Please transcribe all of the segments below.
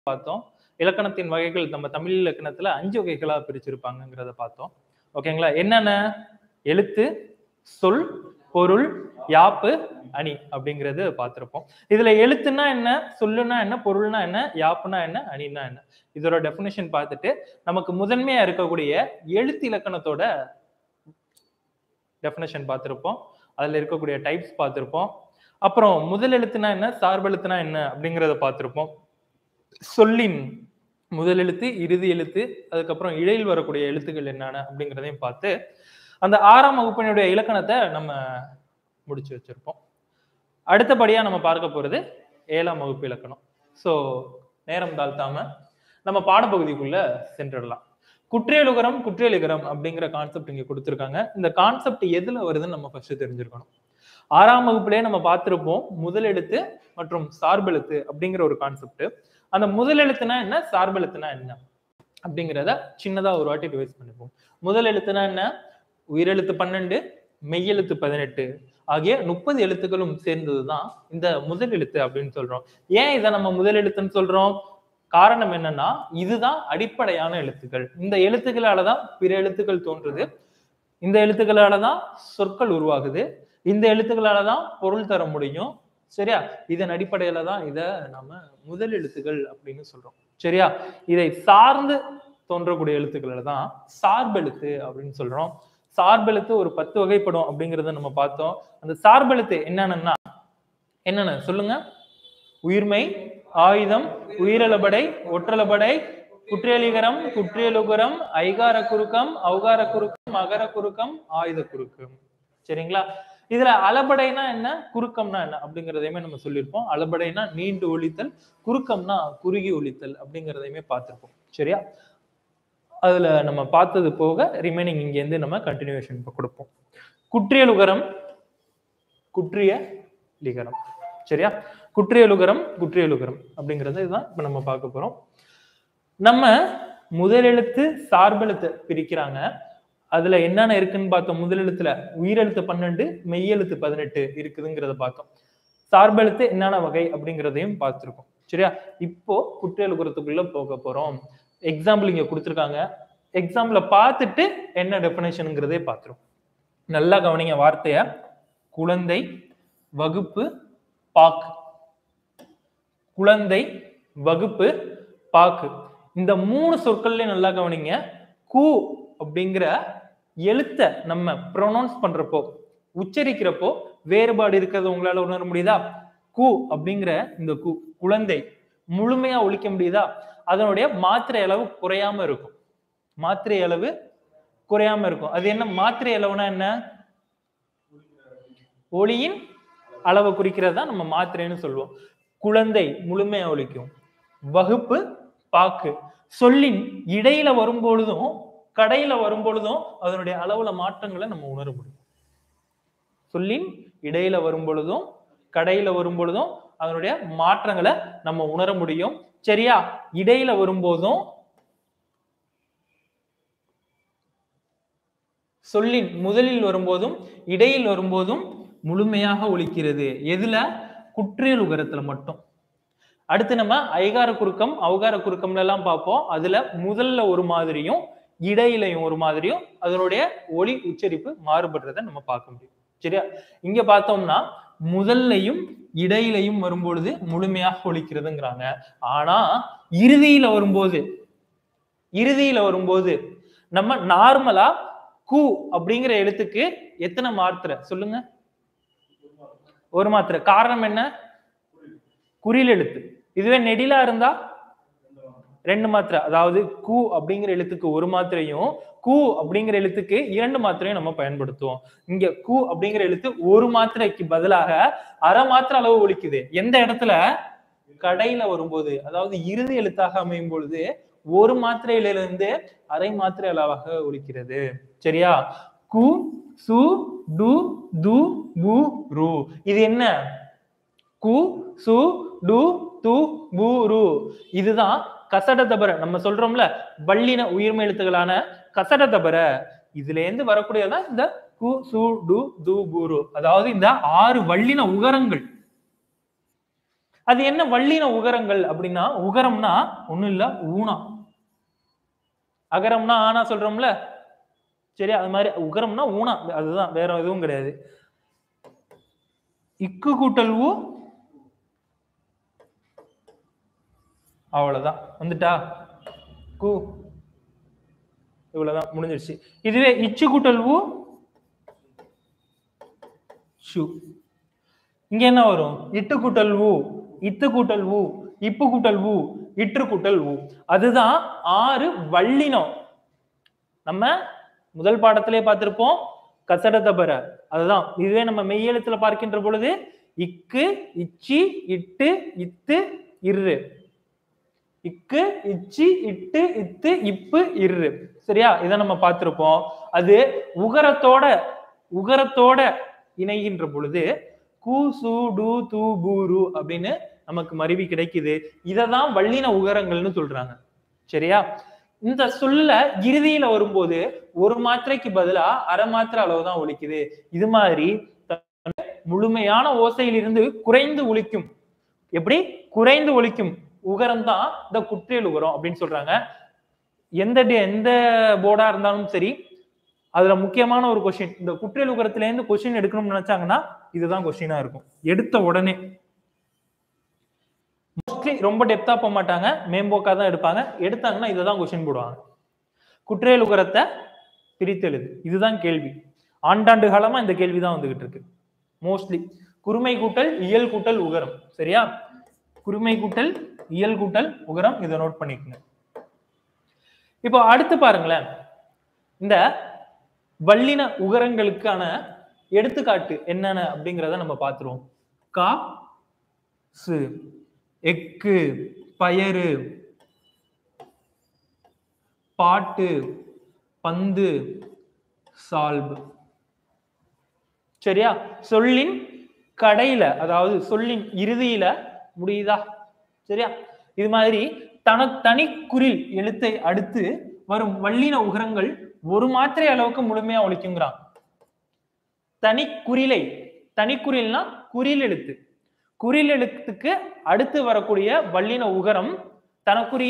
பார்த்தோம் இலக்கணத்தின் வகைகள் நம்ம தமிழ் இலக்கணத்துல அஞ்சு வகைகளா பிரிச்சிருப்பாங்கங்கிறத பார்த்தோம் ஓகேங்களா என்னென்ன எழுத்து சொல் பொருள் யாப்பு அணி அப்படிங்கிறது பார்த்திருப்போம் இதுல எழுத்துனா என்ன சொல்லுனா என்ன பொருள்னா என்ன யாப்புனா என்ன அணினா என்ன இதோட டெஃபினேஷன் பார்த்துட்டு நமக்கு முதன்மையா இருக்கக்கூடிய எழுத்து இலக்கணத்தோட டெஃபினேஷன் பார்த்திருப்போம் அதுல இருக்கக்கூடிய டைப்ஸ் பார்த்திருப்போம் அப்புறம் முதல் எழுத்துனா என்ன சார்பெழுத்துனா என்ன அப்படிங்கிறத பார்த்திருப்போம் சொல்லின் முதல் எழுத்து இறுதி எழுத்து அதுக்கப்புறம் இடையில் வரக்கூடிய எழுத்துக்கள் என்னென்ன அப்படிங்கிறதையும் பார்த்து அந்த ஆறாம் வகுப்பினுடைய இலக்கணத்தை நம்ம முடிச்சு வச்சிருப்போம் அடுத்தபடியா நம்ம பார்க்க போறது ஏழாம் வகுப்பு இலக்கணம் ஸோ நேரம் தாழ்த்தாம நம்ம பாடப்பகுதிக்குள்ள சென்றுடலாம் குற்றியலுகரம் குற்றியலுகரம் அப்படிங்கிற கான்செப்ட் இங்க கொடுத்துருக்காங்க இந்த கான்செப்ட் எதுல வருதுன்னு நம்ம ஃபர்ஸ்ட் தெரிஞ்சிருக்கணும் ஆறாம் வகுப்புலயே நம்ம பார்த்திருப்போம் முதல் எழுத்து மற்றும் சார்பெழுத்து அப்படிங்கிற ஒரு கான்செப்ட் அந்த முதல் எழுத்துனா என்ன சார்பெழுத்துனா என்ன அப்படிங்கிறத சின்னதா ஒரு வாட்டி ரிவைஸ் பண்ணிப்போம் முதல் எழுத்துனா என்ன உயிரெழுத்து பன்னெண்டு மெய்யெழுத்து பதினெட்டு ஆகிய முப்பது எழுத்துக்களும் சேர்ந்ததுதான் இந்த முதல் எழுத்து அப்படின்னு சொல்றோம் ஏன் இதை நம்ம முதல் எழுத்துன்னு சொல்றோம் காரணம் என்னன்னா இதுதான் அடிப்படையான எழுத்துக்கள் இந்த எழுத்துக்களால தான் பிற எழுத்துக்கள் தோன்றுது இந்த எழுத்துக்களால தான் சொற்கள் உருவாகுது இந்த எழுத்துக்களால தான் பொருள் தர முடியும் சரியா இதன் அடிப்படையில தான் இத நம்ம முதல் எழுத்துக்கள் அப்படின்னு சொல்றோம் சரியா இதை சார்ந்து தோன்றக்கூடிய எழுத்துக்களை தான் சார்பெழுத்து அப்படின்னு சொல்றோம் சார்பெழுத்து ஒரு பத்து வகைப்படும் அப்படிங்கறத நம்ம பார்த்தோம் அந்த சார்பெழுத்து என்னென்னா என்னென்ன சொல்லுங்க உயிர்மை ஆயுதம் உயிரலபடை ஒற்றலபடை குற்றியலிகரம் குற்றியலுகரம் ஐகார குறுக்கம் ஔகார குறுக்கம் அகர குறுக்கம் ஆயுத குறுக்கம் சரிங்களா இதுல அளபடைனா என்ன குறுக்கம்னா என்ன அப்படிங்கிறதையுமே நம்ம சொல்லியிருப்போம் அளபடைனா நீண்டு ஒழித்தல் குறுக்கம்னா குறுகி ஒழித்தல் அப்படிங்கிறதையுமே பார்த்திருப்போம் சரியா அதுல நம்ம பார்த்தது போக ரிமைனிங் இங்கேருந்து நம்ம கண்டினியூஷன் கொடுப்போம் குற்றியலுகரம் குற்றிய லிகரம் சரியா குற்றியலுகரம் குற்றியலுகரம் அப்படிங்கிறது இதுதான் இப்ப நம்ம பார்க்க போறோம் நம்ம முதலெழுத்து சார்பெழுத்து பிரிக்கிறாங்க அதுல என்னென்ன இருக்குன்னு பார்த்தோம் முதலெழுத்துல உயிரெழுத்து பன்னெண்டு மெய்யெழுத்து பதினெட்டு இருக்குதுங்கிறத பார்த்தோம் சார்பெழுத்து என்னென்ன வகை அப்படிங்கிறதையும் பார்த்திருக்கோம் சரியா இப்போ குற்றியலுகரத்துக்குள்ள போக போறோம் எக்ஸாம்பிள் இங்க கொடுத்துருக்காங்க எக்ஸாம்பிள பார்த்துட்டு என்ன டெபினேஷனுங்கிறதே பார்த்துரும் நல்லா கவனிங்க வார்த்தைய குழந்தை வகுப்பு பாக்கு குழந்தை வகுப்பு பாக்கு இந்த மூணு சொற்கள்லயும் நல்லா கவனிங்க கு அப்படிங்கிற எழுத்த நம்ம ப்ரொனவுன்ஸ் பண்றப்போ உச்சரிக்கிறப்போ வேறுபாடு இருக்கிறது உங்களால உணர முடியுதா கு அப்படிங்கிற இந்த கு குழந்தை முழுமையா ஒழிக்க முடியுதா அதனுடைய மாத்திரை அளவு குறையாம இருக்கும் மாத்திரை அளவு குறையாம இருக்கும் அது என்ன மாத்திரை அளவுனா என்ன ஒளியின் அளவை குறிக்கிறதா நம்ம மாத்திரைன்னு சொல்லுவோம் குழந்தை முழுமையா ஒழிக்கும் வகுப்பு பாக்கு சொல்லின் இடையில வரும்பொழுதும் கடையில வரும்பொழுதும் அதனுடைய அளவுல மாற்றங்களை நம்ம உணர முடியும் சொல்லின் இடையில வரும்பொழுதும் கடையில வரும்பொழுதும் அதனுடைய மாற்றங்களை நம்ம உணர முடியும் சரியா இடையில வரும்போதும் சொல்லின் முதலில் வரும்போதும் இடையில் வரும்போதும் முழுமையாக ஒழிக்கிறது எதுல குற்றியல் உகரத்துல மட்டும் அடுத்து நம்ம ஐகார குறுக்கம் அவகார குறுக்கம்ல எல்லாம் பார்ப்போம் அதுல முதல்ல ஒரு மாதிரியும் இடையிலையும் ஒரு மாதிரியும் அதனுடைய ஒளி உச்சரிப்பு மாறுபடுறத நம்ம பார்க்க முடியும் சரியா இங்க பார்த்தோம்னா முதல்லையும் இடையிலையும் வரும்பொழுது முழுமையாக ஒழிக்கிறதுங்கிறாங்க ஆனா இறுதியில வரும்போது இறுதியில வரும்போது நம்ம நார்மலா கு அப்படிங்கிற எழுத்துக்கு எத்தனை மாத்திரை சொல்லுங்க ஒரு மாத்திரை காரணம் என்ன குறில் எழுத்து இதுவே நெடிலா இருந்தா ரெண்டு மாத்திரை அதாவது கு அப்படிங்கிற எழுத்துக்கு ஒரு மாத்திரையும் கு அப்படிங்கிற எழுத்துக்கு இரண்டு மாத்திரையும் நம்ம பயன்படுத்துவோம் இங்க கு அப்படிங்கிற எழுத்து ஒரு மாத்திரைக்கு பதிலாக அரை மாத்திரை அளவு ஒழிக்குது எந்த இடத்துல கடையில வரும்போது அதாவது இறுதி எழுத்தாக அமையும் பொழுது ஒரு மாத்திரையிலிருந்து அரை மாத்திரை அளவாக ஒழிக்கிறது சரியா கு சு டு து பு ரு இது என்ன கு சு டு து பு ரு இதுதான் கசட தபர நம்ம சொல்றோம்ல வள்ளின உயிர்மை எழுத்துக்களான கசட தபர இதுல இருந்து வரக்கூடியதான் இந்த கு சு டு து பு ரு அதாவது இந்த ஆறு வள்ளின உகரங்கள் அது என்ன வல்லின உகரங்கள் அப்படின்னா உகரம்னா ஒண்ணும் இல்ல ஊனா அகரம்னா ஆனா சொல்றோம்ல சரியா அது மாதிரி உகரம்னா ஊனா அதுதான் வேற எதுவும் கிடையாது இக்கு கூட்டல் ஊ அவ்வளவுதான் வந்துட்டா கு இவ்வளவுதான் முடிஞ்சிருச்சு இதுவே இச்சு கூட்டல் ஊ ஷு இங்க என்ன வரும் இட்டு கூட்டல் ஊ இத்து கூட்டல் ஊ இப்பு கூட்டல் ஊ இற்று கூட்டல் ஊ அதுதான் ஆறு வல்லினம் நம்ம முதல் பாடத்திலே பார்த்திருப்போம் கசட தபர அதுதான் இதுவே நம்ம மெய்யெழுத்துல பார்க்கின்ற பொழுது இக்கு இச்சி இட்டு இத்து இரு இக்கு இச்சி இட்டு இத்து இப்பு இரு சரியா இதை நம்ம பார்த்திருப்போம் அது உகரத்தோட உகரத்தோட இணைகின்ற பொழுது கு சு டு து பூரு அப்படின்னு நமக்கு மருவி கிடைக்குது இததான் வல்லின உகரங்கள்னு சொல்றாங்க சரியா இந்த சொல்ல இறுதியில வரும்போது ஒரு மாத்திரைக்கு பதிலா அரை மாத்திரை அளவு தான் ஒலிக்குது இது மாதிரி முழுமையான ஓசையிலிருந்து குறைந்து ஒலிக்கும் எப்படி குறைந்து ஒலிக்கும் உகரம் தான் இந்த குற்றியல் உகரம் அப்படின்னு சொல்றாங்க எந்த டி- எந்த போர்டா இருந்தாலும் சரி அதுல முக்கியமான ஒரு கொஸ்டின் இந்த குற்றியல் உகரத்துல இருந்து கொஸ்டின் எடுக்கணும்னு நினைச்சாங்கன்னா இதுதான் கொஸ்டினா இருக்கும் எடுத்த உடனே மோஸ்ட்லி ரொம்ப டெப்தா போக மாட்டாங்க மேம்போக்கா தான் எடுப்பாங்க எடுத்தாங்கன்னா இதை தான் கொஸ்டின் போடுவாங்க குற்றியல் உகரத்தை பிரித்தெழுது இதுதான் கேள்வி ஆண்டாண்டு காலமா இந்த கேள்வி தான் வந்துகிட்டு இருக்கு மோஸ்ட்லி குறுமை கூட்டல் இயல் கூட்டல் உகரம் சரியா குறுமை கூட்டல் இயல் கூட்டல் உகரம் இதை நோட் பண்ணிக்கங்க இப்போ அடுத்து பாருங்களேன் இந்த வல்லின உகரங்களுக்கான எடுத்துக்காட்டு என்னென்ன அப்படிங்கிறத நம்ம பார்த்துருவோம் கா சு எக்கு பயறு பாட்டு பந்து சால்பு சரியா சொல்லின் கடையில அதாவது சொல்லின் இறுதியில முடியுதா சரியா இது மாதிரி தன தனிக்குறில் எழுத்தை அடுத்து வரும் வல்லின உகரங்கள் ஒரு மாத்திரை அளவுக்கு முழுமையா ஒழிக்குங்கிறான் தனிக்குறிலை தனிக்குறில்னா குறில் எழுத்து குறில் எழுத்துக்கு அடுத்து வரக்கூடிய வல்லின உகரம் தனக்குரிய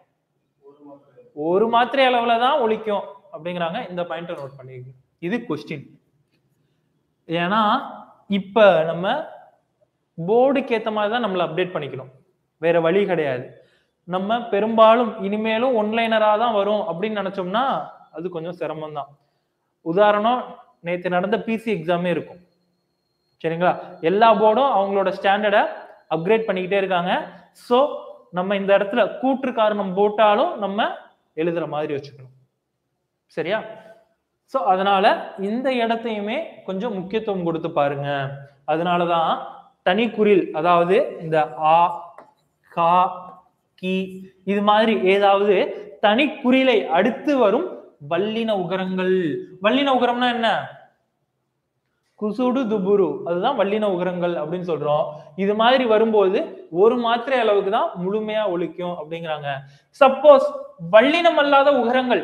ஒரு மாத்திரை அளவுல தான் ஒழிக்கும் அப்படிங்கிறாங்க இந்த பாயிண்ட நோட் பண்ணிருக்கு இது கொஸ்டின் ஏன்னா இப்ப நம்ம போர்டுக்கு ஏத்த மாதிரி தான் நம்மளை அப்டேட் பண்ணிக்கணும் வேற வழி கிடையாது நம்ம பெரும்பாலும் இனிமேலும் ஒன்லைனரா தான் வரும் அப்படின்னு நினைச்சோம்னா அது கொஞ்சம் சிரமம் தான் உதாரணம் நேத்து நடந்த பிசி எக்ஸாமே இருக்கும் சரிங்களா எல்லா போர்டும் அவங்களோட ஸ்டாண்டர்டை அப்கிரேட் பண்ணிக்கிட்டே இருக்காங்க ஸோ நம்ம இந்த இடத்துல கூற்று காரணம் போட்டாலும் நம்ம எழுதுற மாதிரி வச்சுக்கணும் சரியா ஸோ அதனால இந்த இடத்தையுமே கொஞ்சம் முக்கியத்துவம் கொடுத்து பாருங்க அதனாலதான் தனிக்குறில் அதாவது இந்த ஆ கா கி இது மாதிரி ஏதாவது தனிக்குறிலை அடுத்து வரும் வல்லின உகரங்கள் வல்லின உகரம்னா என்ன குசுடு துபுரு அதுதான் வல்லின உகரங்கள் அப்படின்னு சொல்றோம் இது மாதிரி வரும்போது ஒரு மாத்திரை அளவுக்கு தான் முழுமையா ஒழிக்கும் அப்படிங்கிறாங்க சப்போஸ் வல்லினம் அல்லாத உகரங்கள்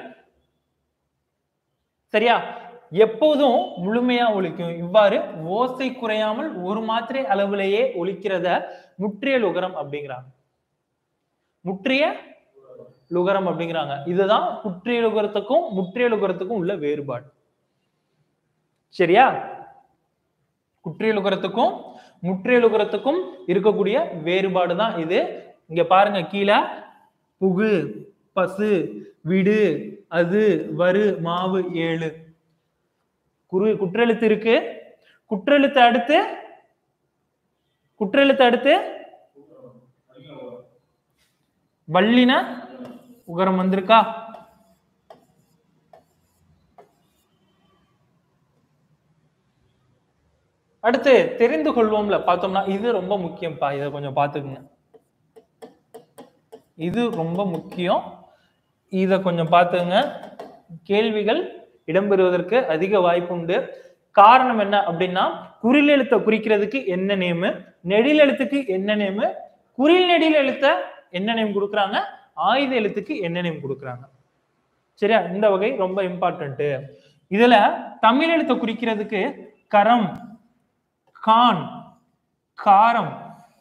சரியா எப்போதும் முழுமையா ஒழிக்கும் இவ்வாறு ஓசை குறையாமல் ஒரு மாத்திரை அளவிலேயே ஒழிக்கிறத முற்றிய லுகரம் அப்படிங்கிறாங்க முற்றிய லுகரம் அப்படிங்கிறாங்க இதுதான் குற்றிய லுகரத்துக்கும் முற்றிய லுகரத்துக்கும் உள்ள வேறுபாடு சரியா குற்றியலுகரத்துக்கும் முற்றியலுகரத்துக்கும் இருக்கக்கூடிய வேறுபாடு தான் இது இங்க பாருங்க கீழே புகு பசு விடு அது வரு மாவு ஏழு குறு குற்றெழுத்து இருக்கு குற்றெழுத்து அடுத்து குற்றெழுத்து அடுத்து வல்லின உகரம் வந்திருக்கா அடுத்து தெரிந்து கொள்வோம்ல பார்த்தோம்னா இது ரொம்ப முக்கியம்ப்பா இதை கொஞ்சம் பார்த்துக்குங்க இது ரொம்ப முக்கியம் இதை கொஞ்சம் பார்த்துங்க கேள்விகள் இடம்பெறுவதற்கு அதிக வாய்ப்பு உண்டு காரணம் என்ன அப்படின்னா குறில் எழுத்தை குறிக்கிறதுக்கு என்ன நேமு நெடில் எழுத்துக்கு என்ன நேமு குறில் நெடில் எழுத்த என்ன நேம் கொடுக்குறாங்க ஆயுத எழுத்துக்கு என்ன நேம் கொடுக்குறாங்க சரியா இந்த வகை ரொம்ப இம்பார்ட்டன்ட் இதுல தமிழ் எழுத்தை குறிக்கிறதுக்கு கரம் கான் காரம்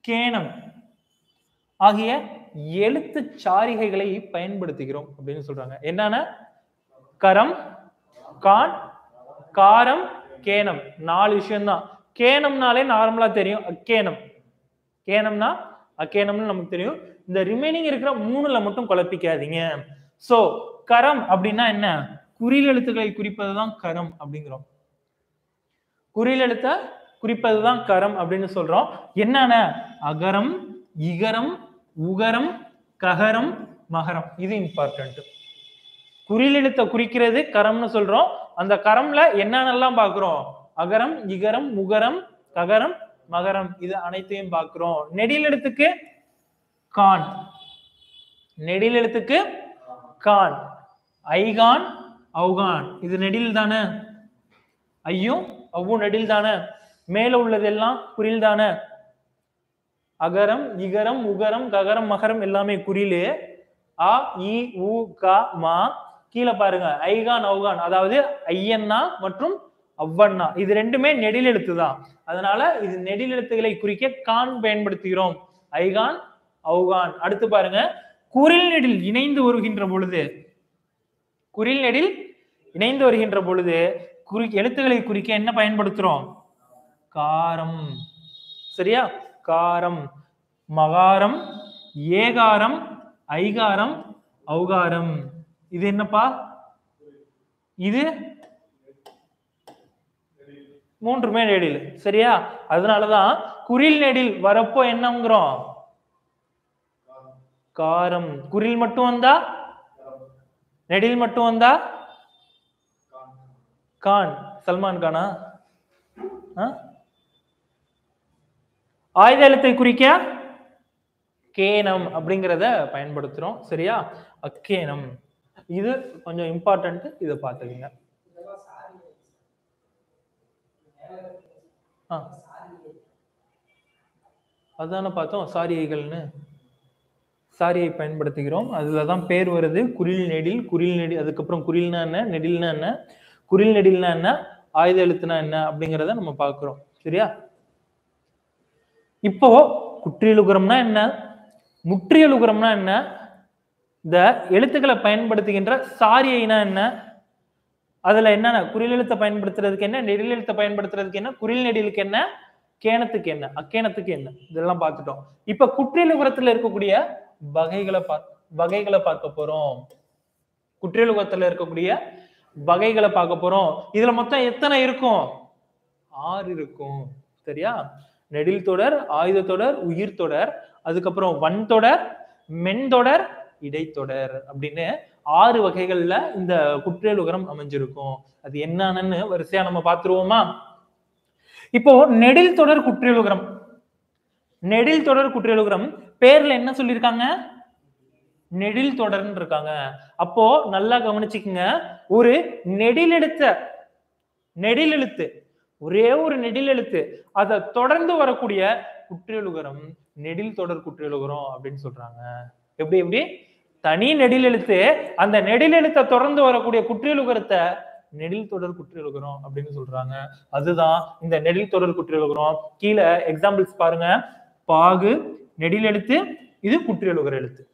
கேனம் ஆகிய எழுத்து சாரிகைகளை பயன்படுத்துகிறோம் அப்படின்னு சொல்றாங்க என்னன்னா கரம் கான் காரம் கேனம் நாலு விஷயம்தான் கேனம்னாலே நார்மலா தெரியும் அக்கேனம் கேனம்னா அக்கேனம்னு நமக்கு தெரியும் இந்த ரிமைனிங் இருக்கிற மூணுல மட்டும் குழப்பிக்காதீங்க சோ கரம் அப்படின்னா என்ன குறில் எழுத்துக்களை குறிப்பதுதான் கரம் அப்படிங்கிறோம் குறில் எழுத்த குறிப்பதுதான் கரம் அப்படின்னு சொல்றோம் என்னென்ன அகரம் இகரம் உகரம் ககரம் மகரம் இது இம்பார்ட்டன்ட் குறில் எழுத்தை குறிக்கிறது கரம்னு சொல்றோம் அந்த கரம்ல என்னென்னலாம் பார்க்கிறோம் அகரம் இகரம் உகரம் ககரம் மகரம் இது அனைத்தையும் பார்க்கிறோம் நெடில் எழுத்துக்கு கான் நெடில் எழுத்துக்கு கான் ஐகான் அவுகான் இது நெடில் தானே ஐயும் அவ்வும் நெடில் தானே மேல உள்ளதெல்லாம் குறில் தானே அகரம் இகரம் உகரம் ககரம் மகரம் எல்லாமே குறிலு அ இ உ க மா கீழே பாருங்க ஐகான் அவுகான் அதாவது ஐயன்னா மற்றும் அவ்வண்ணா இது ரெண்டுமே நெடில் எழுத்து தான் அதனால இது நெடில் எழுத்துக்களை குறிக்க கான் பயன்படுத்துகிறோம் ஐகான் அவுகான் அடுத்து பாருங்க குரில் நெடில் இணைந்து வருகின்ற பொழுது குரில் நெடில் இணைந்து வருகின்ற பொழுது குறி எழுத்துக்களை குறிக்க என்ன பயன்படுத்துறோம் காரம் சரியா காரம் மகாரம் ஏகாரம் ஐகாரம் ஔகாரம் இது என்னப்பா இது மூன்றுமே நெடில் சரியா அதனாலதான் குறில் நெடில் வரப்போ என்னங்கிறோம் காரம் குறில் மட்டும் வந்தா நெடில் மட்டும் வந்தா கான் சல்மான் கானா ஆ? ஆயுத எழுத்தை குறிக்க கேனம் அப்படிங்கிறத பயன்படுத்துறோம் சரியா அக்கேனம் இது கொஞ்சம் இம்பார்ட்டன்ட் இதை பார்த்துக்கங்க ஆ அதானே பார்த்தோம் சாரியைகள்னு சாரியை பயன்படுத்துகிறோம் அதுல தான் பேர் வருது குரில் நெடில் குரில் நெடில் அதுக்கப்புறம் குரில்னா என்ன நெடில்னா என்ன குரில் நெடில்னா என்ன ஆயுத எழுத்துனா என்ன அப்படிங்கிறத நம்ம பார்க்கிறோம் சரியா இப்போ குற்றியலுகரம்னா என்ன முற்றியலுகரம்னா என்ன இந்த எழுத்துக்களை பயன்படுத்துகின்ற சாரியைனா என்ன அதுல என்னென்ன குறில் எழுத்தை பயன்படுத்துறதுக்கு என்ன நெடில் எழுத்தை பயன்படுத்துறதுக்கு என்ன குறில் நெடிலுக்கு என்ன கேனத்துக்கு என்ன அக்கேனத்துக்கு என்ன இதெல்லாம் பார்த்துட்டோம் இப்ப குற்றியலுகரத்துல இருக்கக்கூடிய வகைகளை பார் வகைகளை பார்க்க போறோம் குற்றியலுகரத்துல இருக்கக்கூடிய வகைகளை பார்க்க போறோம் இதுல மொத்தம் எத்தனை இருக்கும் ஆறு இருக்கும் சரியா நெடில் தொடர் ஆயுத தொடர் உயிர் தொடர் அதுக்கப்புறம் வன் தொடர் மென்தொடர் இடைத்தொடர் அப்படின்னு ஆறு வகைகள்ல இந்த குற்றியலுகரம் அமைஞ்சிருக்கும் அது என்னன்னு வரிசையா நம்ம பார்த்துருவோமா இப்போ நெடில் தொடர் குற்றியலுகரம் நெடில் தொடர் குற்றியலுகரம் பேர்ல என்ன சொல்லியிருக்காங்க நெடில் தொடர்ன்னு இருக்காங்க அப்போ நல்லா கவனிச்சுக்குங்க ஒரு நெடில் எழுத்த நெடில் எழுத்து ஒரே ஒரு நெடில் எழுத்து அதை தொடர்ந்து வரக்கூடிய குற்றியலுகரம் நெடில் தொடர் குற்றியலுகரம் அப்படின்னு சொல்றாங்க எப்படி எப்படி தனி நெடில் எழுத்து அந்த நெடில் எழுத்தை தொடர்ந்து வரக்கூடிய குற்றியலுகரத்தை நெடில் தொடர் குற்றியலுகரம் அப்படின்னு சொல்றாங்க அதுதான் இந்த நெடில் தொடர் குற்றியலுகரம் கீழே எக்ஸாம்பிள்ஸ் பாருங்க பாகு நெடில் எழுத்து இது குற்றியலுகர எழுத்து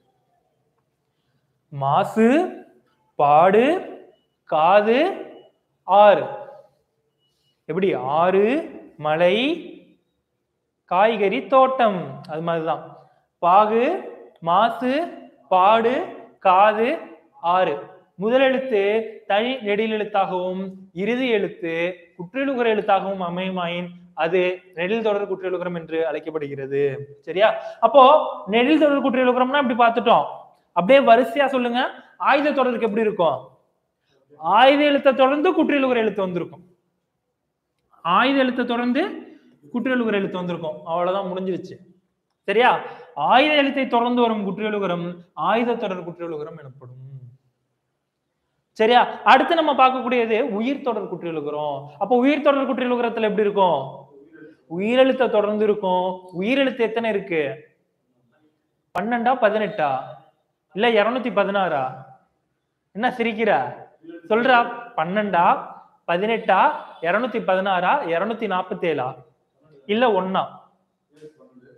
மாசு பாடு காது ஆறு எப்படி ஆறு மலை காய்கறி தோட்டம் அது மாதிரிதான் பாகு மாசு பாடு காது ஆறு முதல் எழுத்து தனி நெடில் எழுத்தாகவும் இறுதி எழுத்து குற்றியலுகர எழுத்தாகவும் அமையுமாயின் அது நெடில் தொடர் குற்றியலுகரம் என்று அழைக்கப்படுகிறது சரியா அப்போ நெடில் தொடர் குற்றியலுகரம்னா இப்படி பார்த்துட்டோம் அப்படியே வரிசையா சொல்லுங்க ஆயுத தொடருக்கு எப்படி இருக்கும் ஆயுத எழுத்தை தொடர்ந்து குற்றியலுகர எழுத்து வந்திருக்கும் ஆயுத எழுத்தை தொடர்ந்து குற்றியலுகர எழுத்து வந்திருக்கும் அவ்வளவுதான் முடிஞ்சிருச்சு சரியா ஆயுத எழுத்தை தொடர்ந்து வரும் குற்றியலுகரம் ஆயுத தொடர் குற்றியலுகரம் எனப்படும் சரியா அடுத்து நம்ம பார்க்கக்கூடியது உயிர் தொடர் குற்றியலுகரம் அப்போ உயிர் தொடர் குற்றியலுகரத்துல எப்படி இருக்கும் உயிரெழுத்தை தொடர்ந்து இருக்கும் உயிரெழுத்து எத்தனை இருக்கு பன்னெண்டா பதினெட்டா இல்ல இருநூத்தி பதினாறா என்ன சிரிக்கிற சொல்றா பன்னெண்டா பதினெட்டா இருநூத்தி பதினாறா இருநூத்தி நாற்பத்தி ஏழா இல்ல ஒன்னா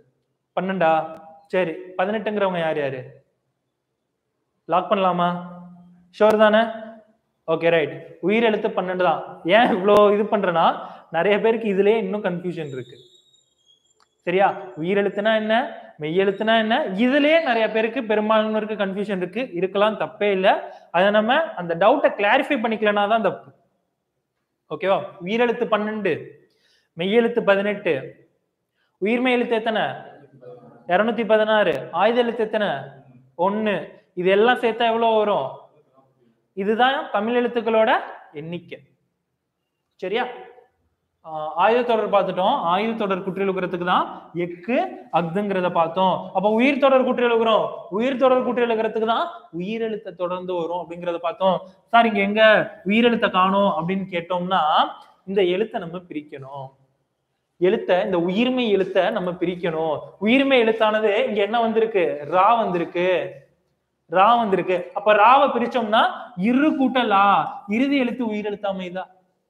பன்னெண்டா சரி பதினெட்டுங்கிறவங்க யார் யாரு லாக் பண்ணலாமா ஷோர் தானே ஓகே ரைட் உயிர் எழுத்து பன்னெண்டு தான் ஏன் இவ்வளோ இது பண்றேன்னா நிறைய பேருக்கு இதுலயே இன்னும் கன்ஃபியூஷன் இருக்கு சரியா உயிரெழுத்துனா என்ன மெய்யெழுத்துனா என்ன இதுலயே நிறைய பேருக்கு பெரும்பான்மையினருக்கு கன்ஃபியூஷன் இருக்கு இருக்கலாம் தப்பே இல்லை அதை நம்ம அந்த டவுட்டை கிளாரிஃபை பண்ணிக்கலனா தான் தப்பு ஓகேவா உயிரெழுத்து பன்னெண்டு மெய்யெழுத்து பதினெட்டு உயிர்மெய் எழுத்து எத்தனை இருநூத்தி பதினாறு ஆயுத எழுத்து எத்தனை ஒண்ணு இது எல்லாம் சேர்த்தா எவ்வளவு வரும் இதுதான் தமிழ் எழுத்துக்களோட எண்ணிக்கை சரியா ஆஹ் ஆயுத தொடர் பார்த்துட்டோம் ஆயுத தொடர் குற்றியலுக்கிறதுக்கு தான் எக்கு அக்துங்கிறத பார்த்தோம் அப்ப உயிர் தொடர் குற்றியலுகிறோம் உயிர் தொடர் குற்றியலுக்கிறதுக்கு தான் உயிரெழுத்தை தொடர்ந்து வரும் அப்படிங்கறத பார்த்தோம் சார் இங்க எங்க உயிரெழுத்தை காணோம் அப்படின்னு கேட்டோம்னா இந்த எழுத்தை நம்ம பிரிக்கணும் எழுத்த இந்த உயிர்மை எழுத்த நம்ம பிரிக்கணும் உயிர்மை எழுத்தானது இங்க என்ன வந்திருக்கு ரா வந்திருக்கு ரா வந்திருக்கு அப்ப ராவை பிரிச்சோம்னா இரு கூட்டல் ஆ இறுதி எழுத்து உயிரெழுத்து அமைதா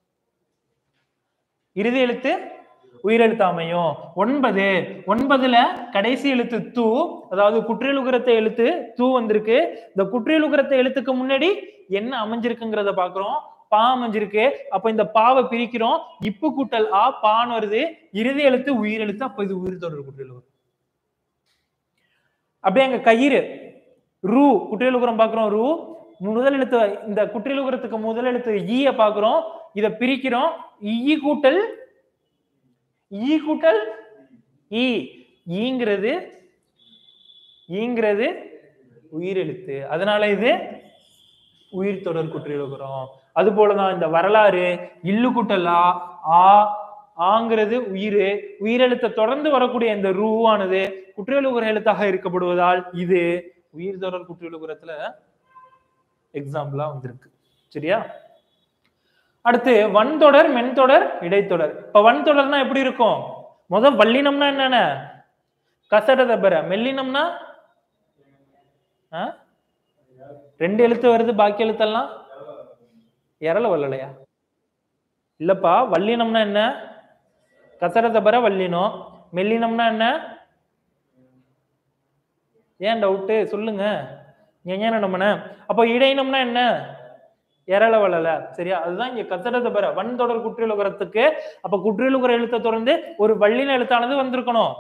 இறுதி எழுத்து உயிரெழுத்து அமையும் ஒன்பது ஒன்பதுல கடைசி எழுத்து தூ அதாவது குற்றியலுகரத்தை எழுத்து தூ வந்திருக்கு இந்த குற்றியலுகரத்தை எழுத்துக்கு முன்னாடி என்ன அமைஞ்சிருக்குங்கிறத பாக்குறோம் பா அமைஞ்சிருக்கு அப்ப இந்த பாவை பிரிக்கிறோம் இப்பு கூட்டல் ஆ பான்னு வருது இறுதி எழுத்து உயிரெழுத்து அப்ப இது உயிர் தொடர் குற்றியலுகரம் அப்படியே அங்க கயிறு ரூ குற்றியலுகரம் பாக்குறோம் ரூ முதல் எழுத்து இந்த குற்றியலுகரத்துக்கு முதல் எழுத்து ஈய பாக்குறோம் இத பிரிக்கிறோம் ஈ கூட்டல் ஈ கூட்டல் ஈ ஈங்கிறது ஈங்கிறது உயிரெழுத்து அதனால இது உயிர் தொடர் குற்றியலுகரம் அது போலதான் இந்த வரலாறு இல்லு கூட்டலா ஆ ஆங்கிறது உயிர் உயிரெழுத்தை தொடர்ந்து வரக்கூடிய இந்த ரூவானது குற்றியலுகர எழுத்தாக இருக்கப்படுவதால் இது உயிர் தொடர் குற்றியலுகரத்துல எக்ஸாம்பிளா வந்திருக்கு சரியா அடுத்து வன்தொடர் மென்தொடர் இடைத்தொடர் இப்ப வன்தொடர்னா எப்படி இருக்கும் முத வல்லினம்னா என்னென்ன கசட தபர மெல்லினம்னா ஆ? ரெண்டு எழுத்து வருது பாக்கி எழுத்தெல்லாம் எரல வல்லலையா இல்லப்பா வல்லினம்னா என்ன கசட தபர வல்லினம் மெல்லினம்னா என்ன ஏன் டவுட்டு சொல்லுங்க ஏன் நம்மன அப்போ இடையினம்னா என்ன எரள வளல சரியா அதுதான் இங்க கசடத்தை பெற வன் தொடர் குற்றியலுகரத்துக்கு அப்ப குற்றியலுகர எழுத்தை தொடர்ந்து ஒரு வள்ளின எழுத்தானது வந்திருக்கணும்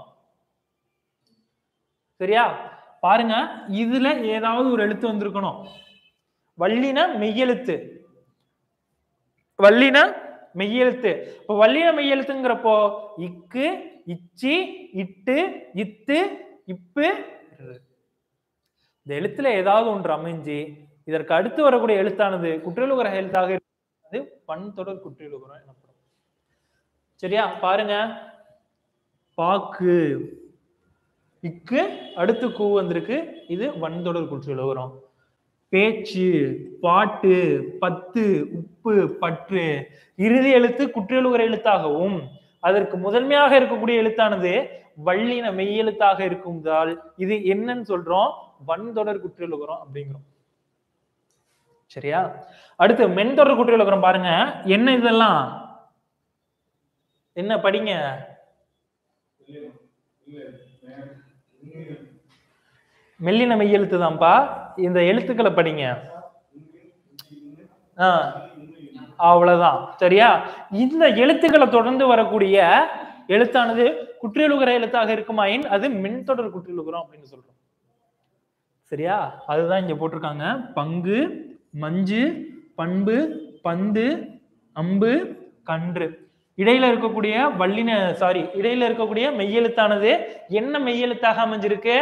சரியா பாருங்க இதுல ஏதாவது ஒரு எழுத்து வந்திருக்கணும் வள்ளின மெய்யெழுத்து வள்ளின மெய்யெழுத்து இப்ப வள்ளின மெய்யெழுத்துங்கிறப்போ இக்கு இச்சி இட்டு இத்து இப்பு ரு. இந்த எழுத்துல ஏதாவது ஒன்று அமைஞ்சு இதற்கு அடுத்து வரக்கூடிய எழுத்தானது குற்றியலுகர எழுத்தாக இருக்கிறது பண் தொடர் குற்றியலுகரம் எனப்படும் சரியா பாருங்க பாக்கு இக்கு அடுத்து கூ வந்திருக்கு இது வன்தொடர் குற்றியலுகரம் பேச்சு பாட்டு பத்து உப்பு பற்று இறுதி எழுத்து குற்றியலுகர எழுத்தாகவும் அதற்கு முதன்மையாக இருக்கக்கூடிய எழுத்தானது வள்ளின மெய்யெழுத்தாக இருக்கும்தால் இது என்னன்னு சொல்றோம் வன்தொடர் குற்றியலுகரம் அப்படிங்கிறோம் சரியா அடுத்து மென்தொடர் குற்றியலுகரம் பாருங்க என்ன இதெல்லாம் என்ன படிங்க மெல்லின மெய்யெழுத்து தான்ப்பா இந்த எழுத்துக்களை படிங்க ஆ அவ்வளவுதான் சரியா இந்த எழுத்துக்களை தொடர்ந்து வரக்கூடிய எழுத்தானது குற்றியலுகர எழுத்தாக இருக்குமாயின் அது மென்தொடர் குற்றியலுகரம் அப்படின்னு சொல்றோம் சரியா அதுதான் இங்க போட்டிருக்காங்க பங்கு மஞ்சு பண்பு பந்து அம்பு கன்று இடையில இருக்கக்கூடிய வல்லின சாரி இடையில இருக்கக்கூடிய மெய்யெழுத்தானது என்ன மெய்யெழுத்தாக அமைஞ்சிருக்கு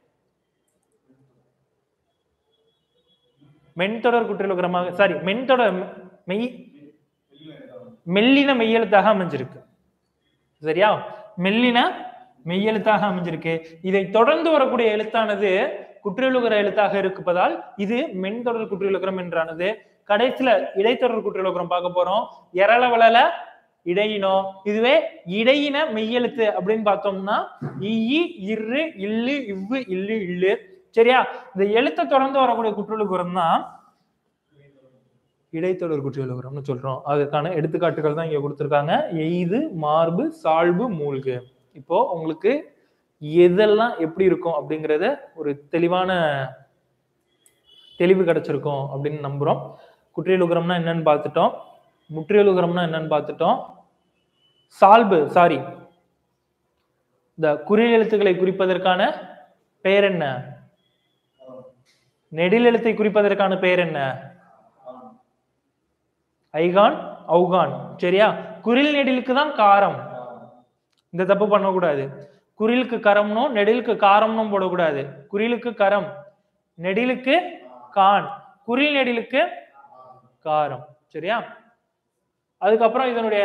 மென்தொடர் குற்றியலுகரமாக சாரி மென்தொடர் மெய் மெல்லின மெய்யெழுத்தாக அமைஞ்சிருக்கு சரியா மெல்லின மெய்யெழுத்தாக அமைஞ்சிருக்கு இதை தொடர்ந்து வரக்கூடிய எழுத்தானது குற்றியலுகர எழுத்தாக இருப்பதால் இது மென்தொடர் குற்றியலுகரம் என்றானது கடைசியில இடைத்தொடர் குற்றியலுகரம் பார்க்க போறோம் எரள வளல இடையினம் இதுவே இடையின மெய்யெழுத்து அப்படின்னு பார்த்தோம்னா இ இரு இல்லு இவ்வு இல்லு இல்லு சரியா இந்த எழுத்தை தொடர்ந்து வரக்கூடிய குற்றியலுகரம் தான் இடைத்தொடர் குற்றியலுகரம்னு சொல்றோம் அதுக்கான எடுத்துக்காட்டுகள் தான் இங்க கொடுத்திருக்காங்க எய்து மார்பு சால்பு மூழ்கு இப்போ உங்களுக்கு எதெல்லாம் எப்படி இருக்கும் அப்படிங்கறத ஒரு தெளிவான தெளிவு கிடைச்சிருக்கும் அப்படின்னு நம்புறோம் குற்றியலுகரம்னா என்னன்னு பார்த்துட்டோம் முற்றியலுகரம்னா என்னன்னு பார்த்துட்டோம் சால்பு சாரி இந்த குறில் எழுத்துக்களை குறிப்பதற்கான பெயர் என்ன நெடில் எழுத்தை குறிப்பதற்கான பெயர் என்ன ஐகான் அவுகான் சரியா குரில் நெடிலுக்கு தான் காரம் இந்த தப்பு பண்ணக்கூடாது குரிலுக்கு கரம்னும் நெடிலுக்கு காரம்னும் போடக்கூடாது குரிலுக்கு கரம் நெடிலுக்கு கான் குரில் நெடிலுக்கு காரம் சரியா அதுக்கப்புறம் இதனுடைய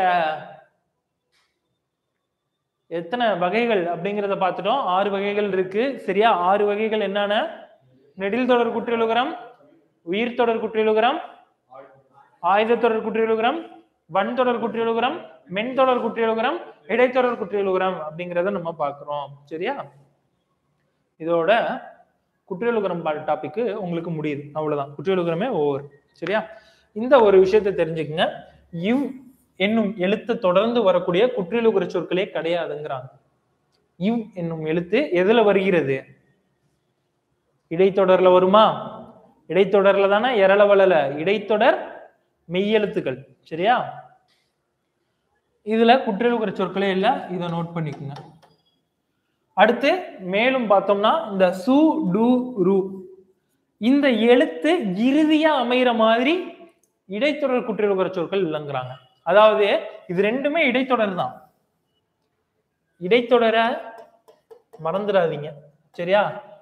எத்தனை வகைகள் அப்படிங்கிறத பார்த்துட்டோம் ஆறு வகைகள் இருக்கு சரியா ஆறு வகைகள் என்னென்ன நெடில் தொடர் குற்றியலுகரம் உயிர் தொடர் குற்றியலுகரம் ஆயுத தொடர் குற்றியலுகரம் வன் தொடர் குற்றியலுகரம் மென் தொடர் குற்றியலுகரம் இடைத்தொடர் குற்றியலுகரம் அப்படிங்கிறத நம்ம பார்க்கிறோம் சரியா இதோட குற்றியலுகரம் டாபிக் உங்களுக்கு முடியுது அவ்வளவுதான் குற்றியலுகரமே ஓவர் சரியா இந்த ஒரு விஷயத்தை தெரிஞ்சுக்கங்க இவ் என்னும் எழுத்து தொடர்ந்து வரக்கூடிய குற்றியலுகர சொற்களே கிடையாதுங்கிறாங்க இவ் என்னும் எழுத்து எதுல வருகிறது இடைத்தொடர்ல வருமா இடைத்தொடர்ல தானே எரள வளல இடைத்தொடர் மெய்யெழுத்துக்கள் சரியா இதுல குற்றியலுகர சொற்களே இல்ல இதை நோட் பண்ணிக்கோங்க அடுத்து மேலும் பார்த்தோம்னா இந்த சு டு ரு இந்த எழுத்து இறுதியா அமைகிற மாதிரி இடைத்தொடர் குற்றியலுகர சொற்கள் இல்லைங்கிறாங்க அதாவது இது ரெண்டுமே இடைத்தொடர் தான் இடைத்தொடர மறந்துடாதீங்க சரியா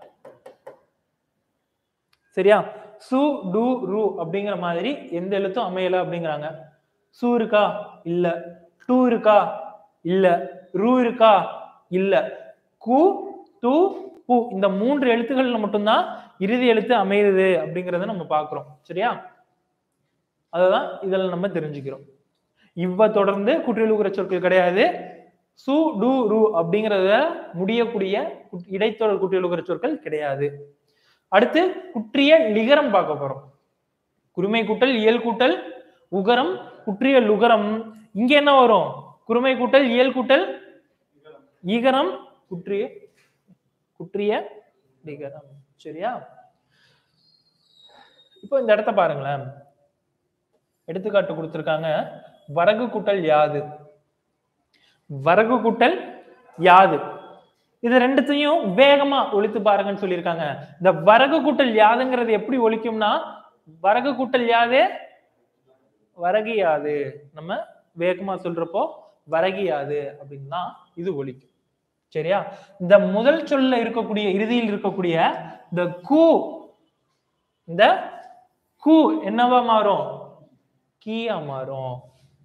சரியா சு டு ரு அப்படிங்கிற மாதிரி எந்த எழுத்தும் அமையல அப்படிங்கிறாங்க சு இருக்கா இல்ல டூ இருக்கா இல்ல ரு இருக்கா இல்ல கு து பு இந்த மூன்று எழுத்துக்கள்ல மட்டும்தான் இறுதி எழுத்து அமையுது அப்படிங்கறத நம்ம பார்க்கிறோம் சரியா அததான் இதில் நம்ம தெரிஞ்சுக்கிறோம் இவ்வ தொடர்ந்து குற்றியலுகிற சொற்கள் கிடையாது சு டு ரு அப்படிங்கறத முடியக்கூடிய குட்- இடைத்தொடர் குற்றியலுகிற சொற்கள் கிடையாது அடுத்து குற்றிய லிகரம் பார்க்க போறோம் குருமை கூட்டல் இயல் கூட்டல் உகரம் குற்றிய லுகரம் இங்க என்ன வரும் குருமை கூட்டல் இயல் கூட்டல் ஈகரம் குற்றிய குற்றிய லிகரம் சரியா இப்போ இந்த இடத்த பாருங்களேன் எடுத்துக்காட்டு கொடுத்திருக்காங்க வரகு கூட்டல் யாது வரகு கூட்டல் யாது இது ரெண்டுத்தையும் வேகமா ஒழித்து பாருங்கன்னு சொல்லியிருக்காங்க இந்த வரகு கூட்டல் யாதுங்கிறது எப்படி ஒழிக்கும்னா வரகு கூட்டல் யாது வரகு யாது நம்ம வேகமா சொல்றப்போ வரகு யாது அப்படின்னு தான் இது ஒழிக்கும் சரியா இந்த முதல் சொல்ல இருக்கக்கூடிய இறுதியில் இருக்கக்கூடிய இந்த கு இந்த கு என்னவா மாறும் கீயா மாறும்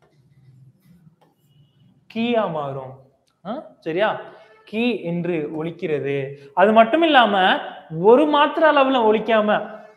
கீயா மாறும் ஆ? சரியா கீ என்று ஒலிக்கிறது அது மட்டும் இல்லாம ஒரு மாத்திரை அளவுல ஒலிக்காம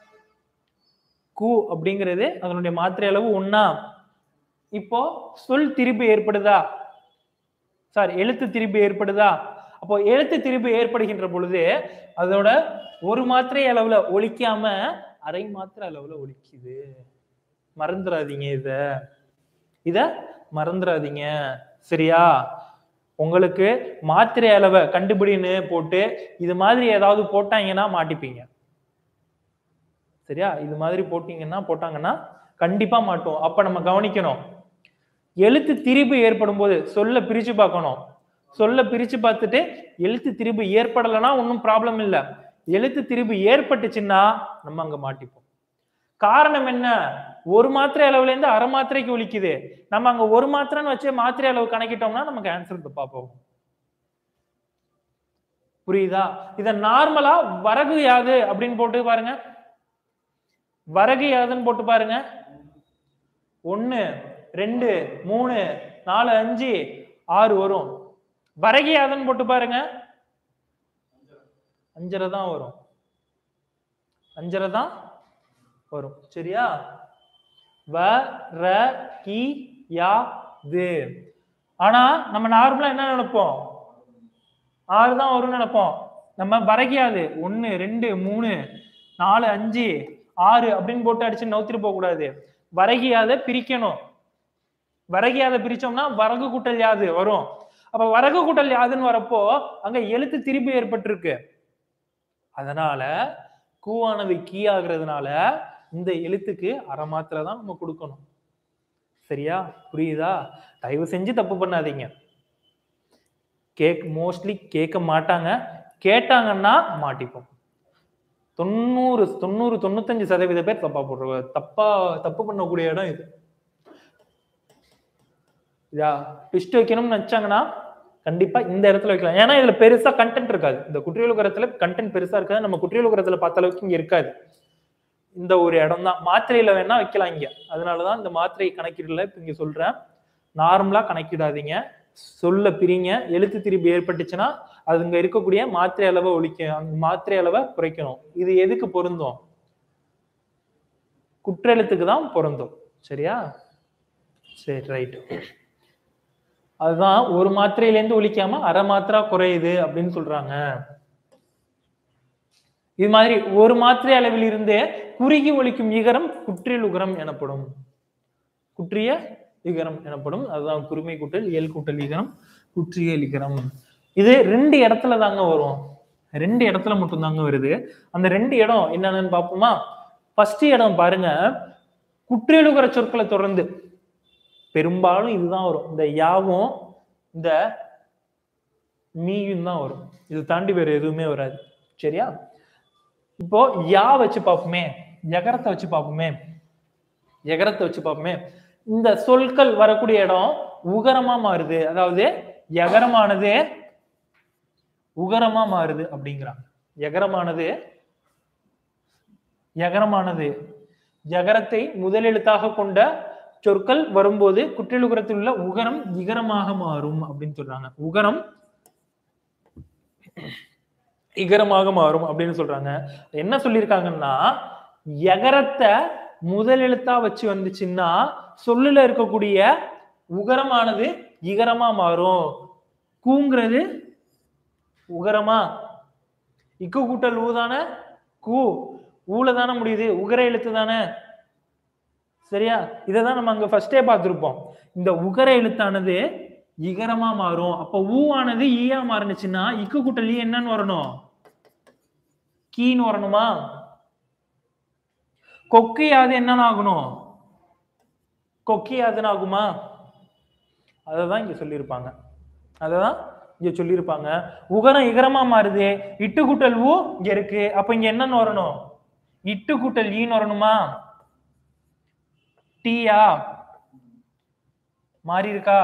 கு அப்படிங்கிறது அதனுடைய மாத்திரை அளவு ஒண்ணா இப்போ சொல் திரிபு ஏற்படுதா சாரி எழுத்து திரிபு ஏற்படுதா அப்போ எழுத்து திரிபு ஏற்படுகின்ற பொழுது அதோட ஒரு மாத்திரை அளவுல ஒலிக்காம அரை மாத்திரை அளவுல ஒலிக்குது மறந்துடாதீங்க இத இத மறந்துடாதீங்க சரியா உங்களுக்கு மாத்திரை அளவை கண்டுபிடின்னு போட்டு இது மாதிரி ஏதாவது போட்டாங்கன்னா மாட்டிப்பீங்க சரியா இது மாதிரி போட்டீங்கன்னா போட்டாங்கன்னா கண்டிப்பா மாட்டோம் அப்ப நம்ம கவனிக்கணும் எழுத்து திரிபு ஏற்படும் போது சொல்ல பிரிச்சு பார்க்கணும் சொல்ல பிரிச்சு பார்த்துட்டு எழுத்து திரிபு ஏற்படலைன்னா ஒன்றும் ப்ராப்ளம் இல்லை எழுத்து திரிபு ஏற்பட்டுச்சுன்னா நம்ம அங்க மாட்டிப்போம் காரணம் என்ன ஒரு மாத்திரை அளவுல இருந்து அரை மாத்திரைக்கு ஒலிக்குது நம்ம அங்க ஒரு மாத்திரைன்னு வச்சு மாத்திரை அளவு கணக்கிட்டோம்னா நமக்கு ஆன்சர் தப்பா போகும் புரியுதா இத நார்மலா வரகு யாது அப்படின்னு போட்டு பாருங்க வரகு யாதுன்னு போட்டு பாருங்க ஒன்னு ரெண்டு மூணு நாலு அஞ்சு ஆறு வரும் வரகு யாதுன்னு போட்டு பாருங்க அஞ்சரை தான் வரும் அஞ்சரை தான் வரும் சரியா வ ர கி யா து ஆனா நம்ம நார்மலா என்ன நினைப்போம் ஆறு தான் வரும்னு நினைப்போம் நம்ம வரைக்காது ஒன்னு ரெண்டு மூணு நாலு அஞ்சு ஆறு அப்படின்னு போட்டு அடிச்சு நவுத்திட்டு போக கூடாது வரகியாத பிரிக்கணும் வரகியாத பிரிச்சோம்னா வரகு கூட்டல் யாது வரும் அப்ப வரக கூட்டல் யாதுன்னு வரப்போ அங்க எழுத்து திரிபு ஏற்பட்டிருக்கு அதனால கூவானது கீ ஆகுறதுனால இந்த எழுத்துக்கு அரை மாத்திரை தான் நம்ம கொடுக்கணும் சரியா புரியுதா தயவு செஞ்சு தப்பு பண்ணாதீங்க கேக் மோஸ்ட்லி கேட்க மாட்டாங்க கேட்டாங்கன்னா மாட்டிப்போம் தொண்ணூறு தொண்ணூறு தொண்ணூத்தஞ்சு சதவீத பேர் தப்பா போடுற தப்பா தப்பு பண்ணக்கூடிய இடம் இது இதா ட்விஸ்ட் வைக்கணும்னு நினைச்சாங்கன்னா கண்டிப்பா இந்த இடத்துல வைக்கலாம் ஏன்னா இதுல பெருசா கண்டென்ட் இருக்காது இந்த குற்றியலுகரத்துல கண்டென்ட் பெருசா இருக்காது நம்ம குற்றியலுகரத்துல பார்த்த அளவுக்கு இங்க இருக்காது இந்த ஒரு இடம் தான் மாத்திரையில வேணா வைக்கலாம் இங்க அதனாலதான் இந்த மாத்திரை கணக்கீடுல இப்ப இங்க சொல்றேன் நார்மலா கணக்கிடாதீங்க சொல்ல பிரிங்க எழுத்து திரிபு ஏற்பட்டுச்சுன்னா அது இங்க இருக்கக்கூடிய மாத்திரை அளவை ஒழிக்க அந்த மாத்திரை அளவை குறைக்கணும் இது எதுக்கு பொருந்தும் குற்றெழுத்துக்கு தான் பொருந்தும் சரியா சரி ரைட் அதுதான் ஒரு மாத்திரையிலேருந்து ஒழிக்காம அரை மாத்திரா குறையுது அப்படின்னு சொல்றாங்க இது மாதிரி ஒரு மாத்திரை அளவில் இருந்தே குறுகி ஒழிக்கும் இகரம் குற்றியல் உகரம் எனப்படும் குற்றிய இகரம் எனப்படும் அதுதான் குறுமை கூட்டல் இயல் கூட்டல் இகரம் குற்றிய இகரம் இது ரெண்டு இடத்துல தாங்க வரும் ரெண்டு இடத்துல மட்டும் தாங்க வருது அந்த ரெண்டு இடம் என்னன்னு பார்ப்போமா ஃபர்ஸ்ட் இடம் பாருங்க குற்றியலுகர சொற்களை தொடர்ந்து பெரும்பாலும் இதுதான் வரும் இந்த யாவும் இந்த மீயும் தான் வரும் இது தாண்டி வேற எதுவுமே வராது சரியா இப்போ யா வச்சு பார்ப்போமே எகரத்தை வச்சு பார்ப்போமே எகரத்தை வச்சு பார்ப்போமே இந்த சொற்கள் வரக்கூடிய இடம் உகரமா மாறுது அதாவது எகரமானது உகரமா மாறுது அப்படிங்கிறாங்க எகரமானது எகரமானது எகரத்தை முதலெழுத்தாக கொண்ட சொற்கள் வரும்போது குற்றியலுகரத்தில் உள்ள உகரம் இகரமாக மாறும் அப்படின்னு சொல்றாங்க உகரம் இகரமாக மாறும் அப்படின்னு சொல்றாங்க என்ன சொல்லியிருக்காங்கன்னா எகரத்தை முதல் எழுத்தா வச்சு வந்துச்சுன்னா சொல்லுல இருக்கக்கூடிய உகரமானது இகரமா மாறும் கூங்கிறது உகரமா இக்கு கூட்டல் ஊ தானே கூ ஊல தானே முடியுது உகர எழுத்து தானே சரியா இதை தான் நம்ம அங்க ஃபர்ஸ்டே பார்த்திருப்போம் இந்த உகர எழுத்தானது இகரமா மாறும் அப்ப ஊவானது ஈயா மாறுனுச்சுன்னா இக்கு கூட்டல் ஈ என்னன்னு வரணும் கீன்னு வரணுமா கொக்கையாது என்னன்னு ஆகணும் கொக்கையாதுன்னு ஆகுமா அததான் இங்க சொல்லியிருப்பாங்க அததான் இங்க சொல்லியிருப்பாங்க உகரம் இகரமா மாறுது இட்டு கூட்டல் ஊ இங்க இருக்கு அப்ப இங்க என்னன்னு வரணும் இட்டு கூட்டல் ஈன்னு வரணுமா டீயா மாறி இருக்கா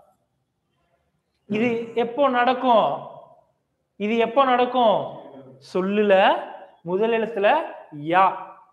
இது எப்போ நடக்கும் இது எப்போ நடக்கும் சொல்லுல முதல் எழுத்துல யா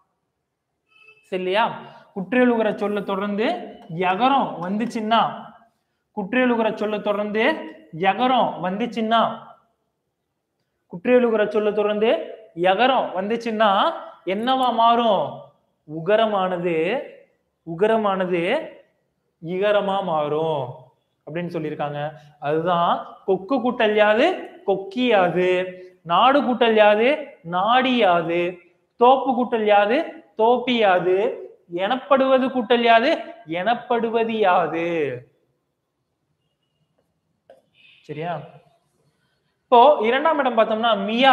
சரியா குற்றியலுகிற சொல்ல தொடர்ந்து யகரம் வந்துச்சுன்னா குற்றியலுகிற சொல்ல தொடர்ந்து யகரம் வந்துச்சுன்னா குற்றியலுகிற சொல்ல தொடர்ந்து யகரம் வந்துச்சுன்னா என்னவா மாறும் உகரமானது உகரமானது இகரமா மாறும் அப்படின்னு சொல்லியிருக்காங்க அதுதான் கொக்கு கூட்டல் யாது கொக்கியாது நாடு கூட்டல் யாது நாடியாது தோப்பு கூட்டல் யாது தோப்பியாது எனப்படுவது கூட்டல் யாது எனப்படுவது யாது சரியா இப்போ இரண்டாம் இடம் பார்த்தோம்னா மியா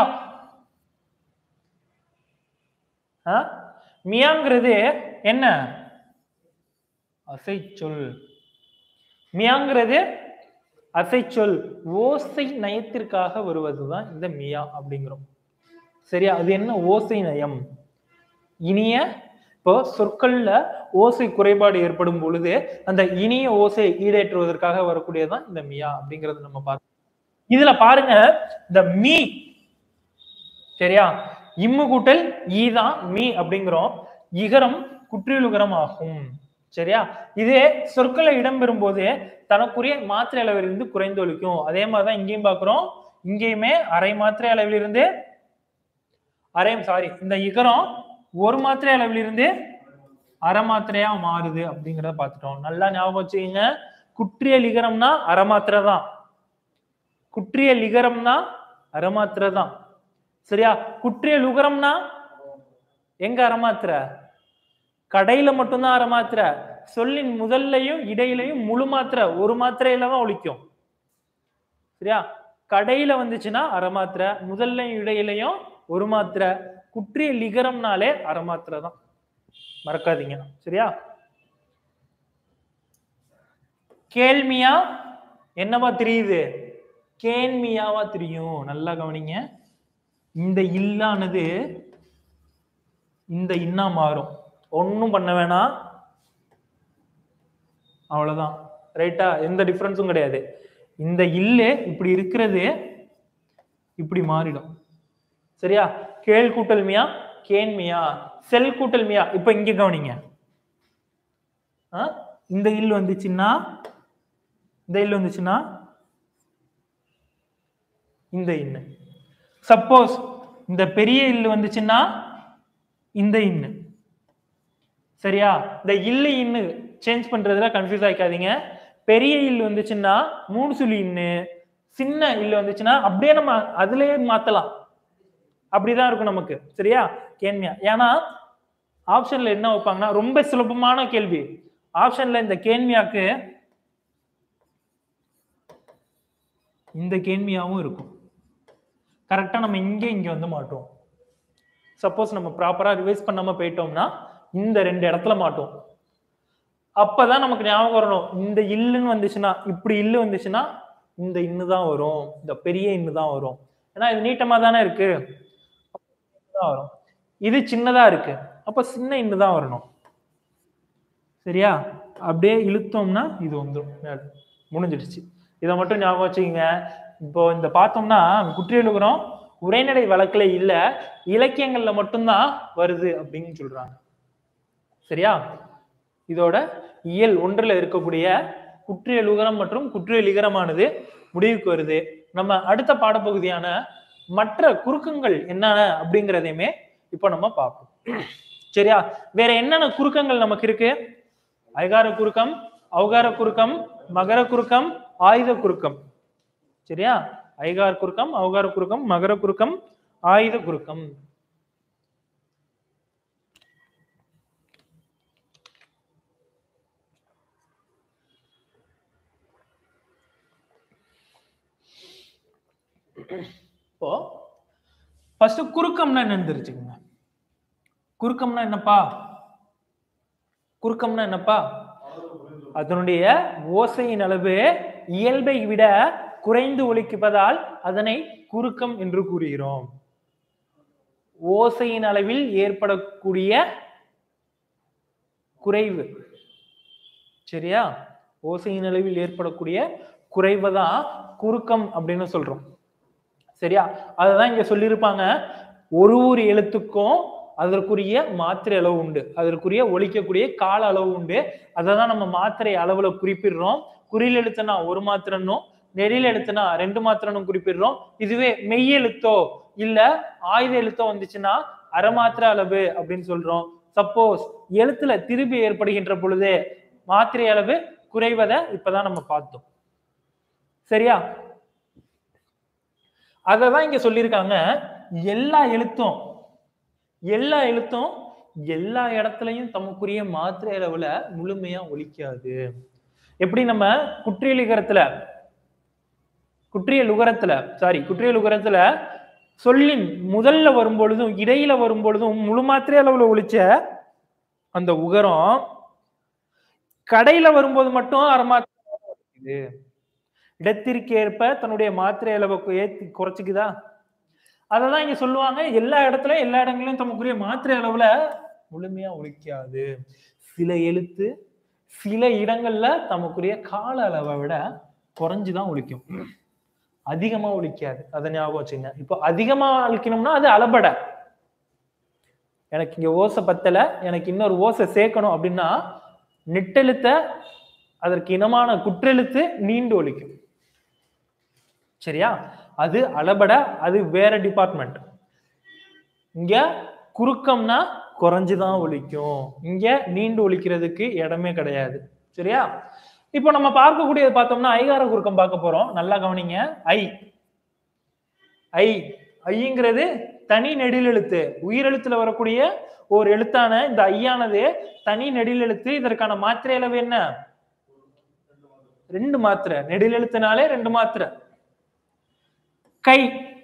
ஆ? மியாங்கிறது என்ன அசைச்சொல் மியாங்கிறது அசைச்சொல் ஓசை நயத்திற்காக வருவதுதான் இந்த மியா அப்படிங்கிறோம் சரியா அது என்ன ஓசை நயம் இனிய இப்போ சொற்கள்ல ஓசை குறைபாடு ஏற்படும் பொழுது அந்த இனிய ஓசை ஈடேற்றுவதற்காக வரக்கூடியதுதான் இந்த மியா அப்படிங்கறது நம்ம பார்த்தோம் இதுல பாருங்க இந்த மீ சரியா இம்மு கூட்டல் ஈ தான் மீ அப்படிங்கிறோம் இகரம் குற்றியலுகரம் ஆகும் சரியா இதே சொற்களை இடம்பெறும் போது தனக்குரிய மாத்திரை அளவிலிருந்து குறைந்து ஒழிக்கும் அதே மாதிரிதான் இங்கேயும் பார்க்கிறோம் இங்கேயுமே அரை மாத்திரை அளவிலிருந்து அரை சாரி இந்த இகரம் ஒரு மாத்திரை அளவிலிருந்து அரை மாத்திரையா மாறுது அப்படிங்கிறத பார்த்துட்டோம் நல்லா ஞாபகம் வச்சுக்கோங்க குற்றிய லிகரம்னா அரை மாத்திரை தான் குற்றிய லிகரம்னா அரை மாத்திரை தான் சரியா குற்றிய லுகரம்னா எங்க அரை மாத்திரை கடையில மட்டும்தான் அரை மாத்திரை சொல்லின் முதல்லையும் இடையிலையும் முழு மாத்திரை ஒரு மாத்திரையில தான் ஒழிக்கும் சரியா கடையில வந்துச்சுன்னா அரை மாத்திரை முதல்ல இடையிலையும் ஒரு மாத்திரை குற்றிய லிகரம்னாலே அரை மாத்திரை தான் மறக்காதீங்க சரியா கேள்மியா என்னவா தெரியுது கேள்மியாவா தெரியும் நல்லா கவனிங்க இந்த இல்லானது இந்த இன்னா மாறும் ஒன்றும் பண்ண வேணாம் அவ்வளவுதான் ரைட்டா எந்த டிஃபரன்ஸும் கிடையாது இந்த இல்லு இப்படி இருக்கிறது இப்படி மாறிடும் சரியா கேள் கூட்டல் மியா கேன் மியா செல் கூட்டல் மியா இப்ப இங்க கவனிங்க ஆ? இந்த இல் வந்துச்சுன்னா இந்த இல் வந்துச்சுன்னா இந்த இன்னு சப்போஸ் இந்த பெரிய இல்லு வந்துச்சுன்னா இந்த இன்னு சரியா இந்த இல்லு இன்னு சேஞ்ச் பண்றதுல கன்ஃபியூஸ் ஆயிக்காதீங்க பெரிய இல்லு வந்துச்சுன்னா மூணு சுழி இன்னு சின்ன இல்லு வந்துச்சுன்னா அப்படியே நம்ம அதுலயே மாத்தலாம் அப்படிதான் இருக்கும் நமக்கு சரியா கேள்வியா ஏன்னா ஆப்ஷன்ல என்ன வைப்பாங்கன்னா ரொம்ப சுலபமான கேள்வி ஆப்ஷன்ல இந்த கேள்வியாக்கு இந்த கேள்வியாவும் இருக்கும் கரெக்டா நம்ம இங்க இங்க வந்து மாட்டோம் சப்போஸ் நம்ம ப்ராப்பரா ரிவைஸ் பண்ணாம போயிட்டோம்னா இந்த ரெண்டு இடத்துல மாட்டோம் அப்பதான் நமக்கு ஞாபகம் வரணும் இந்த இல்லுன்னு வந்துச்சுன்னா இப்படி இல்லு வந்துச்சுன்னா இந்த இன்னு தான் வரும் இந்த பெரிய இன்னு தான் வரும் ஏன்னா இது நீட்டமா தானே இருக்கு தான் வரும் இது சின்னதா இருக்கு அப்ப சின்ன இன்னு தான் வரணும் சரியா அப்படியே இழுத்தோம்னா இது வந்துடும் மேல. முடிஞ்சிடுச்சு இதை மட்டும் ஞாபகம் வச்சுக்கோங்க இப்போ இந்த பார்த்தோம்னா குற்றியலுகரம் உரைநடை வழக்குல இல்ல இலக்கியங்கள்ல மட்டும்தான் வருது அப்படின்னு சொல்றாங்க சரியா இதோட இயல் ஒன்றுல இருக்கக்கூடிய குற்றியலுகரம் மற்றும் குற்றியலிகரமானது முடிவுக்கு வருது நம்ம அடுத்த பாடப்பகுதியான மற்ற குறுக்கங்கள் என்னென்ன அப்படிங்கிறதையுமே இப்போ நம்ம பார்ப்போம் சரியா வேற என்னென்ன குறுக்கங்கள் நமக்கு இருக்கு ஐகார குறுக்கம் ஔகார குறுக்கம் மகர குறுக்கம் ஆயுத குறுக்கம் சரியா ஐகார குறுக்கம் ஔகார குறுக்கம் மகர குறுக்கம் ஆயுத குறுக்கம் இப்போ ஃபர்ஸ்ட் குறுக்கம்னா என்னன்னு தெரிஞ்சுக்கோங்க குறுக்கம்னா என்னப்பா குறுக்கம்னா என்னப்பா அதனுடைய ஓசையின் அளவு இயல்பை விட குறைந்து ஒலிப்பதால் அதனை குறுக்கம் என்று கூறுகிறோம் ஓசையின் அளவில் ஏற்படக்கூடிய குறைவு சரியா ஓசையின் அளவில் ஏற்படக்கூடிய குறைவை தான் குறுக்கம் அப்படின்னு சொல்றோம் சரியா அததான் இங்க சொல்லியிருப்பாங்க ஒரு ஒரு எழுத்துக்கும் அதற்குரிய மாத்திரை அளவு உண்டு அதற்குரிய ஒலிக்கக்கூடிய கால அளவு உண்டு அதை தான் நம்ம மாத்திரை அளவுல குறிப்பிடுறோம் குறில் எழுத்துனா ஒரு மாத்திரனும் நெறில் எழுத்துனா ரெண்டு மாத்திரனும் குறிப்பிடுறோம் இதுவே மெய் எழுத்தோ இல்ல ஆயுத எழுத்தோ வந்துச்சுன்னா அரை மாத்திரை அளவு அப்படின்னு சொல்றோம் சப்போஸ் எழுத்துல திருப்பி ஏற்படுகின்ற பொழுது மாத்திரை அளவு குறைவதை இப்பதான் நம்ம பார்த்தோம் சரியா அததான் இங்க சொல்லியிருக்காங்க எல்லா எழுத்தும் எல்லா எழுத்தும் எல்லா இடத்துலயும் தமக்குரிய மாத்திரை அளவுல முழுமையா ஒலிக்காது எப்படி நம்ம குற்றியலிகரத்துல குற்றியல் உகரத்துல சாரி குற்றியல் உகரத்துல சொல்லின் முதல்ல வரும் பொழுதும் இடையில வரும் பொழுதும் முழு மாத்திரை அளவுல ஒலிச்ச அந்த உகரம் கடையில வரும்போது மட்டும் அரை மாத்திரை ஒலிக்குது இடத்திற்கேற்ப தன்னுடைய மாத்திரை அளவை கு- ஏத்தி குறைச்சிக்குதா அததான் இங்க சொல்லுவாங்க எல்லா இடத்துலயும் எல்லா இடங்களையும் தமக்குரிய மாத்திரை அளவுல முழுமையா ஒலிக்காது சில எழுத்து சில இடங்கள்ல தமக்குரிய கால அளவை விட குறைஞ்சுதான் ஒலிக்கும் அதிகமா ஒலிக்காது அதை ஞாபகம் வச்சுங்க இப்போ அதிகமா ஒலிக்கணும்னா அது அளபடை எனக்கு இங்க ஓசை பத்தல எனக்கு இன்னொரு ஓசை சேர்க்கணும் அப்படின்னா நெட்டெழுத்த அதற்கு இனமான குற்றெழுத்து நீண்டு ஒலிக்கும் சரியா அது அளபட அது வேற டிபார்ட்மெண்ட் இங்க குறுக்கம்னா குறைஞ்சுதான் ஒலிக்கும் இங்க நீண்டு ஒலிக்கிறதுக்கு இடமே கிடையாது சரியா இப்போ நம்ம பார்க்கக்கூடியது பார்த்தோம்னா ஐகார குறுக்கம் பார்க்க போறோம் நல்லா கவனிங்க ஐ ஐ ஐங்கிறது தனி நெடிலெழுத்து உயிரெழுத்துல வரக்கூடிய ஒரு எழுத்தான இந்த ஐயானது தனி நெடிலெழுத்து இதற்கான மாத்திரை அளவு என்ன ரெண்டு மாத்திரை நெடில் எழுத்துனாலே ரெண்டு மாத்திரை கை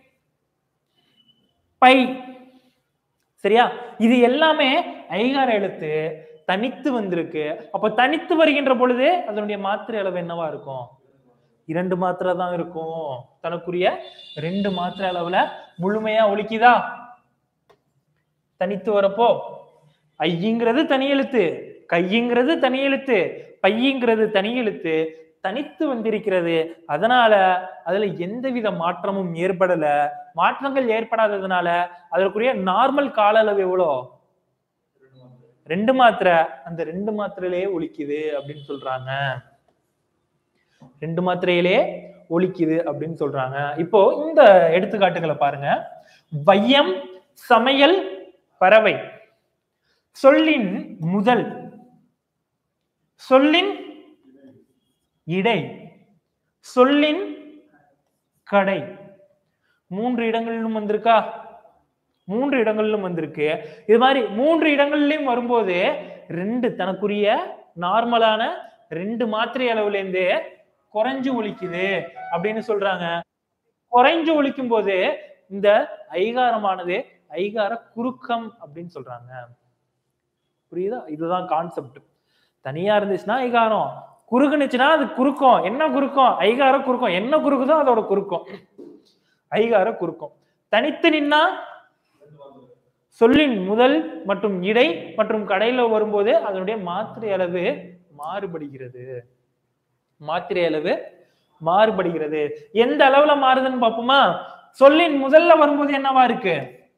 பை சரியா இது எல்லாமே ஐகார எழுத்து தனித்து வந்திருக்கு அப்ப தனித்து வருகின்ற பொழுது அதனுடைய மாத்திரை அளவு என்னவா இருக்கும் இரண்டு மாத்திரை தான் இருக்கும் தனக்குரிய ரெண்டு மாத்திரை அளவுல முழுமையா ஒலிக்குதா தனித்து வரப்போ ஐங்கிறது தனி எழுத்து கைங்கிறது தனி எழுத்து பையங்கிறது தனி எழுத்து தனித்து வந்திருக்கிறது அதனால அதுல எந்தவித மாற்றமும் ஏற்படல மாற்றங்கள் ஏற்படாததுனால அதற்குரிய நார்மல் கால அளவு எவ்வளோ ரெண்டு மாத்திரை அந்த ரெண்டு மாத்திரையிலே ஒலிக்குது அப்படின்னு சொல்றாங்க ரெண்டு மாத்திரையிலே ஒலிக்குது அப்படின்னு சொல்றாங்க இப்போ இந்த எடுத்துக்காட்டுகளை பாருங்க வையம் சமையல் பறவை சொல்லின் முதல் சொல்லின் இடை சொல்லின் கடை மூன்று இடங்களிலும் வந்திருக்கா மூன்று இடங்களிலும் வந்திருக்கு இது மாதிரி மூன்று இடங்களிலும் வரும்போது ரெண்டு தனக்குரிய நார்மலான ரெண்டு மாத்திரை அளவுல இருந்து குறைஞ்சு ஒலிக்குது அப்படின்னு சொல்றாங்க குறைஞ்சு ஒலிக்கும் போது இந்த ஐகாரமானது ஐகார குறுக்கம் அப்படின்னு சொல்றாங்க புரியுதா இதுதான் கான்செப்ட் தனியா இருந்துச்சுன்னா ஐகாரம் குறுகுனுச்சுன்னா அது குறுக்கம் என்ன குறுக்கம் ஐகார குறுக்கம் என்ன குறுக்குதோ அதோட குறுக்கம் ஐகார குறுக்கம் தனித்து நின்னா சொல்லின் முதல் மற்றும் இடை மற்றும் கடையில வரும்போது அதனுடைய மாத்திரை அளவு மாறுபடுகிறது மாத்திரை அளவு மாறுபடுகிறது எந்த அளவுல மாறுதுன்னு பார்ப்போமா சொல்லின் முதல்ல வரும்போது என்னவா இருக்கு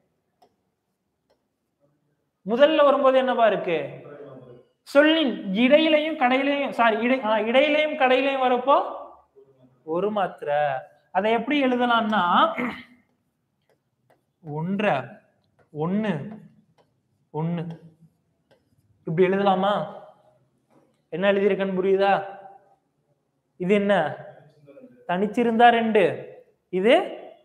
முதல்ல வரும்போது என்னவா இருக்கு சொல்லின் இடையிலையும் கடையிலையும் சாரி இடை ஆ, இடையிலையும் கடையிலையும் வரப்போ ஒரு மாத்திரை அதை எப்படி எழுதலாம்னா ஒன்ற ஒண்ணு ஒண்ணு இப்படி எழுதலாமா என்ன எழுதியிருக்கேன்னு புரியுதா இது என்ன தனிச்சிருந்தா ரெண்டு இது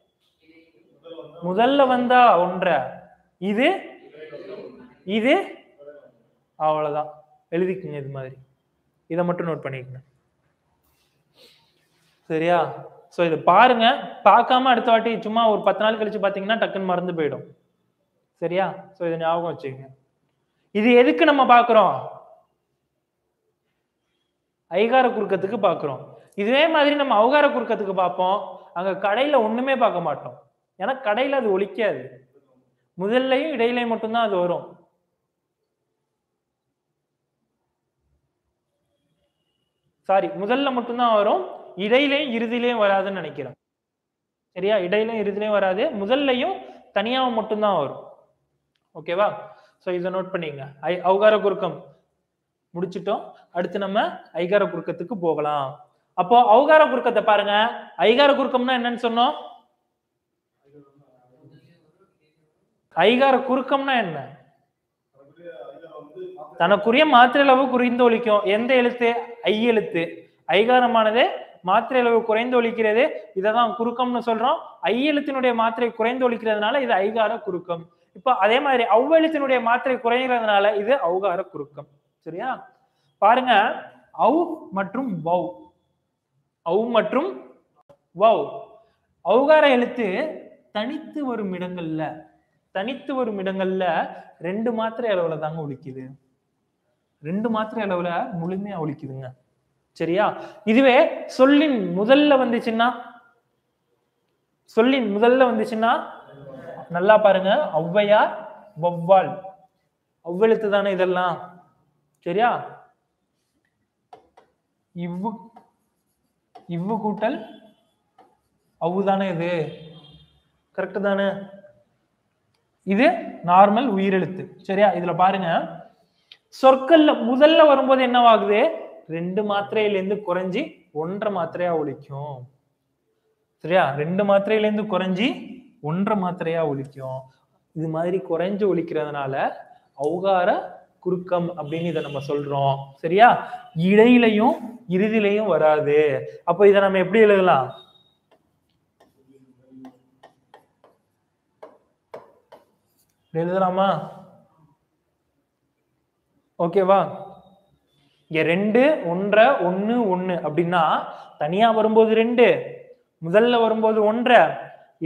முதல்ல வந்தா ஒன்ற இது இது அவ்வளவுதான் எழுதிக்குங்க இது மாதிரி இதை மட்டும் நோட் பண்ணிக்கங்க சரியா சோ இதை பாருங்க பார்க்காம அடுத்த வாட்டி சும்மா ஒரு பத்து நாள் கழிச்சு பாத்தீங்கன்னா டக்குன்னு மறந்து போயிடும் சரியா சோ இதை ஞாபகம் வச்சுக்கங்க இது எதுக்கு நம்ம பார்க்கிறோம் ஐகார குறுக்கத்துக்கு பார்க்கிறோம் இதே மாதிரி நம்ம அவகார குறுக்கத்துக்கு பார்ப்போம் அங்க கடையில ஒண்ணுமே பார்க்க மாட்டோம் ஏன்னா கடையில அது ஒலிக்காது முதல்லையும் இடையிலையும் மட்டும்தான் அது வரும் சாரி முதல்ல மட்டும்தான் வரும் இடையிலையும் இறுதியிலையும் வராதுன்னு நினைக்கிறேன் சரியா இடையிலையும் இறுதியிலையும் வராது முதல்லையும் தனியாவும் மட்டும்தான் வரும் ஓகேவா சோ இதை நோட் பண்ணிங்க ஐ அவகார குறுக்கம் முடிச்சிட்டோம் அடுத்து நம்ம ஐகார குறுக்கத்துக்கு போகலாம் அப்போ அவகார குறுக்கத்தை பாருங்க ஐகார குறுக்கம்னா என்னன்னு சொன்னோம் ஐகார குறுக்கம்னா என்ன தனக்குரிய மாத்திரை அளவு குறைந்து ஒலிக்கும் எந்த எழுத்து ஐ எழுத்து ஐகாரமானது மாத்திரை அளவு குறைந்து ஒலிக்கிறது இததான் குறுக்கம்னு சொல்றோம் ஐ எழுத்தினுடைய மாத்திரை குறைந்து ஒலிக்கிறதுனால இது ஐகார குறுக்கம் இப்போ அதே மாதிரி அவ்வெழுத்தினுடைய மாத்திரை குறைகிறதுனால இது அவுகார குறுக்கம் சரியா பாருங்க அவு மற்றும் வவ் அவு மற்றும் வவ் அவுகார எழுத்து தனித்து வரும் இடங்கள்ல தனித்து வரும் இடங்கள்ல ரெண்டு மாத்திரை அளவுல தாங்க ஒலிக்குது ரெண்டு மாத்திரை அளவுல முழுமையா ஒலிக்குதுங்க சரியா இதுவே சொல்லின் முதல்ல வந்துச்சுன்னா சொல்லின் முதல்ல வந்துச்சுன்னா நல்லா பாருங்க ஔவையார் வௌவால் அவ்வெழுத்து தானே இதெல்லாம் சரியா இவ்வு இவ்வு கூட்டல் அவ்வு தானே இது கரெக்ட் தானே இது நார்மல் உயிரெழுத்து சரியா இதுல பாருங்க சொற்கள்ல முதல்ல வரும்போது என்னவாகுது ரெண்டு மாத்திரையில இருந்து குறைஞ்சி ஒன்றரை மாத்திரையா ஒலிக்கும் சரியா ரெண்டு மாத்திரையில இருந்து குறைஞ்சி ஒன்றரை மாத்திரையா ஒலிக்கும் இது மாதிரி குறைஞ்சு ஒலிக்கிறதுனால அவுகார குறுக்கம் அப்படின்னு இதை நம்ம சொல்றோம் சரியா இடையிலையும் இறுதியிலையும் வராது அப்போ இதை நம்ம எப்படி எழுதலாம் எழுதலாமா ஓகேவா இங்க ரெண்டு ஒன்றரை ஒண்ணு ஒண்ணு அப்படின்னா தனியா வரும்போது ரெண்டு முதல்ல வரும்போது ஒன்றரை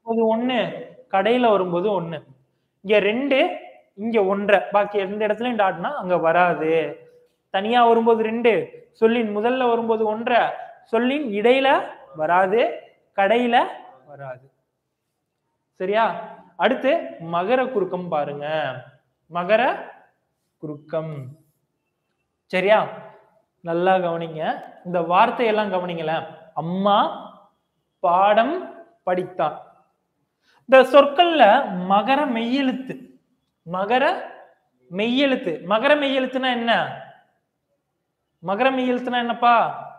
வரும்போது ஒண்ணு கடையில வரும்போது ஒண்ணு இங்க ரெண்டு இங்க ஒன்றரை பாக்கி எந்த இடத்துலயும் டாட்னா அங்க வராது தனியா வரும்போது ரெண்டு சொல்லின் முதல்ல வரும்போது ஒன்றரை சொல்லின் இடையில வராது கடையில வராது சரியா அடுத்து மகர குறுக்கம் பாருங்க மகர குறுக்கம் சரியா நல்லா கவனிங்க இந்த வார்த்தையெல்லாம் கவனிங்களேன் அம்மா பாடம் படித்தான் இந்த சொற்கள்ல மகர மெய்யெழுத்து மகர மெய்யெழுத்து மகர மெய்யெழுத்துனா என்ன மகர மெய்யெழுத்துனா என்னப்பா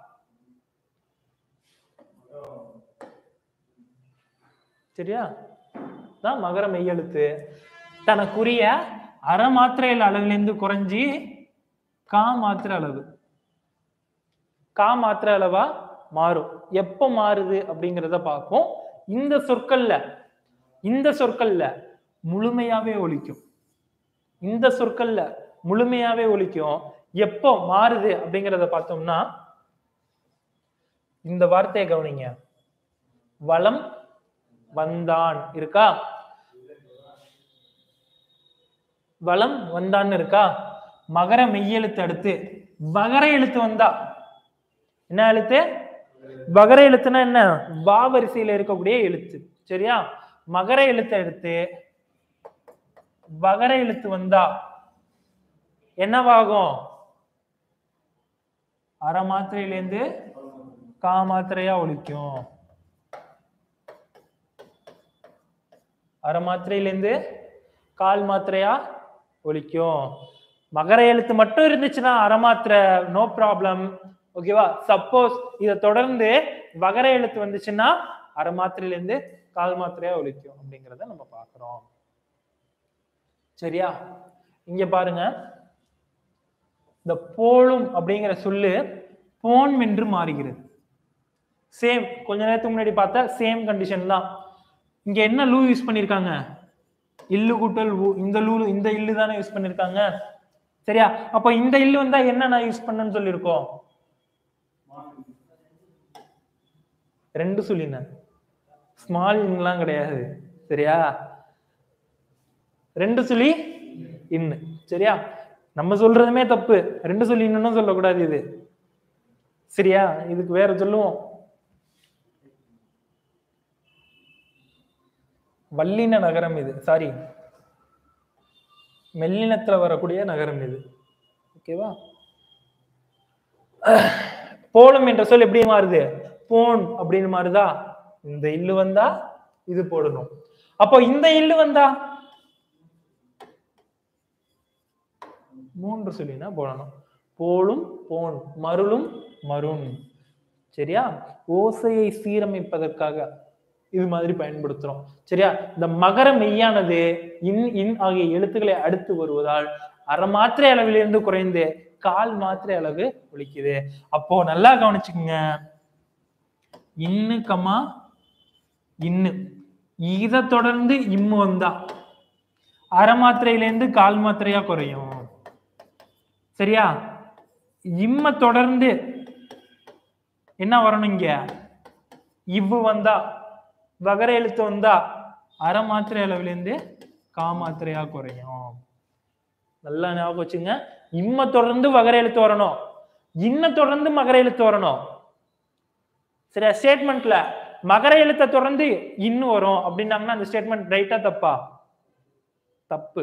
சரியா தான் மகர மெய்யெழுத்து தனக்குரிய அரை மாத்திரையில் அளவுலேருந்து குறைஞ்சி கா மாத்திரை அளவு கா மாத்திரை அளவா மாறும் எப்போ மாறுது அப்படிங்கிறத பார்ப்போம் இந்த சொற்கள்ல இந்த சொற்கள்ல முழுமையாவே ஒலிக்கும் இந்த சொற்கள்ல முழுமையாவே ஒலிக்கும் எப்போ மாறுது அப்படிங்கிறத பார்த்தோம்னா இந்த வார்த்தையை கவனிங்க வளம் வந்தான் இருக்கா வளம் வந்தான்னு இருக்கா மகர மெய்யெழுத்து அடுத்து வகர எழுத்து வந்தா என்ன எழுத்து வகர எழுத்துனா என்ன வா வரிசையில இருக்கக்கூடிய எழுத்து சரியா மகர எழுத்தை எடுத்து வகர எழுத்து வந்தா என்னவாகும் அரை மாத்திரையிலேருந்து கா மாத்திரையா ஒலிக்கும் அரை மாத்திரையிலேருந்து கால் மாத்திரையா ஒலிக்கும் மகர எழுத்து மட்டும் இருந்துச்சுன்னா அரை மாத்திரை நோ ப்ராப்ளம் ஓகேவா சப்போஸ் இதை தொடர்ந்து வகர எழுத்து வந்துச்சுன்னா அரை மாத்திரையிலேருந்து கால் மாத்திரையா ஒலிக்கும் அப்படிங்கிறத நம்ம பார்க்கிறோம் சரியா இங்க பாருங்க இந்த போலும் அப்படிங்கிற சொல்லு போன் என்று மாறுகிறது சேம் கொஞ்ச நேரத்துக்கு முன்னாடி பார்த்தா சேம் கண்டிஷன் தான் இங்க என்ன லூ யூஸ் பண்ணிருக்காங்க இல்லு கூட்டல் ஊ இந்த லூ இந்த இல்லு தானே யூஸ் பண்ணிருக்காங்க சரியா அப்ப இந்த இல்லு வந்தா என்ன நான் யூஸ் பண்ணேன்னு சொல்லியிருக்கோம் ரெண்டு சொல்லின ஸ்மால் இன்னெலாம் கிடையாது சரியா ரெண்டு சுழி இன்னு சரியா நம்ம சொல்றதுமே தப்பு ரெண்டு சொல்லி இன்னும் சொல்லக்கூடாது இது சரியா இதுக்கு வேற சொல்லுவோம் வல்லின நகரம் இது சாரி மெல்லினத்துல வரக்கூடிய நகரம் இது ஓகேவா போலும் என்ற சொல் எப்படி மாறுது போன் அப்படின்னு மாறுதா இந்த இல்லு வந்தா இது போடணும் அப்போ இந்த இல்லு வந்தா மூன்று சொல்லினா போடணும் போலும் போன் மருளும் மருண் சரியா ஓசையை சீரமைப்பதற்காக இது மாதிரி பயன்படுத்துறோம் சரியா இந்த மகர மெய்யானது இன் இன் ஆகிய எழுத்துக்களை அடுத்து வருவதால் அரை மாத்திரை அளவிலிருந்து குறைந்து கால் மாத்திரை அளவு ஒலிக்குது அப்போ நல்லா கவனிச்சுக்கோங்க இன்னு கமா இன்னு இத தொடர்ந்து இம்மு வந்தா அரை மாத்திரையிலேருந்து கால் மாத்திரையா குறையும் சரியா இம்ம தொடர்ந்து என்ன வரணும் இங்க இவ்வு வந்தா வகர எழுத்து வந்தா அரை மாத்திரை அளவுலேருந்து கா மாத்திரையா குறையும் நல்லா ஞாபகம் வச்சுங்க இம்ம தொடர்ந்து வகர எழுத்து வரணும் இன்ன தொடர்ந்து மகர எழுத்து வரணும் சரியா ஸ்டேட்மெண்ட்ல மகர எழுத்தை தொடர்ந்து இன்னு வரும் அப்படின்னாங்கன்னா அந்த ஸ்டேட்மெண்ட் ரைட்டா தப்பா தப்பு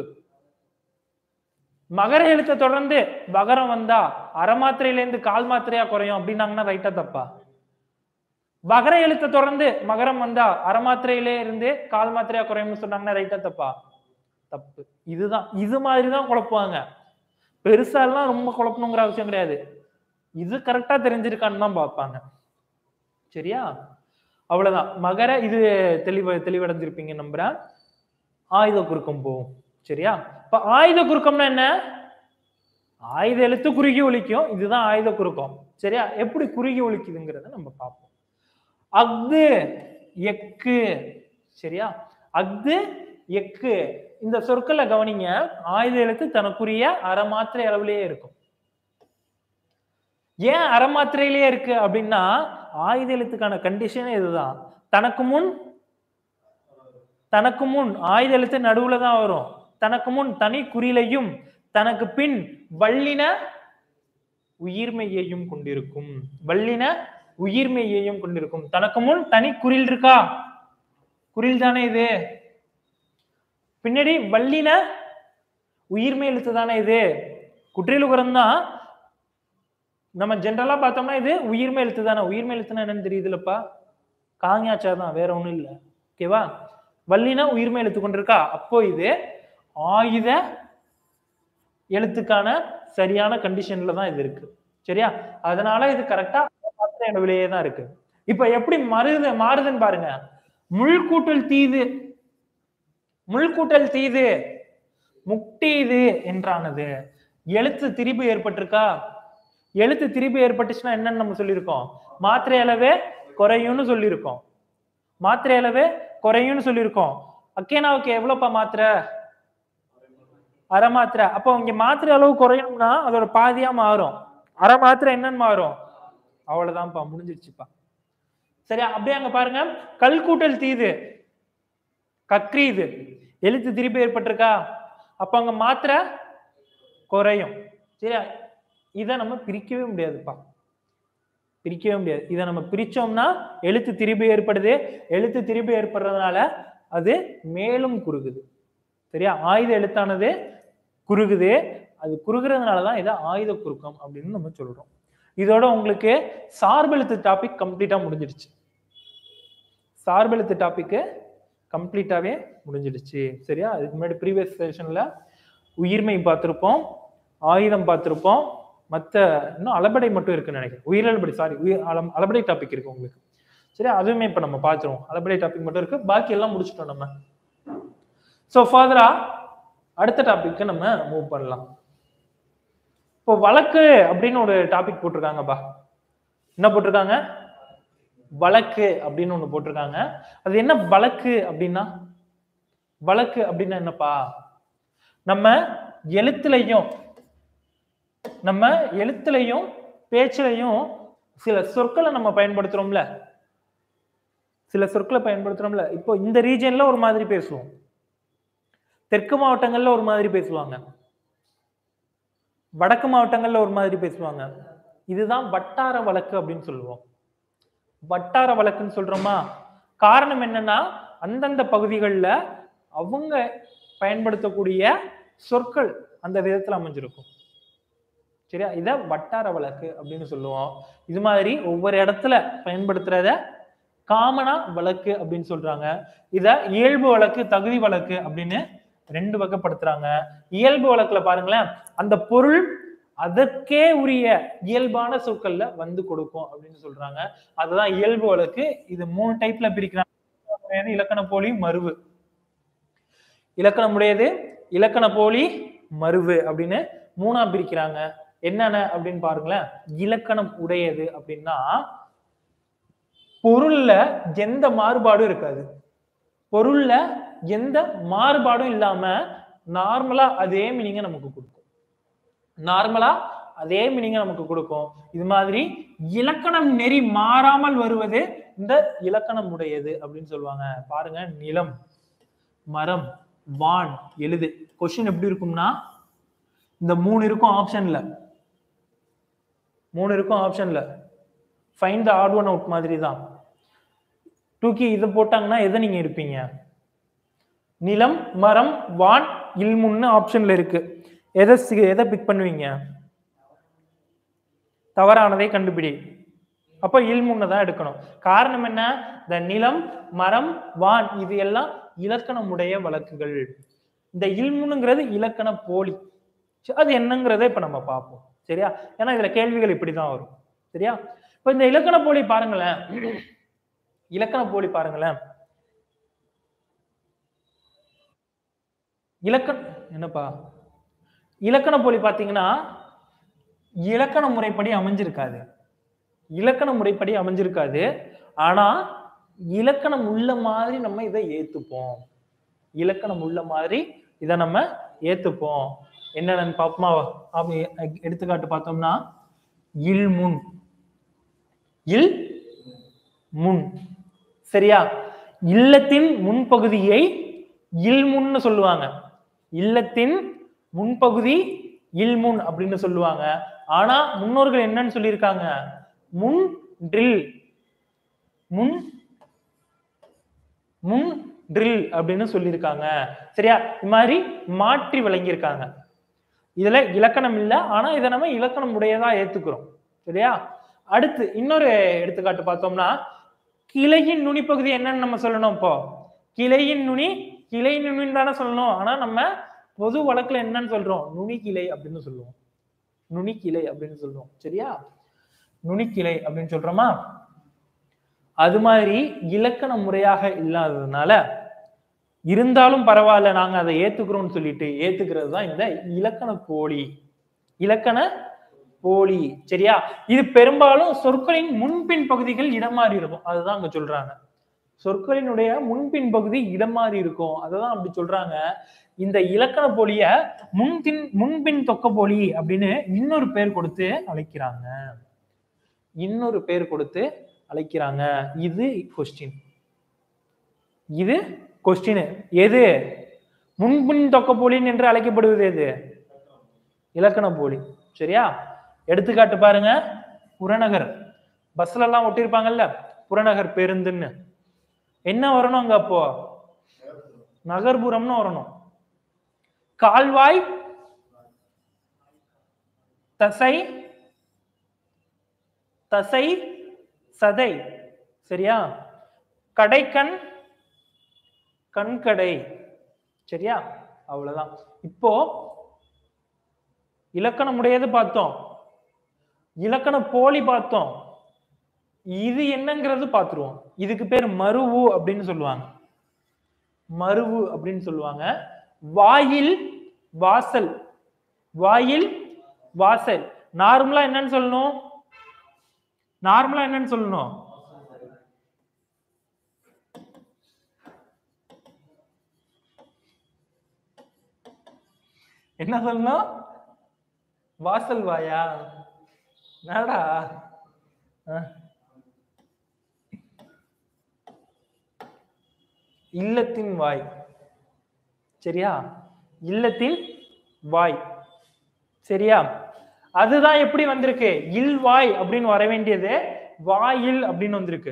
மகர எழுத்தை தொடர்ந்து வகரம் வந்தா அரை மாத்திரையிலேருந்து கால் மாத்திரையா குறையும் அப்படின்னாங்கன்னா ரைட்டா தப்பா வகர எழுத்தை தொடர்ந்து மகரம் வந்தா அரை மாத்திரையிலே இருந்து கால் மாத்திரையா குறையும்னு சொன்னாங்கன்னா ரைட்டா தப்பா தப்பு இதுதான் இது மாதிரி தான் குழப்புவாங்க பெருசாலாம் ரொம்ப குழப்பணுங்கிற அவசியம் கிடையாது இது கரெக்டா தெரிஞ்சிருக்கான்னு தான் பார்ப்பாங்க சரியா அவ்வளவுதான் மகர இது தெளிவ தெளிவடைஞ்சிருப்பீங்க நம்புறேன் ஆயுத குறுக்கம் போகும் சரியா இப்ப ஆயுத குறுக்கம்னா என்ன ஆயுத எழுத்து குறுகி ஒலிக்கும் இதுதான் ஆயுத குறுக்கம் சரியா எப்படி குறுகி ஒலிக்குதுங்கிறத நம்ம பார்ப்போம் அஃது எக்கு சரியா அஃது எக்கு இந்த சொற்களை கவனிங்க ஆயுத எழுத்து தனக்குரிய அரை மாத்திரை அளவுலயே இருக்கும் ஏன் அரை மாத்திரையிலேயே இருக்கு அப்படின்னா ஆயுத எழுத்துக்கான கண்டிஷனே இதுதான் தனக்கு முன் தனக்கு முன் ஆயுத எழுத்து நடுவுல தான் வரும் தனக்கு முன் தனி குறிலையும் தனக்கு பின் வல்லின உயிர்மெய்யையும் கொண்டிருக்கும் வல்லின உயிர்மெய்யையும் கொண்டிருக்கும் தனக்கு முன் தனி குறில் இருக்கா குறில் தானே இது பின்னாடி வல்லின உயிர்மை எழுத்து தானே இது குற்றியலுகரம் தான் நம்ம ஜென்ரலா பார்த்தோம்னா இது உயிர்மை எழுத்து தானே உயிர்மை எழுத்துனா என்னன்னு தெரியுதுலப்பா காங்கியாச்சா தான் வேற ஒண்ணும் இல்லை ஓகேவா வல்லினா உயிர்மை எழுத்து கொண்டிருக்கா அப்போ இது ஆயுத எழுத்துக்கான சரியான கண்டிஷன்ல தான் இது இருக்கு சரியா அதனால இது கரெக்டா விலையே தான் இருக்கு இப்ப எப்படி மருது மாறுதுன்னு பாருங்க முள்கூட்டல் தீது முள்கூட்டல் தீது முக்டீது என்றானது எழுத்து திரிபு ஏற்பட்டிருக்கா எழுத்து திரிபு ஏற்பட்டுச்சுன்னா என்னன்னு நம்ம சொல்லியிருக்கோம் மாத்திரை அளவே குறையும்னு சொல்லியிருக்கோம் மாத்திரை அளவே குறையும்னு சொல்லியிருக்கோம் அக்கேனாவுக்கு எவ்வளவுப்பா மாத்திரை அரை மாத்திரை அப்போ இங்க மாத்திரை அளவு குறையணும்னா அதோட பாதியா மாறும் அரை மாத்திரை என்னன்னு மாறும் அவ்வளவுதான்ப்பா முடிஞ்சிருச்சுப்பா சரியா அப்படியே அங்க பாருங்க கல்கூட்டல் தீது கக்ரீது எழுத்து திருப்பி ஏற்பட்டிருக்கா அப்ப அங்க மாத்திரை குறையும் சரியா இதை நம்ம பிரிக்கவே முடியாதுப்பா பிரிக்கவே முடியாது இதை நம்ம பிரிச்சோம்னா எழுத்து திரிபு ஏற்படுது எழுத்து திரிபு ஏற்படுறதுனால அது மேலும் குறுகுது சரியா ஆயுத எழுத்தானது குறுகுது அது குறுகுறதுனால தான் இதை ஆயுத குறுக்கம் அப்படின்னு நம்ம சொல்றோம் இதோட உங்களுக்கு சார்பெழுத்து டாபிக் கம்ப்ளீட்டா முடிஞ்சிடுச்சு சார்பெழுத்து டாபிக்கு கம்ப்ளீட்டாவே முடிஞ்சிடுச்சு சரியா அதுக்கு முன்னாடி ப்ரீவியஸ் செஷன்ல உயிர்மை பார்த்திருப்போம் ஆயுதம் பார்த்திருப்போம் மற்ற இன்னும் அளபடை மட்டும் இருக்குன்னு நினைக்கிறேன் உயிரல்படை சாரி உயிர் அளம் அளபடை டாபிக் இருக்கு உங்களுக்கு சரி அதுவுமே இப்ப நம்ம பார்த்துருவோம் அளபடை டாபிக் மட்டும் இருக்கு பாக்கி எல்லாம் முடிச்சிட்டோம் நம்ம ஸோ ஃபாதரா அடுத்த டாபிக்கு நம்ம மூவ் பண்ணலாம் இப்போ வழக்கு அப்படின்னு ஒரு டாபிக் போட்டிருக்காங்கப்பா என்ன போட்டிருக்காங்க வழக்கு அப்படின்னு ஒண்ணு போட்டிருக்காங்க அது என்ன வழக்கு அப்படின்னா வழக்கு அப்படின்னா என்னப்பா நம்ம எழுத்துலையும் நம்ம எழுத்துலையும் பேச்சிலையும் சில சொற்களை நம்ம பயன்படுத்துறோம்ல சில சொற்களை பயன்படுத்துறோம்ல இப்போ இந்த ரீஜன்ல ஒரு மாதிரி பேசுவோம் தெற்கு மாவட்டங்கள்ல ஒரு மாதிரி பேசுவாங்க வடக்கு மாவட்டங்கள்ல ஒரு மாதிரி பேசுவாங்க இதுதான் வட்டார வழக்கு அப்படின்னு சொல்லுவோம் வட்டார வழக்குன்னு சொல்றோமா காரணம் என்னன்னா அந்தந்த பகுதிகளில் அவங்க பயன்படுத்தக்கூடிய சொற்கள் அந்த விதத்துல அமைஞ்சிருக்கும் சரியா இத வட்டார வழக்கு அப்படின்னு சொல்லுவோம் இது மாதிரி ஒவ்வொரு இடத்துல பயன்படுத்துறத காமனா வழக்கு அப்படின்னு சொல்றாங்க இத இயல்பு வழக்கு தகுதி வழக்கு அப்படின்னு ரெண்டு வகைப்படுத்துறாங்க இயல்பு வழக்குல பாருங்களேன் அந்த பொருள் அதற்கே உரிய இயல்பான சொற்கள்ல வந்து கொடுக்கும் அப்படின்னு சொல்றாங்க அதுதான் இயல்பு வழக்கு இது மூணு டைப்ல பிரிக்கிறாங்க இலக்கண போலி மருவு இலக்கணம் உடையது இலக்கண போலி மருவு அப்படின்னு மூணா பிரிக்கிறாங்க என்னென்ன அப்படின்னு பாருங்களேன் இலக்கணம் உடையது அப்படின்னா பொருள்ல எந்த மாறுபாடும் இருக்காது பொருள்ல எந்த மாறுபாடும் இல்லாம நார்மலா அதே மீனிங்க நமக்கு கொடுக்கும் நார்மலா அதே மீனிங்க நமக்கு கொடுக்கும் இது மாதிரி இலக்கணம் நெறி மாறாமல் வருவது இந்த இலக்கணம் உடையது அப்படின்னு சொல்லுவாங்க பாருங்க நிலம் மரம் வான் எழுது கொஸ்டின் எப்படி இருக்கும்னா இந்த மூணு இருக்கும் ஆப்ஷன்ல மூணு இருக்கும் ஆப்ஷன்ல find the odd one out மாதிரி தான் தூக்கி இதை போட்டாங்கன்னா எதை நீங்க எடுப்பீங்க நிலம் மரம் வான் இல்முன்னு ஆப்ஷன்ல இருக்கு எதை சி- எதை பிக் பண்ணுவீங்க தவறானதை கண்டுபிடி அப்ப இல்முன்னு தான் எடுக்கணும் காரணம் என்ன இந்த நிலம் மரம் வான் இது எல்லாம் இலக்கணமுடைய வழக்குகள் இந்த இல்முனுங்கிறது இலக்கண போலி சரி, அது என்னங்கிறத இப்ப நம்ம பார்ப்போம் சரியா ஏன்னா இதுல கேள்விகள் இப்படிதான் வரும் சரியா இப்ப இந்த இலக்கண போலி பாருங்களேன் இலக்கண போலி பாருங்களேன் இலக்கண என்னப்பா இலக்கண போலி பாத்தீங்கன்னா இலக்கண முறைப்படி அமைஞ்சிருக்காது இலக்கண முறைப்படி அமைஞ்சிருக்காது ஆனா இலக்கணம் உள்ள மாதிரி நம்ம இதை ஏத்துப்போம் இலக்கணம் உள்ள மாதிரி இதை நம்ம ஏத்துப்போம் என்னன்னு பாப்போமா அப்ப எ- எடுத்துக்காட்டு பார்த்தோம்னா இல் முன் இல் முன் சரியா இல்லத்தின் முன்பகுதியை இல்முன்னு சொல்லுவாங்க இல்லத்தின் முன்பகுதி இல்முன் அப்படின்னு சொல்லுவாங்க ஆனா முன்னோர்கள் என்னன்னு சொல்லியிருக்காங்க முன் ட்ரில் முன் முன் ட்ரில் அப்படின்னு சொல்லியிருக்காங்க சரியா இது மாதிரி மாற்றி வழங்கியிருக்காங்க இதுல இலக்கணம் இல்லை ஆனா இதை நம்ம இலக்கணம் உடையதா ஏத்துக்கிறோம் சரியா அடுத்து இன்னொரு எடுத்துக்காட்டு பார்த்தோம்னா கிளையின் நுனிப்பகுதி என்னன்னு நம்ம சொல்லணும் இப்போ கிளையின் நுனி கிளை நுனின்னு தானே சொல்லணும் ஆனா நம்ம பொது வழக்குல என்னன்னு சொல்றோம் நுனி கிளை அப்படின்னு சொல்லுவோம் நுனி கிளை அப்படின்னு சொல்லுவோம் சரியா நுனி கிளை அப்படின்னு சொல்றோமா அது மாதிரி இலக்கண முறையாக இல்லாததுனால இருந்தாலும் பரவாயில்ல நாங்க அதை ஏத்துக்கிறோம்னு சொல்லிட்டு ஏத்துக்கிறது தான் இந்த இலக்கண போலி இலக்கண போலி சரியா இது பெரும்பாலும் சொற்களின் முன்பின் பகுதிகள் இடம் மாறி இருக்கும் அதுதான் அங்க சொல்றாங்க சொற்களினுடைய முன்பின் பகுதி இடம் மாறி இருக்கும் அததான் அப்படி சொல்றாங்க இந்த இலக்கண போலிய முன்பின் முன்பின் தொக்க போலி அப்படின்னு இன்னொரு பேர் கொடுத்து அழைக்கிறாங்க இன்னொரு பேர் கொடுத்து அழைக்கிறாங்க இது கொஸ்டின் இது கொஸ்டின் எது முன்பின் தொக்க போலின் என்று அழைக்கப்படுவது எது இலக்கண போலி சரியா எடுத்துக்காட்டு பாருங்க புறநகர் பஸ்ல எல்லாம் ஒட்டியிருப்பாங்கல்ல புறநகர் பேருந்துன்னு என்ன வரணும் அங்க அப்போ நகர்புறம்னு வரணும் கால்வாய் தசை தசை சதை சரியா கடைக்கண் கண்கடை சரியா அவ்வளவுதான் இப்போ இலக்கணம் உடையது பார்த்தோம் இலக்கண போலி பார்த்தோம் இது என்னங்கிறது பார்த்துருவோம் இதுக்கு பேர் மருவு அப்படின்னு சொல்லுவாங்க மருவு அப்படின்னு சொல்லுவாங்க வாயில் வாசல் வாயில் வாசல் நார்மலா என்னன்னு சொல்லணும் நார்மலா என்னன்னு சொல்லணும் என்ன சொல்லணும் வாசல் வாயா என்னடா அஹ். இல்லத்தின் வாய் சரியா இல்லத்தின் வாய் சரியா அதுதான் எப்படி வந்திருக்கு இல்வாய் அப்படின்னு வர வேண்டியது வாயில் அப்படின்னு வந்திருக்கு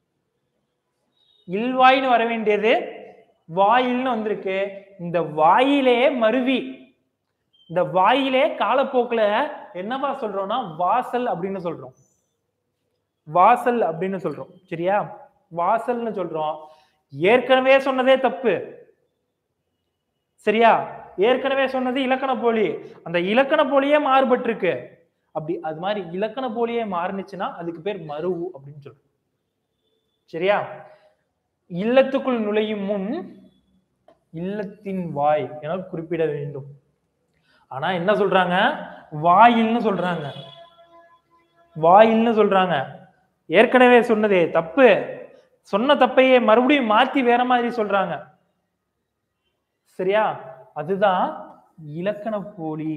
இல்வாய்னு வர வேண்டியது வாயில்னு வந்திருக்கு இந்த வாயிலே மருவி இந்த வாயிலே காலப்போக்குல என்னவா சொல்றோம்னா வாசல் அப்படின்னு சொல்றோம் வாசல் அப்படின்னு சொல்றோம் சரியா வாசல்னு சொல்றோம் ஏற்கனவே சொன்னதே தப்பு சரியா ஏற்கனவே சொன்னது இலக்கண போலி அந்த இலக்கண போலியே மாறுபட்டிருக்கு அப்படி அது மாதிரி இலக்கண போலியே மாறுனுச்சுன்னா அதுக்கு பேர் மருவு அப்படின்னு சொல்றோம் சரியா இல்லத்துக்குள் நுழையும் முன் இல்லத்தின் வாய் என குறிப்பிட வேண்டும் ஆனா என்ன சொல்றாங்க வாயில்னு சொல்றாங்க வாயில்னு சொல்றாங்க ஏற்கனவே சொன்னதே தப்பு சொன்ன தப்பையே மறுபடியும் மாத்தி வேற மாதிரி சொல்றாங்க சரியா அதுதான் இலக்கண போலி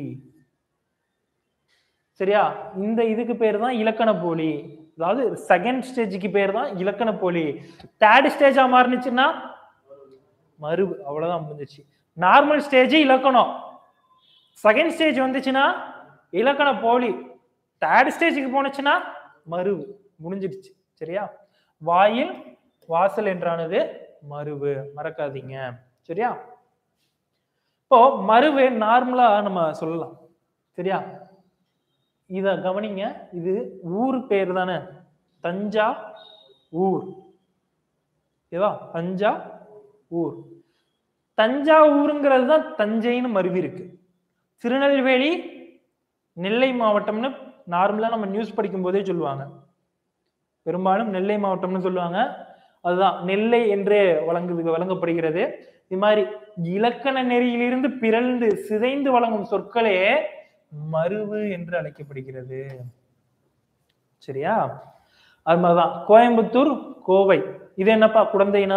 சரியா இந்த இதுக்கு பேர் தான் இலக்கண போலி அதாவது செகண்ட் ஸ்டேஜுக்கு பேர் தான் இலக்கண போலி தேர்ட் ஸ்டேஜா மாறுனுச்சுன்னா மறு அவ்வளவுதான் முடிஞ்சிச்சு நார்மல் ஸ்டேஜ் இலக்கணம் செகண்ட் ஸ்டேஜ் வந்துச்சுன்னா இலக்கண போலி தேர்ட் ஸ்டேஜுக்கு போனுச்சுன்னா மருவு முடிஞ்சிடுச்சு சரியா வாயில் வாசல் என்றானது மருவு மறக்காதீங்க சரியா இப்போ மருவு நார்மலா நம்ம சொல்லலாம் சரியா இத கவனிங்க இது ஊர் பேர் தானே தஞ்சா ஊர் ஓகேவா தஞ்சா ஊர் தஞ்சாவூருங்கிறது தான் தஞ்சைன்னு மருவி இருக்கு திருநெல்வேலி நெல்லை மாவட்டம்னு நார்மலா நம்ம நியூஸ் படிக்கும் போதே சொல்லுவாங்க பெரும்பாலும் நெல்லை மாவட்டம்னு சொல்லுவாங்க அதுதான் நெல்லை என்று வழங்கு வழங்கப்படுகிறது இது மாதிரி இலக்கண நெறியிலிருந்து பிறழ்ந்து சிதைந்து வழங்கும் சொற்களே மருவு என்று அழைக்கப்படுகிறது சரியா அது மாதிரிதான் கோயம்புத்தூர் கோவை இது என்னப்பா குழந்தைனா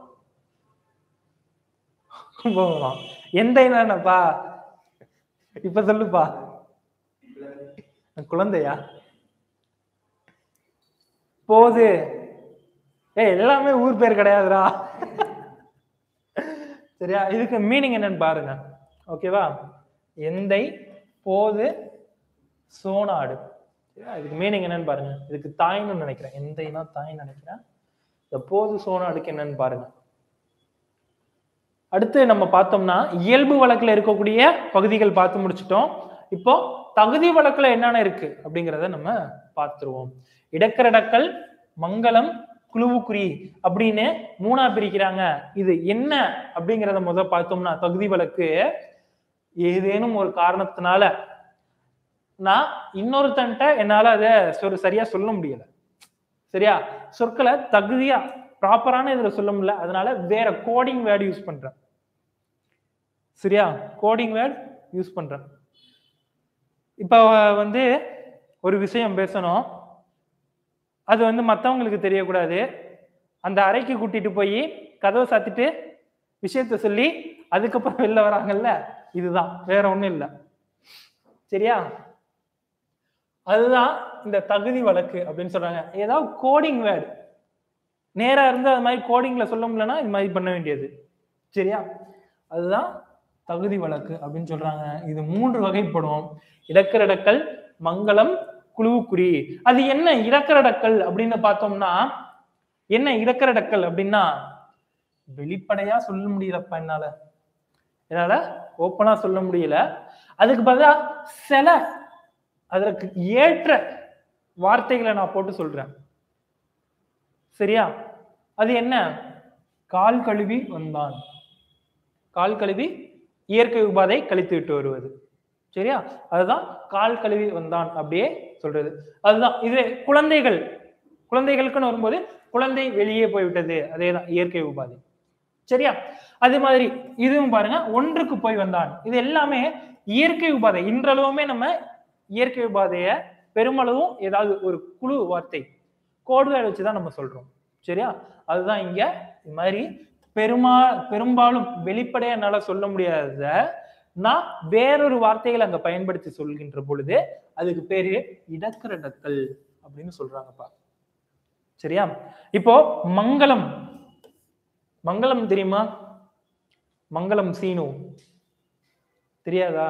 கும்பகோணம் எந்த என்னப்பா இப்ப சொல்லுப்பா குழந்தையா போது ஏய் எல்லாமே ஊர் பேர் கிடையாதுடா சரியா இதுக்கு மீனிங் என்னன்னு பாருங்க ஓகேவா எந்தை போது சோனாடு சரியா? இதுக்கு மீனிங் என்னன்னு பாருங்க இதுக்கு தாய்ன்னு நினைக்கிறேன் எந்தைனா தாய்ன்னு நினைக்கிறேன் இந்த போது சோனாடுக்கு என்னன்னு பாருங்க அடுத்து நம்ம பார்த்தோம்னா இயல்பு வழக்குல இருக்கக்கூடிய பகுதிகள் பார்த்து முடிச்சிட்டோம் இப்போ தகுதி வழக்குல என்னென்ன இருக்கு அப்படிங்கிறத நம்ம பார்த்துருவோம் இடக்கரடக்கல் மங்களம் குழுவுக்குறி அப்படின்னு மூணா பிரிக்கிறாங்க இது என்ன அப்படிங்கிறத முத பார்த்தோம்னா தகுதி வழக்கு ஏதேனும் ஒரு காரணத்தினால நான் இன்னொருத்தன்ட்ட என்னால அதை சொல் சரியா சொல்ல முடியல சரியா சொற்களை தகுதியா ப்ராப்பரான இதுல சொல்ல முடியல அதனால வேற கோடிங் வேர்டு யூஸ் பண்றேன் சரியா கோடிங் வேர்ட் யூஸ் பண்றேன் இப்போ வந்து ஒரு விஷயம் பேசணும் அது வந்து மற்றவங்களுக்கு தெரியக்கூடாது அந்த அறைக்கு கூட்டிட்டு போய் கதவை சாத்திட்டு விஷயத்த சொல்லி அதுக்கப்புறம் வெளில வராங்கல்ல இதுதான் வேற ஒண்ணும் இல்லை சரியா அதுதான் இந்த தகுதி வழக்கு அப்படின்னு சொல்றாங்க ஏதாவது கோடிங் வேர்டு நேரா இருந்து அது மாதிரி கோடிங்ல சொல்ல முடியலன்னா இது மாதிரி பண்ண வேண்டியது சரியா அதுதான் தகுதி வழக்கு அப்படின்னு சொல்றாங்க இது மூன்று வகைப்படும் இடக்கரடக்கல் மங்களம் குழுவுக்குறி அது என்ன இடக்கரடக்கல் அப்படின்னு பார்த்தோம்னா என்ன இடக்கரடக்கல் அப்படின்னா வெளிப்படையா சொல்ல முடியலப்பா என்னால என்னால ஓப்பனா சொல்ல முடியல அதுக்கு பதிலா சில அதற்கு ஏற்ற வார்த்தைகளை நான் போட்டு சொல்றேன் சரியா அது என்ன கால் கழுவி வந்தான் கால் கழுவி இயற்கை உபாதை கழித்து விட்டு வருவது சரியா அதுதான் கால் கழுவி வந்தான் அப்படியே சொல்றது அதுதான் இது குழந்தைகள் குழந்தைகளுக்குன்னு வரும்போது குழந்தை வெளியே போய்விட்டது அதேதான் இயற்கை உபாதை சரியா அது மாதிரி இதுவும் பாருங்க ஒன்றுக்கு போய் வந்தான் இது எல்லாமே இயற்கை உபாதை இன்றளவுமே நம்ம இயற்கை உபாதைய பெருமளவும் ஏதாவது ஒரு குழு வார்த்தை கோடுகளை வச்சுதான் நம்ம சொல்றோம் சரியா அதுதான் இங்க இது மாதிரி பெருமா பெரும்பாலும் வெளிப்படையா என்னால சொல்ல முடியாதத நான் வேறொரு வார்த்தைகளை அங்க பயன்படுத்தி சொல்கின்ற பொழுது அதுக்கு பேரு இடக்கரடக்கல் அப்படின்னு சொல்றாங்கப்பா சரியா இப்போ மங்களம் மங்களம் தெரியுமா மங்களம் சீனு தெரியாதா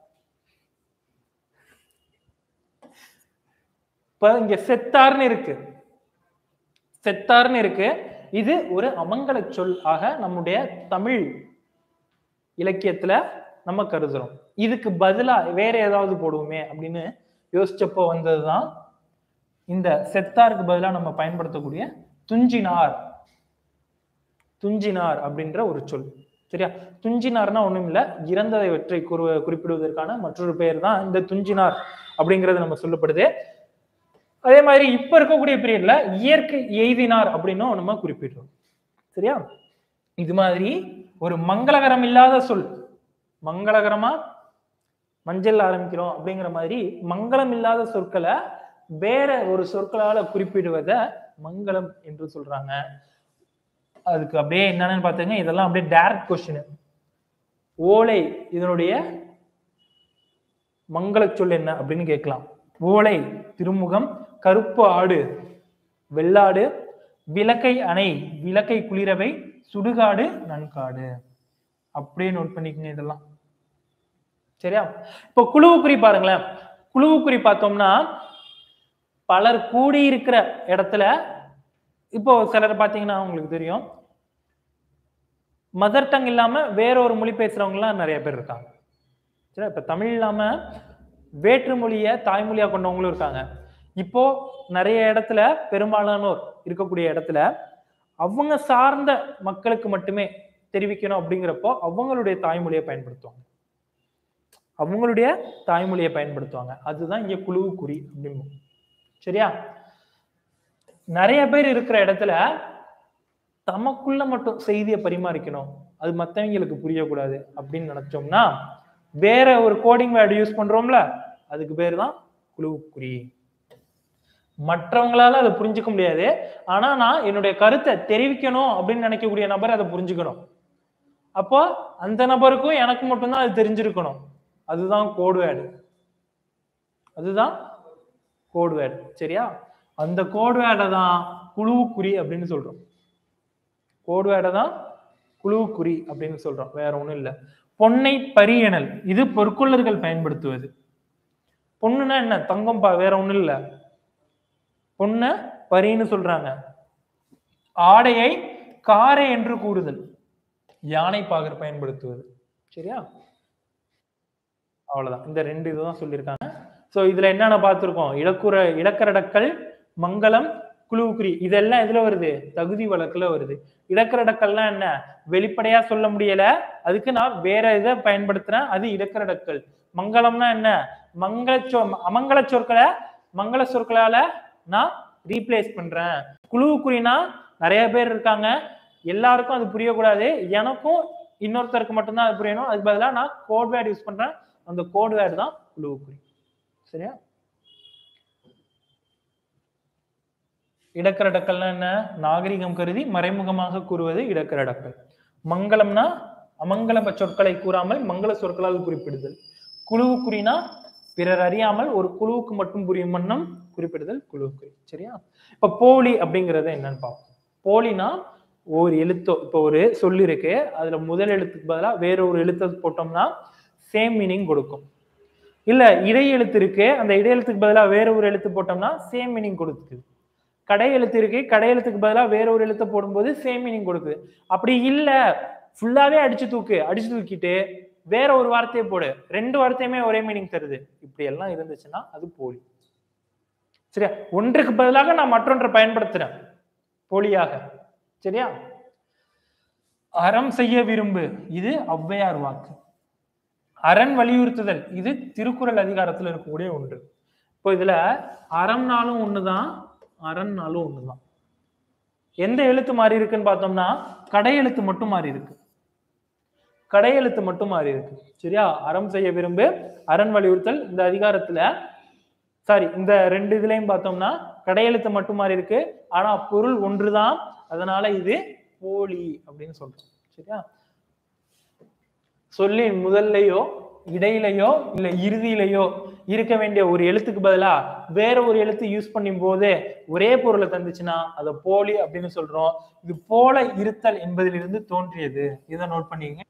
இப்ப இங்க செத்தார்னு இருக்கு செத்தார்னு இருக்கு இது ஒரு அமங்கல சொல் ஆக நம்முடைய தமிழ் இலக்கியத்துல நம்ம கருதுறோம் இதுக்கு பதிலா வேற ஏதாவது போடுவோமே அப்படின்னு யோசிச்சப்போ வந்ததுதான் இந்த செத்தாருக்கு பதிலா நம்ம பயன்படுத்தக்கூடிய துஞ்சினார் துஞ்சினார் அப்படின்ற ஒரு சொல் சரியா துஞ்சினார்னா ஒண்ணும் இல்ல இறந்ததை வெற்றி குறி குறிப்பிடுவதற்கான மற்றொரு பெயர் தான் இந்த துஞ்சினார் அப்படிங்கிறது நம்ம சொல்லப்படுது அதே மாதிரி இப்ப இருக்கக்கூடிய பீரியட்ல இயற்கை எய்தினார் அப்படின்னும் நம்ம குறிப்பிடுறோம் சரியா இது மாதிரி ஒரு மங்களகரம் இல்லாத சொல் மங்களகரமா மஞ்சள் ஆரம்பிக்கிறோம் அப்படிங்கிற மாதிரி மங்களம் இல்லாத சொற்களை வேற ஒரு சொற்களால குறிப்பிடுவத மங்களம் என்று சொல்றாங்க அதுக்கு அப்படியே என்னன்னு பாத்துங்க இதெல்லாம் அப்படியே டைரக்ட் கொஸ்டின் ஓலை இதனுடைய மங்கள சொல் என்ன அப்படின்னு கேட்கலாம் ஓலை திருமுகம் கருப்பு ஆடு வெள்ளாடு விளக்கை அணை விளக்கை குளிரவை சுடுகாடு நன்காடு அப்படியே நோட் பண்ணிக்கங்க இதெல்லாம் சரியா இப்போ குழுவுக்குறி பாருங்களேன் குழுவுக்குறி பார்த்தோம்னா பலர் கூடி இருக்கிற இடத்துல இப்போ சிலர் பார்த்தீங்கன்னா உங்களுக்கு தெரியும் மதர் டங் இல்லாம வேற ஒரு மொழி பேசுறவங்கலாம் நிறைய பேர் இருக்காங்க சரி இப்ப தமிழ் இல்லாம வேற்று மொழிய தாய்மொழியா கொண்டவங்களும் இருக்காங்க இப்போ நிறைய இடத்துல பெரும்பாலானோர் இருக்கக்கூடிய இடத்துல அவங்க சார்ந்த மக்களுக்கு மட்டுமே தெரிவிக்கணும் அப்படிங்கிறப்போ அவங்களுடைய தாய்மொழியை பயன்படுத்துவாங்க அவங்களுடைய தாய்மொழியை பயன்படுத்துவாங்க அதுதான் இங்க குழுவு குறி அப்படின்னு சரியா நிறைய பேர் இருக்கிற இடத்துல தமக்குள்ள மட்டும் செய்தியை பரிமாறிக்கணும் அது மத்தவங்களுக்கு புரியக்கூடாது அப்படின்னு நினைச்சோம்னா வேற ஒரு கோடிங் வேர்டு யூஸ் பண்றோம்ல அதுக்கு பேர் தான் குழுவுக்குறி மற்றவங்களால அதை புரிஞ்சுக்க முடியாது ஆனா நான் என்னுடைய கருத்தை தெரிவிக்கணும் அப்படின்னு நினைக்கக்கூடிய நபர் அதை புரிஞ்சுக்கணும் அப்போ அந்த நபருக்கும் எனக்கு மட்டும்தான் அது தெரிஞ்சிருக்கணும் அதுதான் கோடு வேர்டு அதுதான் கோடு வேர்டு சரியா அந்த கோடு வேர்டை தான் குழுவுக்குறி அப்படின்னு சொல்றோம் கோடு வேர்டை தான் குழுவுக்குறி அப்படின்னு சொல்றோம் வேற ஒண்ணும் இல்ல பொன்னை பரியணல் இது பொற்கொள்ளர்கள் பயன்படுத்துவது பொண்ணுனா என்ன தங்கம்பா வேற ஒண்ணும் இல்ல பொண்ண பரின்னு சொல்றாங்க ஆடையை காரை என்று கூறுதல் யானை பாகர் பயன்படுத்துவது சரியா அவ்வளவுதான் இந்த ரெண்டு இதுதான் சொல்லியிருக்காங்க சோ இதுல என்னென்ன பார்த்திருக்கோம் இலக்குற இலக்கரடக்கல் மங்களம் குழுவுக்குறி இதெல்லாம் எதுல வருது தகுதி வழக்குல வருது இடக்கரடக்கல்னா என்ன வெளிப்படையா சொல்ல முடியல அதுக்கு நான் வேற இதை பயன்படுத்துறேன் அது இடக்கரடக்கல் மங்களம்னா என்ன மங்கள சொ அமங்கல சொற்களை மங்கள சொற்களால நான் ரீப்ளேஸ் பண்றேன் குழுவுக்குறினா நிறைய பேர் இருக்காங்க எல்லாருக்கும் அது புரியக்கூடாது எனக்கும் இன்னொருத்தருக்கு மட்டும்தான் அது புரியணும் அதுக்கு பதிலாக நான் கோட் வேர்டு யூஸ் பண்றேன் அந்த கோட் வேர்டு தான் குழுவுக்குறி சரியா இடக்கரடக்கல்னா என்ன நாகரிகம் கருதி மறைமுகமாக கூறுவது இடக்கரடக்கல் மங்களம்னா அமங்கல சொற்களை கூறாமல் மங்கள சொற்களால் குறிப்பிடுதல் குழுவுக்குறினா பிறர் அறியாமல் ஒரு குழுவுக்கு மட்டும் புரியும் வண்ணம் குறிப்பிடுதல் குழுவுக்குறி சரியா இப்ப போலி அப்படிங்கறது என்னன்னு பார்ப்போம் போலினா ஒரு எழுத்தோ இப்போ ஒரு சொல்லு இருக்கு அதுல முதல் எழுத்துக்கு பதிலா வேற ஒரு எழுத்தை போட்டோம்னா சேம் மீனிங் கொடுக்கும் இல்ல இடை எழுத்து இருக்கு அந்த இடை எழுத்துக்கு பதிலா வேற ஒரு எழுத்து போட்டோம்னா சேம் மீனிங் கொடுக்குது கடை எழுத்து இருக்கு கடை எழுத்துக்கு பதிலா வேற ஒரு எழுத்தை போடும்போது சேம் மீனிங் கொடுக்குது அப்படி இல்ல ஃபுல்லாவே அடிச்சு தூக்கு அடிச்சு தூக்கிட்டு வேற ஒரு வார்த்தையை போடு ரெண்டு வார்த்தையுமே ஒரே மீனிங் தருது இப்படி எல்லாம் இருந்துச்சுன்னா அது போலி சரியா ஒன்றுக்கு பதிலாக நான் மற்றொன்றை பயன்படுத்துறேன் போலியாக சரியா அறம் செய்ய விரும்பு இது ஔவையார் வாக்கு அரண் வலியுறுத்துதல் இது திருக்குறள் அதிகாரத்துல இருக்கக்கூடிய ஒன்று இப்போ இதுல அறம்னாலும் ஒண்ணுதான் அரண்னாலும் ஒண்ணுதான் எந்த எழுத்து மாறி இருக்குன்னு பார்த்தோம்னா கடை எழுத்து மட்டும் மாறி இருக்கு கடை எழுத்து மட்டும் மாறி இருக்கு சரியா அறம் செய்ய விரும்பு அரண் வலியுறுத்தல் இந்த அதிகாரத்துல சாரி இந்த ரெண்டு இதுலயும் பார்த்தோம்னா கடையெழுத்து மட்டும் மாறி இருக்கு ஆனா பொருள் ஒன்றுதான் அதனால இது போலி அப்படின்னு சொல்றோம் சரியா சொல்லின் முதல்லையோ இடையிலையோ இல்ல இறுதியிலையோ இருக்க வேண்டிய ஒரு எழுத்துக்கு பதிலா வேற ஒரு எழுத்து யூஸ் பண்ணும் போது ஒரே பொருளை தந்துச்சுன்னா அதை போலி அப்படின்னு சொல்றோம் இது போல இருத்தல் என்பதிலிருந்து தோன்றியது இதை நோட் பண்ணிக்கங்க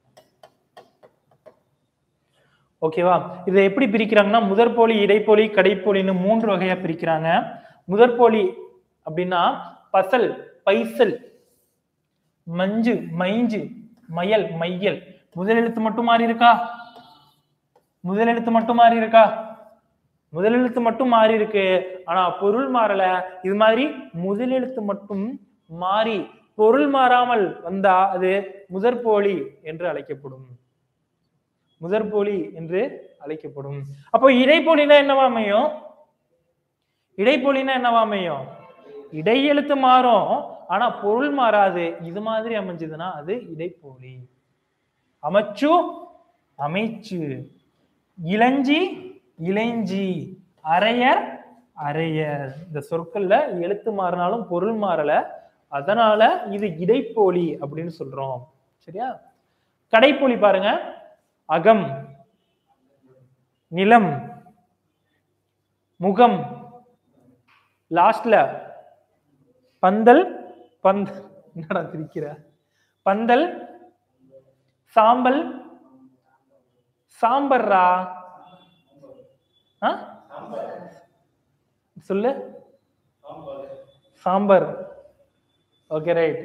ஓகேவா இதை எப்படி பிரிக்கிறாங்கன்னா முதற்போலி இடைப்போலி கடைப்போலின்னு மூன்று வகையா பிரிக்கிறாங்க முதற்போலி அப்படின்னா பசல் பைசல் மஞ்சு மைஞ்சு மயல் மையல் முதல் எழுத்து மட்டும் மாறி இருக்கா முதல் எழுத்து மட்டும் மாறி இருக்கா முதல் எழுத்து மட்டும் மாறி இருக்கு ஆனா பொருள் மாறல இது மாதிரி முதல் எழுத்து மட்டும் மாறி பொருள் மாறாமல் வந்தா அது முதற்போலி என்று அழைக்கப்படும் முதற்போலி என்று அழைக்கப்படும் அப்போ இடைப்போலினா என்னவா அமையும் இடைப்போலினா என்னவா அமையும் இடை எழுத்து மாறும் ஆனா பொருள் மாறாது இது மாதிரி அமைஞ்சதுன்னா அது இடைப்போலி அமைச்சு அமைச்சு இளஞ்சி இளைஞ்சி அரையர் அரையர் இந்த சொற்கள்ல எழுத்து மாறினாலும் பொருள் மாறல அதனால இது இடைப்போலி அப்படின்னு சொல்றோம் சரியா கடைப்போலி பாருங்க அகம் நிலம் முகம் லாஸ்ட்ல பந்தல் பந்த என்னடா திரிக்கிற பந்தல் சாம்பல் சாம்பர்ரா ஆ? சொல்லு சாம்பார் ஓகே ரைட்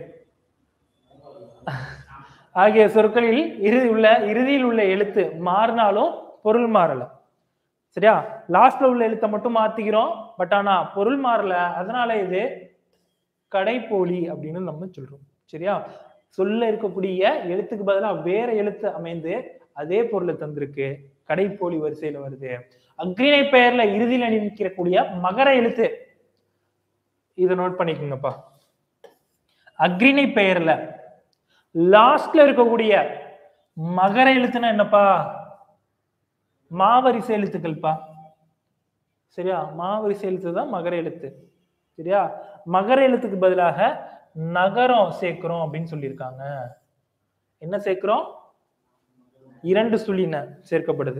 ஆகிய சொற்களில் இறுதி உள்ள இறுதியில் உள்ள எழுத்து மாறினாலும் பொருள் மாறல சரியா லாஸ்ட்ல உள்ள எழுத்தை மட்டும் மாத்திக்கிறோம் பட் ஆனா பொருள் மாறல அதனால இது கடைப்போலி அப்படின்னு நம்ம சொல்றோம் சரியா சொல்ல இருக்கக்கூடிய எழுத்துக்கு பதிலா வேற எழுத்து அமைந்து அதே பொருளை தந்திருக்கு கடைப்போலி வரிசையில வருது அக்ரிணை பெயர்ல இறுதியில் நிற்கக்கூடிய மகர எழுத்து இதை நோட் பண்ணிக்கோங்கப்பா அக்ரிணை பெயர்ல லாஸ்ட்ல இருக்கக்கூடிய மகர எழுத்துனா என்னப்பா மாவரிசை எழுத்துக்கள்ப்பா சரியா மாவரிசை எழுத்து தான் மகர எழுத்து சரியா மகர எழுத்துக்கு பதிலாக நகரம் சேர்க்கிறோம் அப்படின்னு சொல்லியிருக்காங்க என்ன சேர்க்கிறோம் இரண்டு சுழின சேர்க்கப்படுது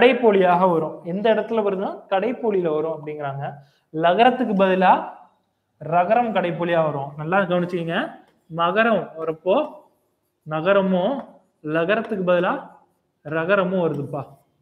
கடைப்போலியாக வரும் எந்த இடத்துல வருதுன்னா கடைப்போலியில வரும் அப்படிங்கிறாங்க லகரத்துக்கு பதிலா ரகரம் கடைப்புலியா வரும் நல்லா கவனிச்சுக்கங்க மகரம் வரப்போ நகரமும் லகரத்துக்கு பதிலா ரகரமும் வருதுப்பா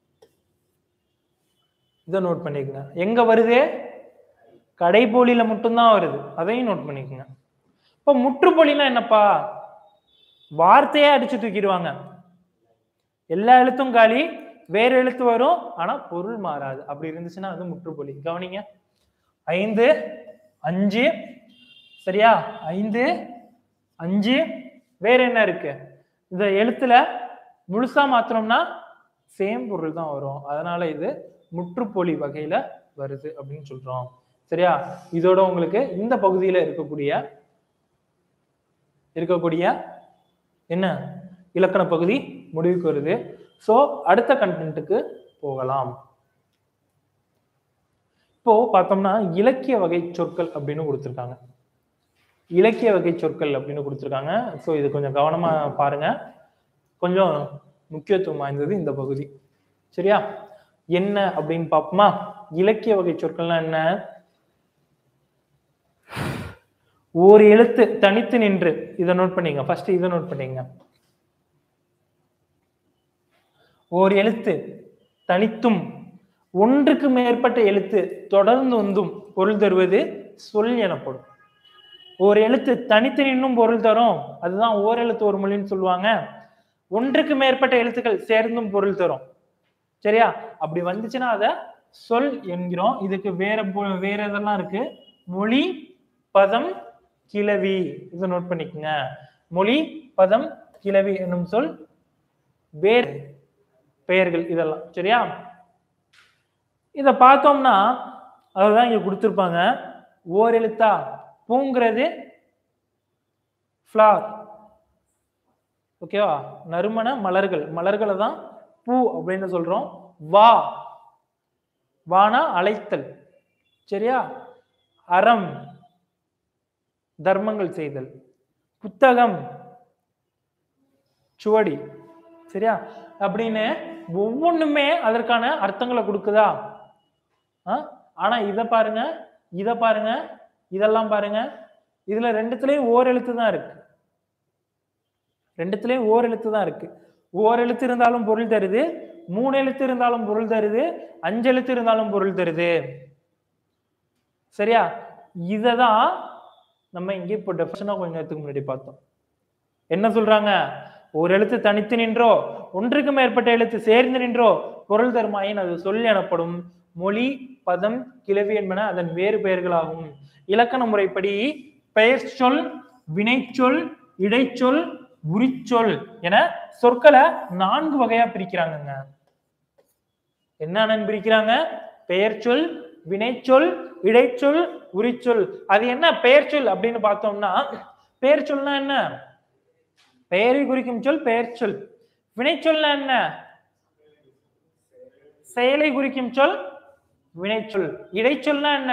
இதை நோட் பண்ணிக்கங்க எங்க வருது கடைப்போலியில மட்டும்தான் வருது அதையும் நோட் பண்ணிக்கங்க இப்ப முற்றுப்பொலினா என்னப்பா வார்த்தையே அடிச்சு தூக்கிடுவாங்க எல்லா எழுத்தும் காலி வேற எழுத்து வரும் ஆனா பொருள் மாறாது அப்படி இருந்துச்சுன்னா அது முற்றுப்பொலி கவனிங்க ஐந்து அஞ்சு சரியா ஐந்து அஞ்சு வேற என்ன இருக்கு இந்த எழுத்துல முழுசா மாத்தினோம்னா சேம் பொருள் தான் வரும் அதனால இது முற்றுப்பொலி வகையில வருது அப்படின்னு சொல்றோம் சரியா இதோட உங்களுக்கு இந்த பகுதியில இருக்கக்கூடிய இருக்கக்கூடிய என்ன இலக்கண பகுதி முடிவுக்கு வருது சோ அடுத்த கண்டென்ட்டுக்கு போகலாம் இப்போ பார்த்தோம்னா இலக்கிய வகை சொற்கள் அப்படின்னு கொடுத்துருக்காங்க இலக்கிய வகை சொற்கள் அப்படின்னு கொடுத்துருக்காங்க ஸோ இது கொஞ்சம் கவனமா பாருங்க கொஞ்சம் முக்கியத்துவம் வாய்ந்தது இந்த பகுதி சரியா என்ன அப்படின்னு பார்ப்போமா இலக்கிய வகை சொற்கள்னா என்ன ஒரு எழுத்து தனித்து நின்று இதை நோட் பண்ணிங்க ஃபர்ஸ்ட் இதை நோட் பண்ணிங்க ஓர் எழுத்து தனித்தும் ஒன்றுக்கு மேற்பட்ட எழுத்து தொடர்ந்து வந்தும் பொருள் தருவது சொல் எனப்படும் ஒரு எழுத்து தனித்து நின்னும் பொருள் தரும் அதுதான் ஓர் எழுத்து ஒரு மொழின்னு சொல்லுவாங்க ஒன்றுக்கு மேற்பட்ட எழுத்துக்கள் சேர்ந்தும் பொருள் தரும் சரியா அப்படி வந்துச்சுன்னா அத சொல் என்கிறோம் இதுக்கு வேற பொ- வேற இதெல்லாம் இருக்கு மொழி பதம் கிளவி இதை நோட் பண்ணிக்கோங்க மொழி பதம் கிளவி என்னும் சொல் வேறு பெயர்கள் இதெல்லாம் சரியா இத பார்த்தோம்னா அதுதான் இங்க கொடுத்துருப்பாங்க ஓர் எழுத்தா பூங்கிறது ஃப்ளார் ஓகேவா நறுமண மலர்கள் மலர்களை தான் பூ அப்படின்னு சொல்றோம் வா வானா அழைத்தல் சரியா அறம் தர்மங்கள் செய்தல் புத்தகம் சுவடி சரியா அப்படின்னு ஒவ்வொன்றுமே அதற்கான அர்த்தங்களை கொடுக்குதா ஆ? ஆனா இத பாருங்க இத பாருங்க இதெல்லாம் பாருங்க இதுல ரெண்டுத்துலயும் ஓர் எழுத்து தான் இருக்கு ரெண்டுத்துலயும் ஓர் எழுத்து தான் இருக்கு ஓர் எழுத்து இருந்தாலும் பொருள் தருது மூணு எழுத்து இருந்தாலும் பொருள் தருது அஞ்சு எழுத்து இருந்தாலும் பொருள் தருது சரியா இததான் நம்ம இங்க இப்போ டெஃபினேஷனா கொஞ்ச நேரத்துக்கு முன்னாடி பார்த்தோம் என்ன சொல்றாங்க ஒரு எழுத்து தனித்து நின்றோ ஒன்றுக்கு மேற்பட்ட எழுத்து சேர்ந்து நின்றோ பொருள் தருமாயின் அது சொல் எனப்படும் மொழி பதம் கிளவி என்பன அதன் வேறு பெயர்களாகும் இலக்கண முறைப்படி பெயர் சொல் வினைச்சொல் இடைச்சொல் உரிச்சொல் என சொற்களை நான்கு வகையா பிரிக்கிறாங்கங்க என்னன்னு பிரிக்கிறாங்க பெயர் சொல் வினைச்சொல் இடைச்சொல் உரிச்சொல் அது என்ன பெயர் சொல் அப்படின்னு பார்த்தோம்னா பெயர் சொல்னா என்ன பெயரை குறிக்கும் சொல் பெயர் சொல் வினைச்சொல்னா என்ன செயலை குறிக்கும் சொல் வினைச்சொல் இடைச்சொல்னா என்ன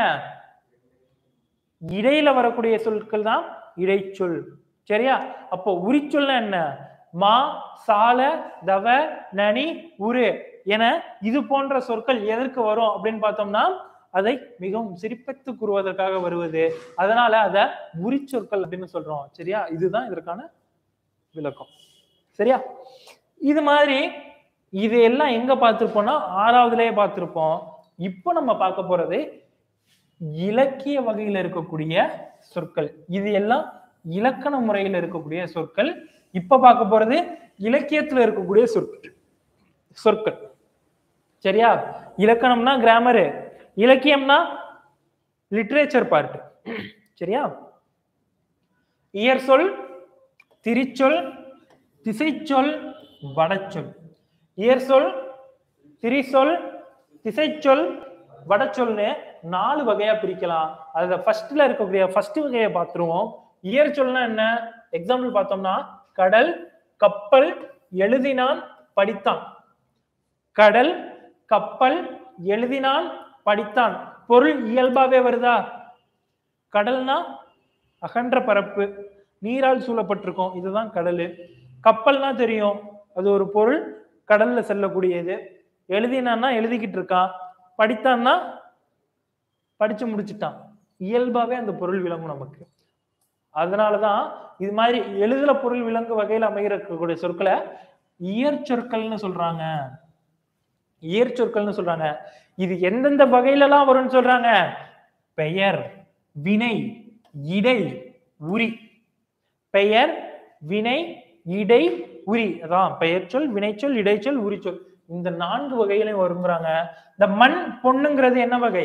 இடையில வரக்கூடிய சொற்கள் தான் இடைச்சொல் சரியா அப்போ உரிச்சொல்னா என்ன மா சால தவ நனி உரு என இது போன்ற சொற்கள் எதற்கு வரும் அப்படின்னு பார்த்தோம்னா அதை மிகவும் சிரிப்பித்து கூறுவதற்காக வருவது அதனால அத உரிச்சொற்கள் அப்படின்னு சொல்றோம் சரியா இதுதான் இதற்கான விளக்கம் சரியா இது மாதிரி இது எல்லாம் எங்க பார்த்திருப்போம்னா ஆறாவதுலயே பார்த்திருப்போம் இப்போ நம்ம பார்க்க போறது இலக்கிய வகையில இருக்கக்கூடிய சொற்கள் இது எல்லாம் இலக்கண முறையில் இருக்கக்கூடிய சொற்கள் இப்ப பார்க்க போறது இலக்கியத்துல இருக்கக்கூடிய சொற்கள் சொற்கள் சரியா இலக்கணம்னா கிராமரு இலக்கியம்னா லிட்ரேச்சர் பார்ட் சரியா இயற் சொல் திரிச்சொல் திசைச்சொல் வடச்சொல் இயற் சொல் திரிசொல் திசைச்சொல் வடச்சொல்னு நாலு வகையா பிரிக்கலாம் அதுல ஃபர்ஸ்ட்ல இருக்கக்கூடிய ஃபர்ஸ்ட் வகையை பார்த்துருவோம் இயற் சொல்னா என்ன எக்ஸாம்பிள் பார்த்தோம்னா கடல் கப்பல் எழுதினான் படித்தான் கடல் கப்பல் எழுதினான் படித்தான் பொருள் இயல்பாவே வருதா கடல்னா அகன்ற பரப்பு நீரால் சூழப்பட்டிருக்கும் இதுதான் கடல் கப்பல்னா தெரியும் அது ஒரு பொருள் கடல்ல செல்லக்கூடியது எழுதினான்னா எழுதிக்கிட்டு இருக்கான் படித்தான்னா படிச்சு முடிச்சிட்டான் இயல்பாவே அந்த பொருள் விளங்கும் நமக்கு அதனாலதான் இது மாதிரி எழுதுல பொருள் விலங்கு வகையில் அமைகிறக்கூடிய சொற்களை இயற்சொற்கள்னு சொல்றாங்க இயற்சொற்கள்னு சொல்றாங்க இது எந்தெந்த வகையில எல்லாம் வரும்னு சொல்றாங்க பெயர் வினை இடை உரி பெயர் வினை இடை உரி அதான் பெயர் சொல் வினைச்சொல் இடைச்சொல் உரிச்சொல் இந்த நான்கு வகையிலையும் வருங்கிறாங்க இந்த மண் பொண்ணுங்கிறது என்ன வகை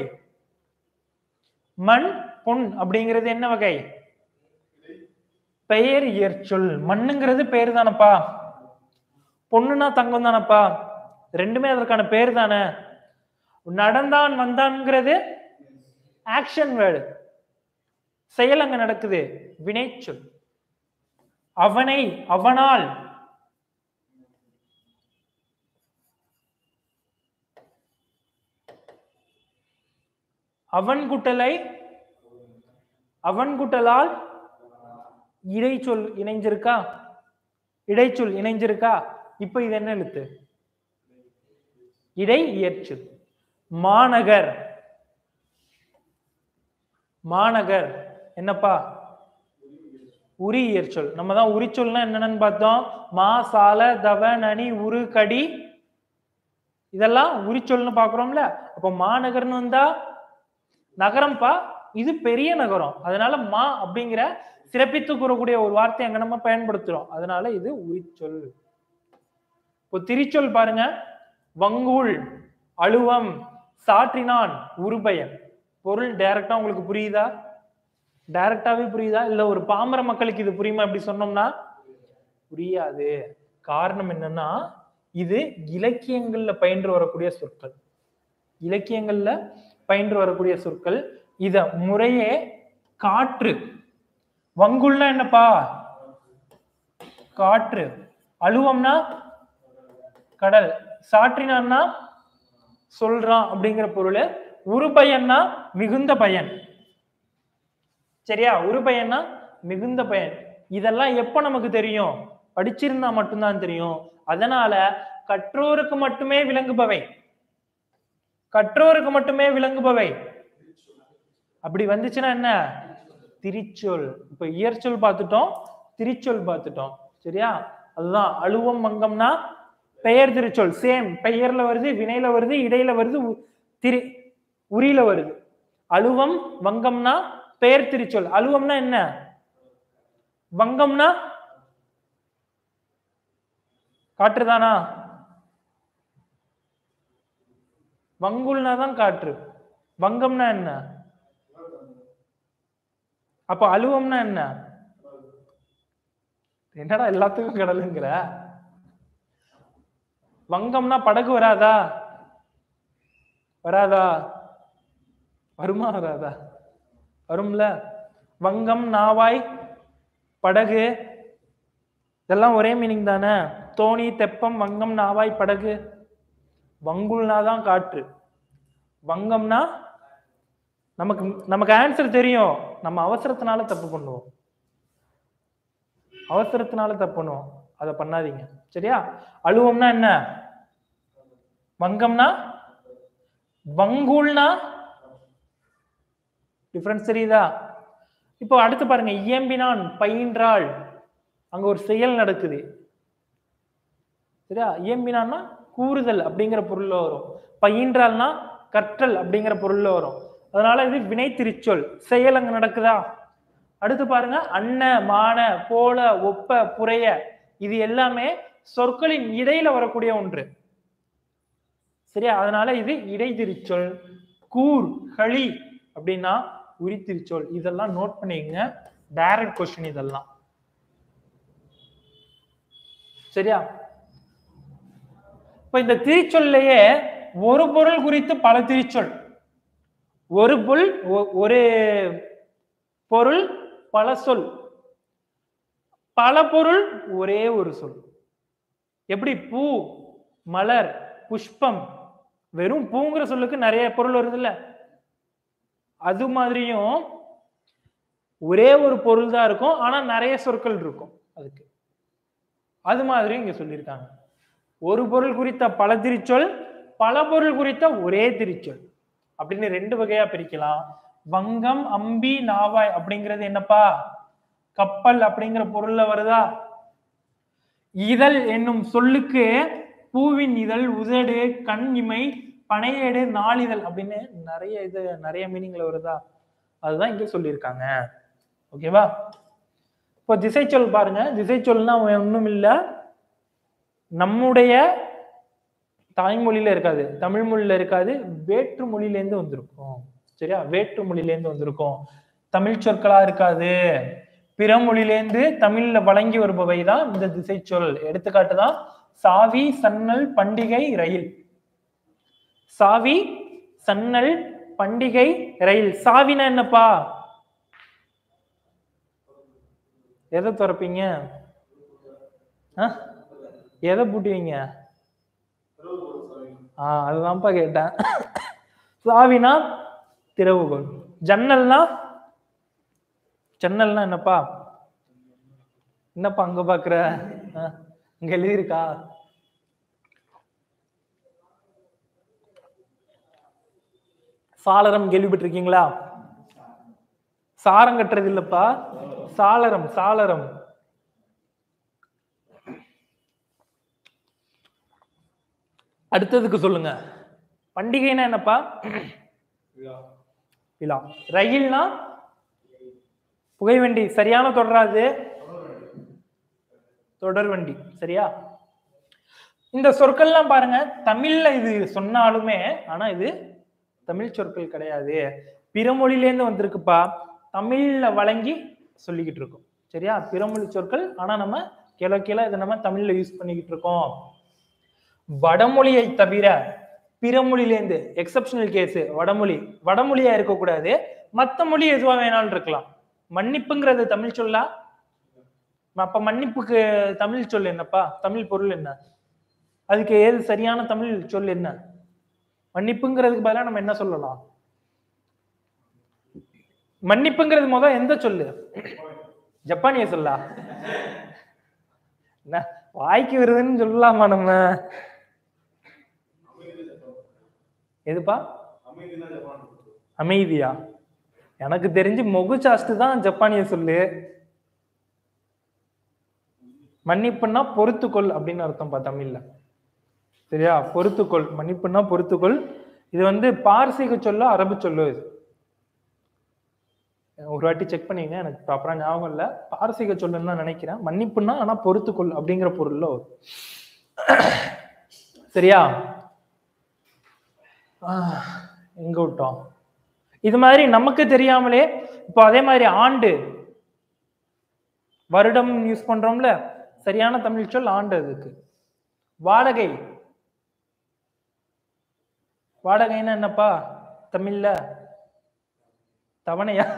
மண் பொன் அப்படிங்கிறது என்ன வகை பெயர் இயற்சொல் மண்ணுங்கிறது பெயர் தானப்பா பொண்ணுனா தங்கம் தானப்பா ரெண்டுமே அதற்கான பேர் தானே நடந்தான் வந்தான்ங்கிறது ஆக்ஷன் வேர்டு செயல் அங்க நடக்குது வினைச்சொல் அவனை அவனால் அவன் குட்டலை அவன் குட்டலால் இடைச்சொல் இணைஞ்சிருக்கா இடைச்சொல் இணைஞ்சிருக்கா இப்ப இது என்ன எழுத்து இடை இயற்சொல் மாநகர் மாநகர் என்னப்பா உரி இயற்சொல் நம்ம தான் உரிச்சொல்னா என்னென்னு பார்த்தோம் மா சால தவ நனி உரு கடி இதெல்லாம் உரிச்சொல்னு பாக்குறோம்ல அப்ப மாநகர்னு வந்தா நகரம்ப்பா இது பெரிய நகரம் அதனால மா அப்படிங்கிற சிறப்பித்து கூறக்கூடிய ஒரு வார்த்தை அங்க நம்ம பயன்படுத்துறோம் அதனால இது உரிச்சொல் இப்போ திரிச்சொல் பாருங்க வங்கூல் அழுவம் சாற்றினான் உருபயன் பொருள் டைரக்டா உங்களுக்கு புரியுதா டைரக்டாவே புரியுதா இல்ல ஒரு பாமர மக்களுக்கு இது புரியுமா அப்படி சொன்னோம்னா புரியாது காரணம் என்னன்னா இது இலக்கியங்கள்ல பயின்று வரக்கூடிய சொற்கள் இலக்கியங்கள்ல பயின்று வரக்கூடிய சொற்கள் இத முறையே காற்று வங்குல்னா என்னப்பா காற்று அழுவம்னா கடல் சாற்றினான்னா சொல்றான் அப்படிங்கிற பொருள் ஒரு பயன்னா மிகுந்த பயன் சரியா ஒரு பயன்னா மிகுந்த பயன் இதெல்லாம் எப்ப நமக்கு தெரியும் படிச்சிருந்தா மட்டும்தான் தெரியும் அதனால கற்றோருக்கு மட்டுமே விளங்குபவை கற்றோருக்கு மட்டுமே விளங்குபவை அப்படி வந்துச்சுன்னா என்ன திரிச்சொல் இப்ப இயற்சொல் பார்த்துட்டோம் திரிச்சொல் பார்த்துட்டோம் சரியா அதுதான் அழுவம் மங்கம்னா பெயர் திருச்சொல் சேம் பெயர்ல வருது வினையில வருது இடையில வருது உ- திரி உரியில வருது அழுவம் வங்கம்னா பெயர் திருச்சொல் அழுவம்னா என்ன வங்கம்னா காற்றுதானா வங்குல்னா தான் காற்று வங்கம்னா என்ன அப்ப அழுவம்னா என்ன என்னடா எல்லாத்துக்கும் கடலுங்கிற வங்கம்னா படகு வராதா வராதா வருமா வராதா வரும்ல வங்கம் நாவாய் படகு இதெல்லாம் ஒரே மீனிங் தானே தோணி தெப்பம் வங்கம் நாவாய் படகு வங்குல்னா தான் காற்று வங்கம்னா நமக்கு நமக்கு ஆன்சர் தெரியும் நம்ம அவசரத்தினால தப்பு பண்ணுவோம் அவசரத்தினால தப்பு பண்ணுவோம் அதை பண்ணாதீங்க சரியா அழுவம்னா என்ன வங்கம்னா வங்கூல்னா டிஃபரன்ஸ் தெரியுதா இப்போ அடுத்து பாருங்க இயம்பினான் பயின்றாள் அங்க ஒரு செயல் நடக்குது சரியா இயம்பினான்னா கூறுதல் அப்படிங்கிற பொருள்ல வரும் பயின்றால்னா கற்றல் அப்படிங்கிற பொருள்ல வரும் அதனால இது வினை திருச்சொல் செயல் அங்க நடக்குதா அடுத்து பாருங்க அன்ன மான போல ஒப்ப புறைய இது எல்லாமே சொற்களின் இடையில வரக்கூடிய ஒன்று சரியா அதனால இது இடைத்திருச்சொல் கூர் களி அப்படின்னா உரித்திருச்சொல் இதெல்லாம் நோட் பண்ணிக்கங்க டைரக்ட் கொஸ்டின் இதெல்லாம் சரியா இப்ப இந்த திரிச்சொல்லையே ஒரு பொருள் குறித்து பல திரிச்சொல் ஒரு பொருள் ஒ- ஒரு பொருள் பல சொல் பல பொருள் ஒரே ஒரு சொல் எப்படி பூ மலர் புஷ்பம் வெறும் பூங்கிற சொல்லுக்கு நிறைய பொருள் வருதுல்ல அது மாதிரியும் ஒரே ஒரு பொருள் தான் இருக்கும் ஆனா நிறைய சொற்கள் இருக்கும் அதுக்கு அது மாதிரியும் இங்க சொல்லியிருக்காங்க ஒரு பொருள் குறித்த பல திரிச்சொல் பல பொருள் குறித்த ஒரே திரிச்சொல் அப்படின்னு ரெண்டு வகையா பிரிக்கலாம் வங்கம் அம்பி நாவாய் அப்படிங்கிறது என்னப்பா கப்பல் அப்படிங்கிற பொருள்ல வருதா இதழ் என்னும் சொல்லுக்கு பூவின் இதழ் உதடு கண் இமை பனையேடு நாளிதழ் அப்படின்னு நிறைய இது நிறைய மீனிங்ல வருதா அதுதான் இங்க சொல்லியிருக்காங்க ஓகேவா இப்போ திசைச்சொல் பாருங்க திசைச்சொல்னா ஒன்றும் இல்லை நம்முடைய தாய்மொழியில இருக்காது தமிழ் மொழியில இருக்காது வேற்று மொழியிலேருந்து வந்திருக்கும் சரியா வேற்று மொழியிலேருந்து வந்திருக்கும் தமிழ் சொற்களா இருக்காது பிற மொழியிலேருந்து தமிழ்ல வழங்கி வருபவை தான் இந்த திசைச்சொல் எடுத்துக்காட்டு தான் சாவி சன்னல் பண்டிகை ரயில் சாவி சன்னல் பண்டிகை ரயில் சாவினா என்னப்பா எதை திறப்பீங்க ஆ? எதை பூட்டுவீங்க ஆ அதுதான்ப்பா கேட்டேன் சாவினா திறவுகோல் ஜன்னல்னா ஜன்னல்னா என்னப்பா என்னப்பா அங்க பாக்குற ஆ, இங்க எழுதியிருக்கா சாளரம் கேள்விப்பட்டிருக்கீங்களா சாரம் கட்டுறது இல்லப்பா சாளரம் சாளரம் அடுத்ததுக்கு சொல்லுங்க பண்டிகைனா என்னப்பா விழா ரயில்னா புகைவண்டி சரியான தொடராது தொடர் வண்டி சரியா இந்த சொற்கள்லாம் பாருங்க தமிழ்ல இது சொன்னாலுமே ஆனா இது தமிழ் சொற்கள் கிடையாது பிற மொழியிலேருந்து வந்திருக்குப்பா தமிழ்ல வழங்கி சொல்லிக்கிட்டு இருக்கோம் சரியா பிறமொழி சொற்கள் ஆனா நம்ம கிள கிள இதை நம்ம தமிழ்ல யூஸ் பண்ணிக்கிட்டு இருக்கோம் வடமொழியை தவிர பிறமொழியிலேருந்து எக்ஸப்ஷனல் கேஸ் வடமொழி வடமொழியா இருக்கக்கூடாது மத்த மொழி எதுவா வேணாலும் இருக்கலாம் மன்னிப்புங்கிறது தமிழ் சொல்லா அப்ப மன்னிப்புக்கு தமிழ் சொல் என்னப்பா தமிழ் பொருள் என்ன அதுக்கு ஏது சரியான தமிழ் சொல் என்ன மன்னிப்புங்கிறதுக்கு பதிலா நம்ம என்ன சொல்லலாம் மன்னிப்புங்கிறது முத எந்த சொல்லு ஜப்பானிய சொல்லா என்ன வாய்க்கு வருதுன்னு சொல்லலாமா நம்ம எதுப்பா அமைதியா எனக்கு தெரிஞ்சு மொகுச்சாஸ்து தான் ஜப்பானிய சொல்லு மன்னிப்புன்னா பொறுத்துக்கொள் அப்படின்னு அர்த்தம்ப்பா தமிழ்ல சரியா பொறுத்துக்கொள் மன்னிப்புன்னா பொறுத்துக்கொள் இது வந்து பார்சிக சொல்லோ அரபு சொல்லோ இது ஒரு வாட்டி செக் பண்ணிங்க எனக்கு ப்ராப்பரா ஞாபகம் இல்ல பார்சிக சொல்லுன்னு தான் நினைக்கிறேன் மன்னிப்புன்னா ஆனா பொறுத்துக்கொள் அப்படிங்கிற பொருள்ல வரும். சரியா ஆஹ், எங்க விட்டோம் இது மாதிரி நமக்கு தெரியாமலே இப்போ அதே மாதிரி ஆண்டு வருடம் யூஸ் பண்றோம்ல சரியான தமிழ் சொல் ஆண்டு அதுக்கு வாடகை வாடகைன்னா என்னப்பா தமிழ்ல தவணையா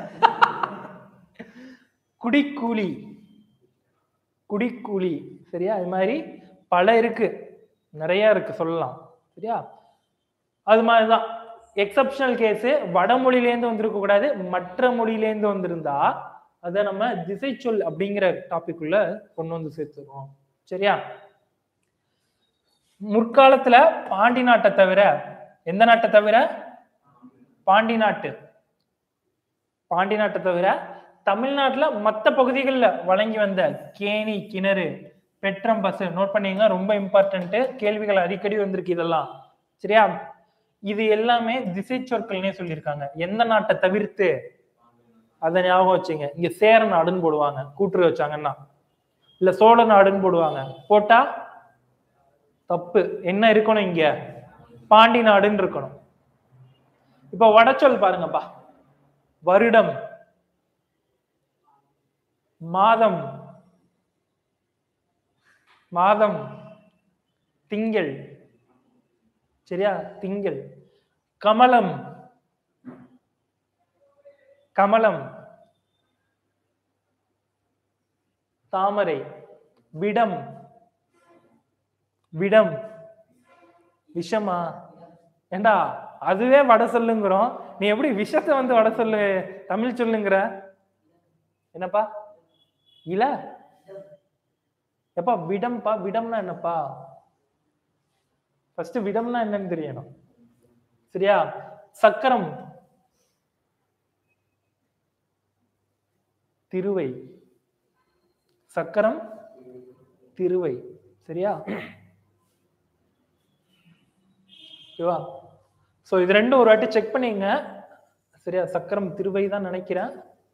குடிக்கூலி குடிக்கூலி சரியா இது மாதிரி பல இருக்கு நிறைய இருக்கு சொல்லலாம் சரியா அது மாதிரிதான் எக்ஸப்ஷனல் கேஸ் வடமொழியிலேருந்து வந்திருக்க கூடாது மற்ற மொழியிலேருந்து வந்திருந்தா அதை நம்ம திசைச்சொல் அப்படிங்கிற டாபிக் உள்ள கொண்டு வந்து சேர்த்துருவோம் சரியா முற்காலத்துல பாண்டி நாட்டை தவிர எந்த நாட்டை தவிர பாண்டி நாட்டு பாண்டி நாட்டை தவிர தமிழ்நாட்டுல மத்த பகுதிகள்ல வழங்கி வந்த கேணி கிணறு பெட்ரம் பஸ் நோட் பண்ணீங்க ரொம்ப இம்பார்ட்டன்ட் கேள்விகள் அடிக்கடி வந்திருக்கு இதெல்லாம் சரியா இது எல்லாமே திசை சொற்கள்னே சொல்லியிருக்காங்க எந்த நாட்டை தவிர்த்து அதை ஞாபகம் வச்சுங்க இங்க சேர நாடுன்னு போடுவாங்க கூட்டுரு வச்சாங்கன்னா இல்ல சோழ நாடுன்னு போடுவாங்க போட்டா தப்பு என்ன இருக்கணும் இங்க பாண்டி நாடுன்னு இருக்கணும் இப்ப வடச்சொல் பாருங்கப்பா வருடம் மாதம் மாதம் திங்கள் சரியா திங்கள் கமலம் கமலம் தாமரை விடம் விடம் விஷமா ஏண்டா அதுவே வட சொல்லுங்கிறோம் நீ எப்படி விஷத்தை வந்து வட சொல்லு தமிழ் சொல்லுங்கிற என்னப்பா இல எப்பா விடம்பா விடம்னா என்னப்பா ஃபர்ஸ்ட் விடம்னா என்னன்னு தெரியணும் சரியா சக்கரம் திருவை சக்கரம் திருவை சரியா ஓகேவா ஸோ இது ரெண்டும் ஒரு வாட்டி செக் பண்ணிங்க சரியா சக்கரம் திருவை தான் நினைக்கிறேன்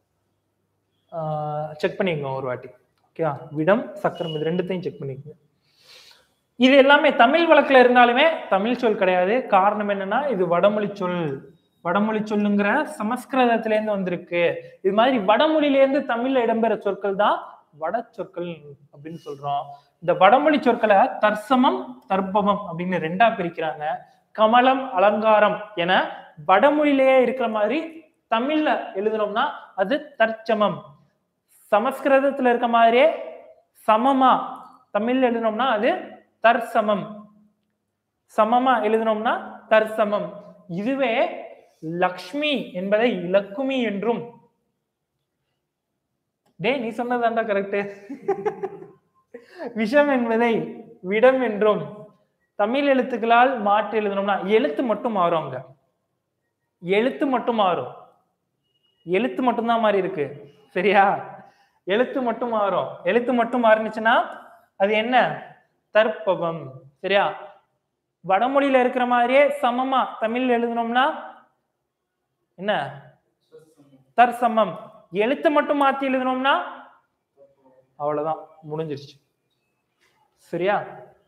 செக் பண்ணிக்கங்க ஒரு வாட்டி ஓகேவா விடம் சக்கரம் இது ரெண்டுத்தையும் செக் பண்ணிக்கங்க இது எல்லாமே தமிழ் வழக்குல இருந்தாலுமே தமிழ் சொல் கிடையாது காரணம் என்னன்னா இது வடமொழி சொல் வடமொழி சொல்லுங்கிற சமஸ்கிருதத்துல இருந்து வந்திருக்கு இது மாதிரி வடமொழியில இருந்து தமிழ்ல இடம்பெற சொற்கள் தான் வட சொற்கள் அப்படின்னு சொல்றோம் இந்த வடமொழி சொற்களை தர்சமம் தர்ப்பமம் அப்படின்னு ரெண்டா பிரிக்கிறாங்க கமலம் அலங்காரம் என வடமொழியிலேயே இருக்கிற மாதிரி தமிழ்ல எழுதுனோம்னா அது தற்சமம் சமஸ்கிருதத்துல இருக்க மாதிரியே சமமா தமிழ்ல எழுதினோம்னா அது தற்சமம் சமமா எழுதினோம்னா தற்சமம் இதுவே லக்ஷ்மி என்பதை இலக்குமி என்றும் டேய் நீ சொன்னதாண்டா கரெக்ட் விஷம் என்பதை விடம் என்றும் தமிழ் எழுத்துக்களால் மாற்றி எழுதணும்னா எழுத்து மட்டும் மாறும் அங்க எழுத்து மட்டும் மாறும் எழுத்து மட்டும்தான் மாறி இருக்கு சரியா எழுத்து மட்டும் மாறும் எழுத்து மட்டும் மாறினுச்சுன்னா அது என்ன தற்பவம் சரியா வடமொழியில இருக்கிற மாதிரியே சமமா தமிழ் எழுதணும்னா என்ன தற்சமம் எழுத்து மட்டும் மாத்தி எழுதணும்னா அவ்வளவுதான் முடிஞ்சிருச்சு சரியா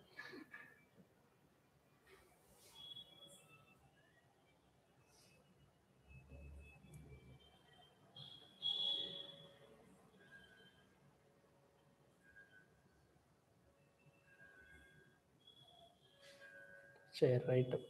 சரி ரைட்டு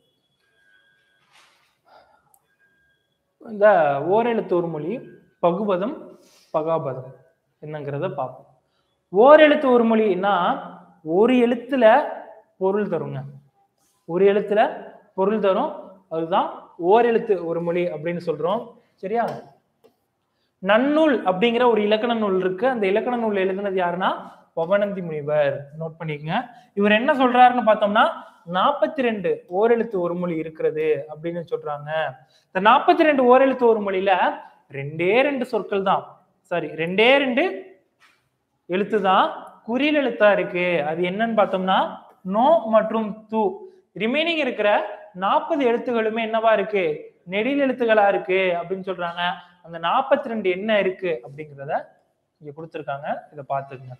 இந்த ஓரெழுத்து ஒரு மொழி பகுபதம் பகாபதம் என்னங்கிறத பார்ப்போம் ஓரெழுத்து ஒரு மொழின்னா ஒரு எழுத்துல பொருள் தருங்க ஒரு எழுத்துல பொருள் தரும் அதுதான் ஓரெழுத்து ஒரு மொழி அப்படின்னு சொல்றோம் சரியா நன்னூல் அப்படிங்கிற ஒரு இலக்கண நூல் இருக்கு அந்த இலக்கண நூல் எழுதுனது யாருன்னா பவனந்தி முனிவர் நோட் பண்ணிக்கங்க இவர் என்ன சொல்றாருன்னு பார்த்தோம்னா நாற்பத்தி ரெண்டு ஓரெழுத்து ஒரு மொழி இருக்கிறது அப்படின்னு சொல்றாங்க இந்த நாற்பத்தி ரெண்டு ஓரெழுத்து ஒரு மொழியில ரெண்டே ரெண்டு சொற்கள் தான் சாரி ரெண்டே ரெண்டு எழுத்து தான் குறில் எழுத்தா இருக்கு அது என்னன்னு பார்த்தோம்னா நோ மற்றும் து ரிமைனிங் இருக்கிற நாற்பது எழுத்துகளுமே என்னவா இருக்கு நெடில் எழுத்துகளா இருக்கு அப்படின்னு சொல்றாங்க அந்த நாற்பத்தி ரெண்டு என்ன இருக்கு அப்படிங்கிறத இங்க கொடுத்துருக்காங்க இதை பார்த்துக்குங்க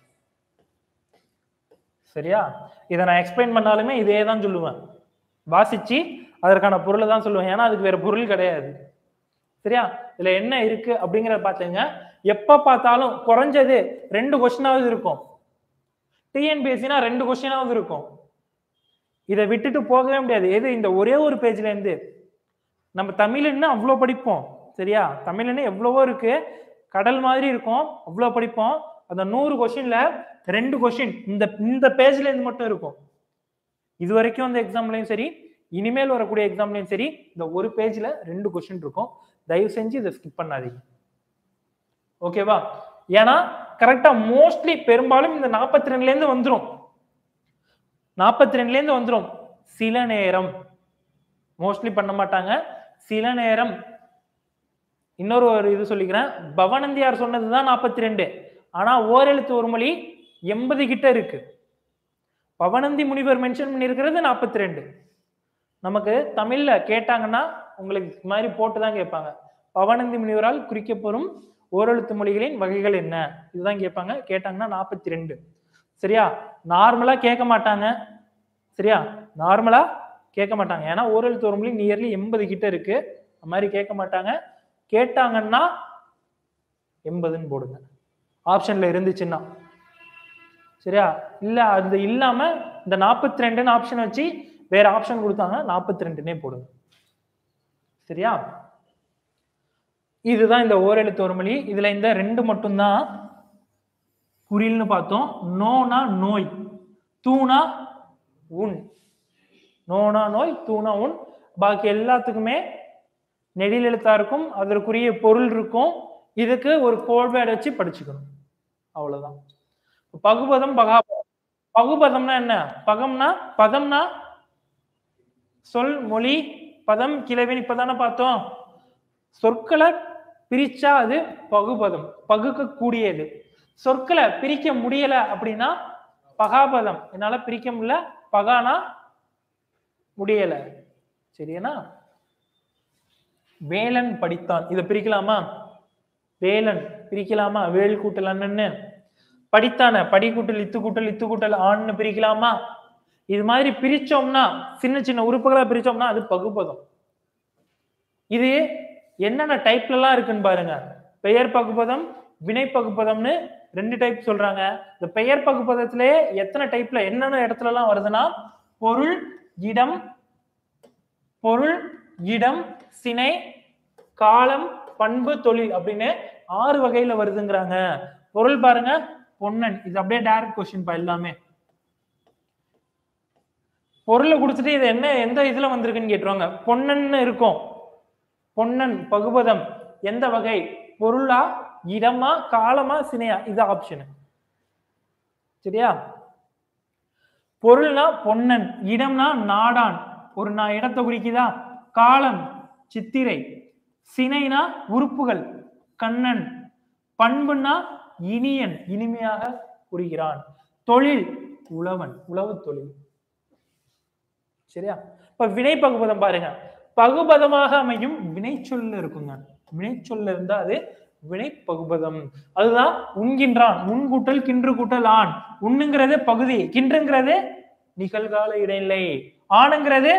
சரியா இதை நான் எக்ஸ்பிளைன் பண்ணாலுமே இதே தான் சொல்லுவேன் வாசிச்சு அதற்கான பொருளை தான் சொல்லுவேன் ஏன்னா அதுக்கு வேற பொருள் கிடையாது சரியா இதுல என்ன இருக்கு அப்படிங்கறத பாத்துங்க எப்ப பார்த்தாலும் குறைஞ்சது ரெண்டு கொஸ்டினாவது இருக்கும் டிஎன்பிஎஸ்சினா ரெண்டு கொஸ்டினாவது இருக்கும் இதை விட்டுட்டு போகவே முடியாது எது இந்த ஒரே ஒரு பேஜ்ல இருந்து நம்ம தமிழ்னு அவ்வளோ படிப்போம் சரியா தமிழ்னு எவ்வளவோ இருக்கு கடல் மாதிரி இருக்கும் அவ்வளோ படிப்போம் அந்த நூறு கொஸ்டின்ல ரெண்டு கொஸ்டின் இந்த இந்த பேஜ்ல இருந்து மட்டும் இருக்கும் இது வரைக்கும் அந்த எக்ஸாம்லயும் சரி இனிமேல் வரக்கூடிய எக்ஸாம்லயும் சரி இந்த ஒரு பேஜ்ல ரெண்டு கொஸ்டின் இருக்கும் தயவு செஞ்சு இதை ஸ்கிப் பண்ணாதீங்க ஓகேவா ஏன்னா கரெக்டா மோஸ்ட்லி பெரும்பாலும் இந்த நாற்பத்தி ரெண்டுல இருந்து வந்துரும் நாற்பத்தி ரெண்டுல இருந்து வந்துரும் சில நேரம் மோஸ்ட்லி பண்ண மாட்டாங்க சில நேரம் இன்னொரு ஒரு இது சொல்லிக்கிறேன் பவனந்தியார் சொன்னதுதான் நாற்பத்தி ரெண்டு ஆனா ஓரெழுத்து ஒரு மொழி எண்பது கிட்ட இருக்கு பவனந்தி முனிவர் மென்ஷன் பண்ணியிருக்கிறது நாற்பத்தி ரெண்டு நமக்கு தமிழ்ல கேட்டாங்கன்னா உங்களுக்கு இது மாதிரி போட்டு தான் கேட்பாங்க பவனந்தி முனிவரால் குறிக்கப்பெறும் ஓரெழுத்து மொழிகளின் வகைகள் என்ன இதுதான் கேட்பாங்க கேட்டாங்கன்னா நாற்பத்தி ரெண்டு சரியா நார்மலா கேட்க மாட்டாங்க சரியா நார்மலா கேட்க மாட்டாங்க ஏன்னா ஓரெழுத்து ஒரு மொழி நியர்லி எண்பது கிட்ட இருக்கு அந்த மாதிரி கேட்க மாட்டாங்க கேட்டாங்கன்னா எண்பதுன்னு போடுங்க ஆப்ஷன்ல இருந்துச்சுன்னா சரியா இல்ல அது இல்லாம இந்த நாற்பத்தி ரெண்டுன்னு ஆப்ஷன் வச்சு வேற ஆப்ஷன் கொடுத்தாங்க நாற்பத்தி ரெண்டுன்னே போடுங்க சரியா இதுதான் இந்த ஓரெழுத்து ஒரு மொழி இதுல இந்த ரெண்டு மட்டும்தான் குறில்னு பார்த்தோம் நோனா நோய் தூணா உன் நோனா நோய் தூணா உன் பாக்கி எல்லாத்துக்குமே நெடில் எழுத்தா இருக்கும் அதற்குரிய பொருள் இருக்கும் இதுக்கு ஒரு கோல்வேர்டு வச்சு படிச்சுக்கணும் அவ்வளவுதான் பகுபதம் பகாபதம் பகுபதம்னா என்ன பகம்னா பதம்னா சொல் மொழி பதம் கிளவின் இப்பதானே பார்த்தோம் சொற்களை பிரிச்சா அது பகுபதம் பகுக்கக்கூடியது சொற்களை பிரிக்க முடியல அப்படின்னா பகாபதம் என்னால பிரிக்க முடியல பகானா முடியல சரியானா வேலன் படித்தான் இதை பிரிக்கலாமா வேலன் பிரிக்கலாமா வேல் கூட்டல் அண்ணன்னு படித்தான படி கூட்டல் இத்து கூட்டல் இத்து கூட்டல் ஆண்னு பிரிக்கலாமா இது மாதிரி பிரிச்சோம்னா சின்ன சின்ன உறுப்புகளா பிரிச்சோம்னா அது பகுபதம் இது என்னென்ன டைப்ல எல்லாம் இருக்குன்னு பாருங்க பெயர் பகுபதம் வினை பகுபதம்னு ரெண்டு டைப் சொல்றாங்க இந்த பெயர் பகுபதத்திலே எத்தனை டைப்ல என்னென்ன இடத்துல எல்லாம் வருதுன்னா பொருள் இடம் பொருள் இடம் சினை காலம் பண்பு தொழில் அப்படின்னு ஆறு வகையில வருதுங்கிறாங்க பொருள் பாருங்க பொன்னன் இது அப்படியே டைரக்ட் கொஸ்டின் பா எல்லாமே பொருளை கொடுத்துட்டு இது என்ன எந்த இதுல வந்திருக்குன்னு கேட்டுருவாங்க பொன்னன்னு இருக்கும் பொன்னன் பகுபதம் எந்த வகை பொருளா இடமா காலமா சினையா இது ஆப்ஷன் சரியா பொருள்னா பொன்னன் இடம்னா நாடான் ஒரு நான் இடத்தை குறிக்குதா காலம் சித்திரை சினைனா உறுப்புகள் கண்ணன் பண்புனா இனியன் இனிமையாக கூறுகிறான் தொழில் உழவன் உழவு தொழில் சரியா இப்ப வினை பகுபதம் பாருங்க பகுபதமாக அமையும் வினை சொல்ல இருக்குங்க வினை சொல்ல இருந்தா அது வினை பகுபதம் அதுதான் உண்கின்றான் உன் கூட்டல் கின்று கூட்டல் ஆண் உண்ணுங்கிறது பகுதி கின்றுங்கிறது நிகழ்கால இடைநிலை ஆணுங்கிறது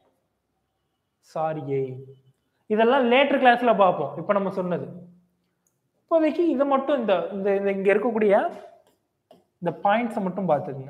சாரியை இதெல்லாம் லேட்டர் கிளாஸ்ல பார்ப்போம் இப்ப நம்ம சொன்னது இப்போதைக்கு இதை மட்டும் இந்த இந்த இந்த இங்க இருக்கக்கூடிய இந்த பாயிண்ட்ஸை மட்டும் பார்த்துக்குங்க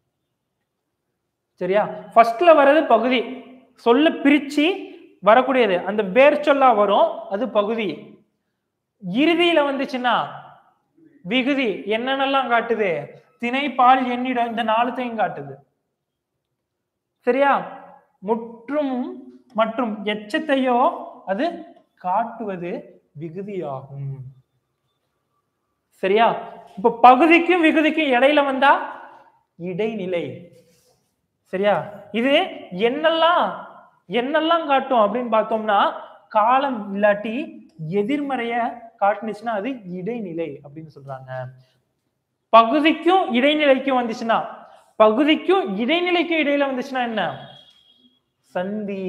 சரியா ஃபர்ஸ்ட்ல வர்றது பகுதி சொல்ல பிரிச்சு வரக்கூடியது அந்த வேர் சொல்லா வரும் அது பகுதி இறுதியில வந்துச்சுன்னா விகுதி என்னென்னலாம் காட்டுது திணை பால் எண்ணிடம் இந்த நாலுத்தையும் காட்டுது சரியா முற்றும் மற்றும் எச்சத்தையோ அது காட்டுவது விகுதியாகும் சரியா இப்ப பகுதிக்கும் விகுதிக்கும் இடையில வந்தா இடைநிலை சரியா இது என்னெல்லாம் என்னெல்லாம் காட்டும் அப்படின்னு பார்த்தோம்னா காலம் இல்லாட்டி எதிர்மறைய காட்டுனுச்சுன்னா அது இடைநிலை அப்படின்னு சொல்றாங்க பகுதிக்கும் இடைநிலைக்கும் வந்துச்சுன்னா பகுதிக்கும் இடைநிலைக்கும் இடையில வந்துச்சுன்னா என்ன சந்தி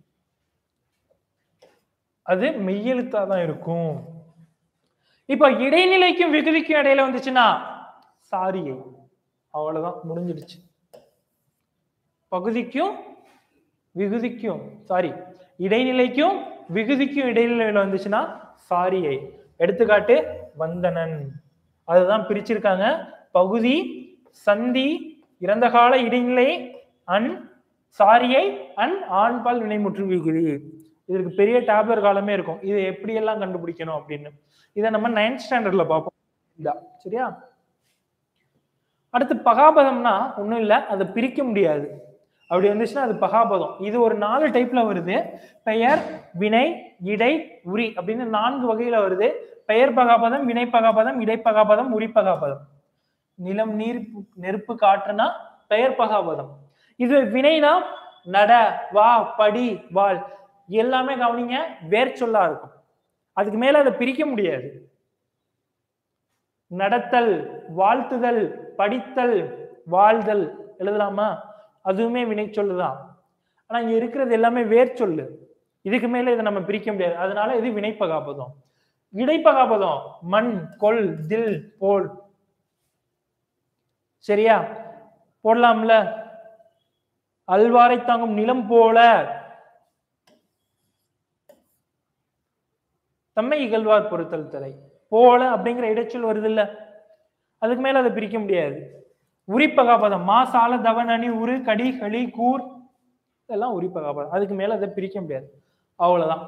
அது மெய்யெழுத்தா தான் இருக்கும் இப்ப இடைநிலைக்கும் விகுதிக்கும் இடையில வந்துச்சுன்னா சாரியை அவ்வளவுதான் முடிஞ்சிடுச்சு பகுதிக்கும் விகுதிக்கும் சாரி இடைநிலைக்கும் விகுதிக்கும் இடைநிலையில வந்துச்சுன்னா சாரியை எடுத்துக்காட்டு வந்தனன் அதுதான் பிரிச்சிருக்காங்க பகுதி சந்தி இறந்த கால இடைநிலை அன் சாரியை அன் ஆண்பால் வினைமுற்று விகுதி இதற்கு பெரிய டேப்லர் காலமே இருக்கும் இது எப்படியெல்லாம் கண்டுபிடிக்கணும் அப்படின்னு இதை நம்ம நைன்த் ஸ்டாண்டர்ட்ல பார்ப்போம் இதா சரியா அடுத்து பகாபதம்னா ஒன்றும் இல்லை அதை பிரிக்க முடியாது அப்படி வந்துச்சுன்னா அது பகாபதம் இது ஒரு நாலு டைப்ல வருது பெயர் வினை இடை உரி அப்படின்னு நான்கு வகையில வருது பெயர் பகாபதம் வினை பகாபதம் இடை பகாபதம் உரி பகாபதம் நிலம் நீர் நெருப்பு காற்றுனா பெயர் பகாபதம் இது வினைனா நட வா படி வாழ் எல்லாமே கவனிங்க வேர் சொல்லா இருக்கும் அதுக்கு மேல அதை பிரிக்க முடியாது நடத்தல் வாழ்த்துதல் படித்தல் வாழ்தல் எழுதலாமா அதுவுமே வினை சொல்லுதான் ஆனா இங்க இருக்கிறது எல்லாமே வேர் சொல்லு இதுக்கு மேல இதை நம்ம பிரிக்க முடியாது அதனால இது வினைப்பகாபதம் இடைப்பகாபதம் மண் கொல் தில் போல் சரியா போடலாம்ல அல்வாரை தாங்கும் நிலம் போல தம்மை இகழ்வார் பொறுத்தல் தலை போல அப்படிங்கிற இடைச்சொல் வருது இல்ல அதுக்கு மேல அதை பிரிக்க முடியாது உரிப்பகாபதம் மா சால தவன் அணி உரு கடி களி கூர் இதெல்லாம் உரிப்பகாபதம் அதுக்கு மேல அதை பிரிக்க முடியாது அவ்வளவுதான்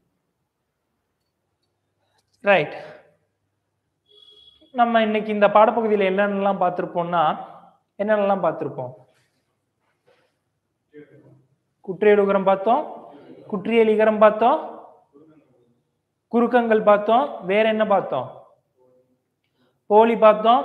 ரைட் நம்ம இன்னைக்கு இந்த பாடப்பகுதியில என்னென்னலாம் பார்த்திருப்போம்னா என்னென்னலாம் பார்த்திருப்போம் குற்றியலுகரம் பார்த்தோம் குற்றியலிகரம் பார்த்தோம் குறுக்கங்கள் பார்த்தோம் வேற என்ன பார்த்தோம் போலி பார்த்தோம்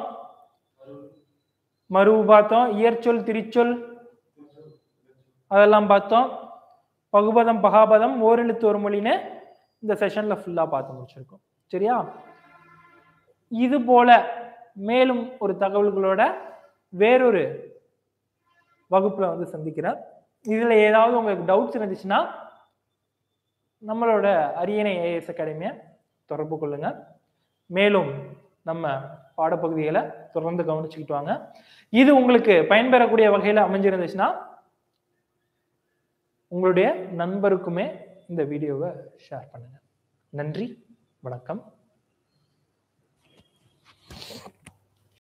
மருவு பார்த்தோம் இயற்சொல் திரிச்சொல் அதெல்லாம் பார்த்தோம் பகுபதம் பகாபதம் ஓரெழுத்து ஒரு மொழின்னு இந்த செஷன்ல ஃபுல்லா பார்த்து முடிச்சிருக்கோம் சரியா இது போல மேலும் ஒரு தகவல்களோட வேறொரு வகுப்புல வந்து சந்திக்கிறேன் இதுல ஏதாவது உங்களுக்கு டவுட்ஸ் இருந்துச்சுன்னா நம்மளோட அரியணை ஏஎஸ் அகாடமியை தொடர்பு கொள்ளுங்க மேலும் நம்ம பாடப்பகுதிகளை தொடர்ந்து கவனிச்சுக்கிட்டு வாங்க இது உங்களுக்கு பயன்பெறக்கூடிய வகையில் அமைஞ்சிருந்துச்சுன்னா உங்களுடைய நண்பருக்குமே இந்த வீடியோவை ஷேர் பண்ணுங்க நன்றி வணக்கம்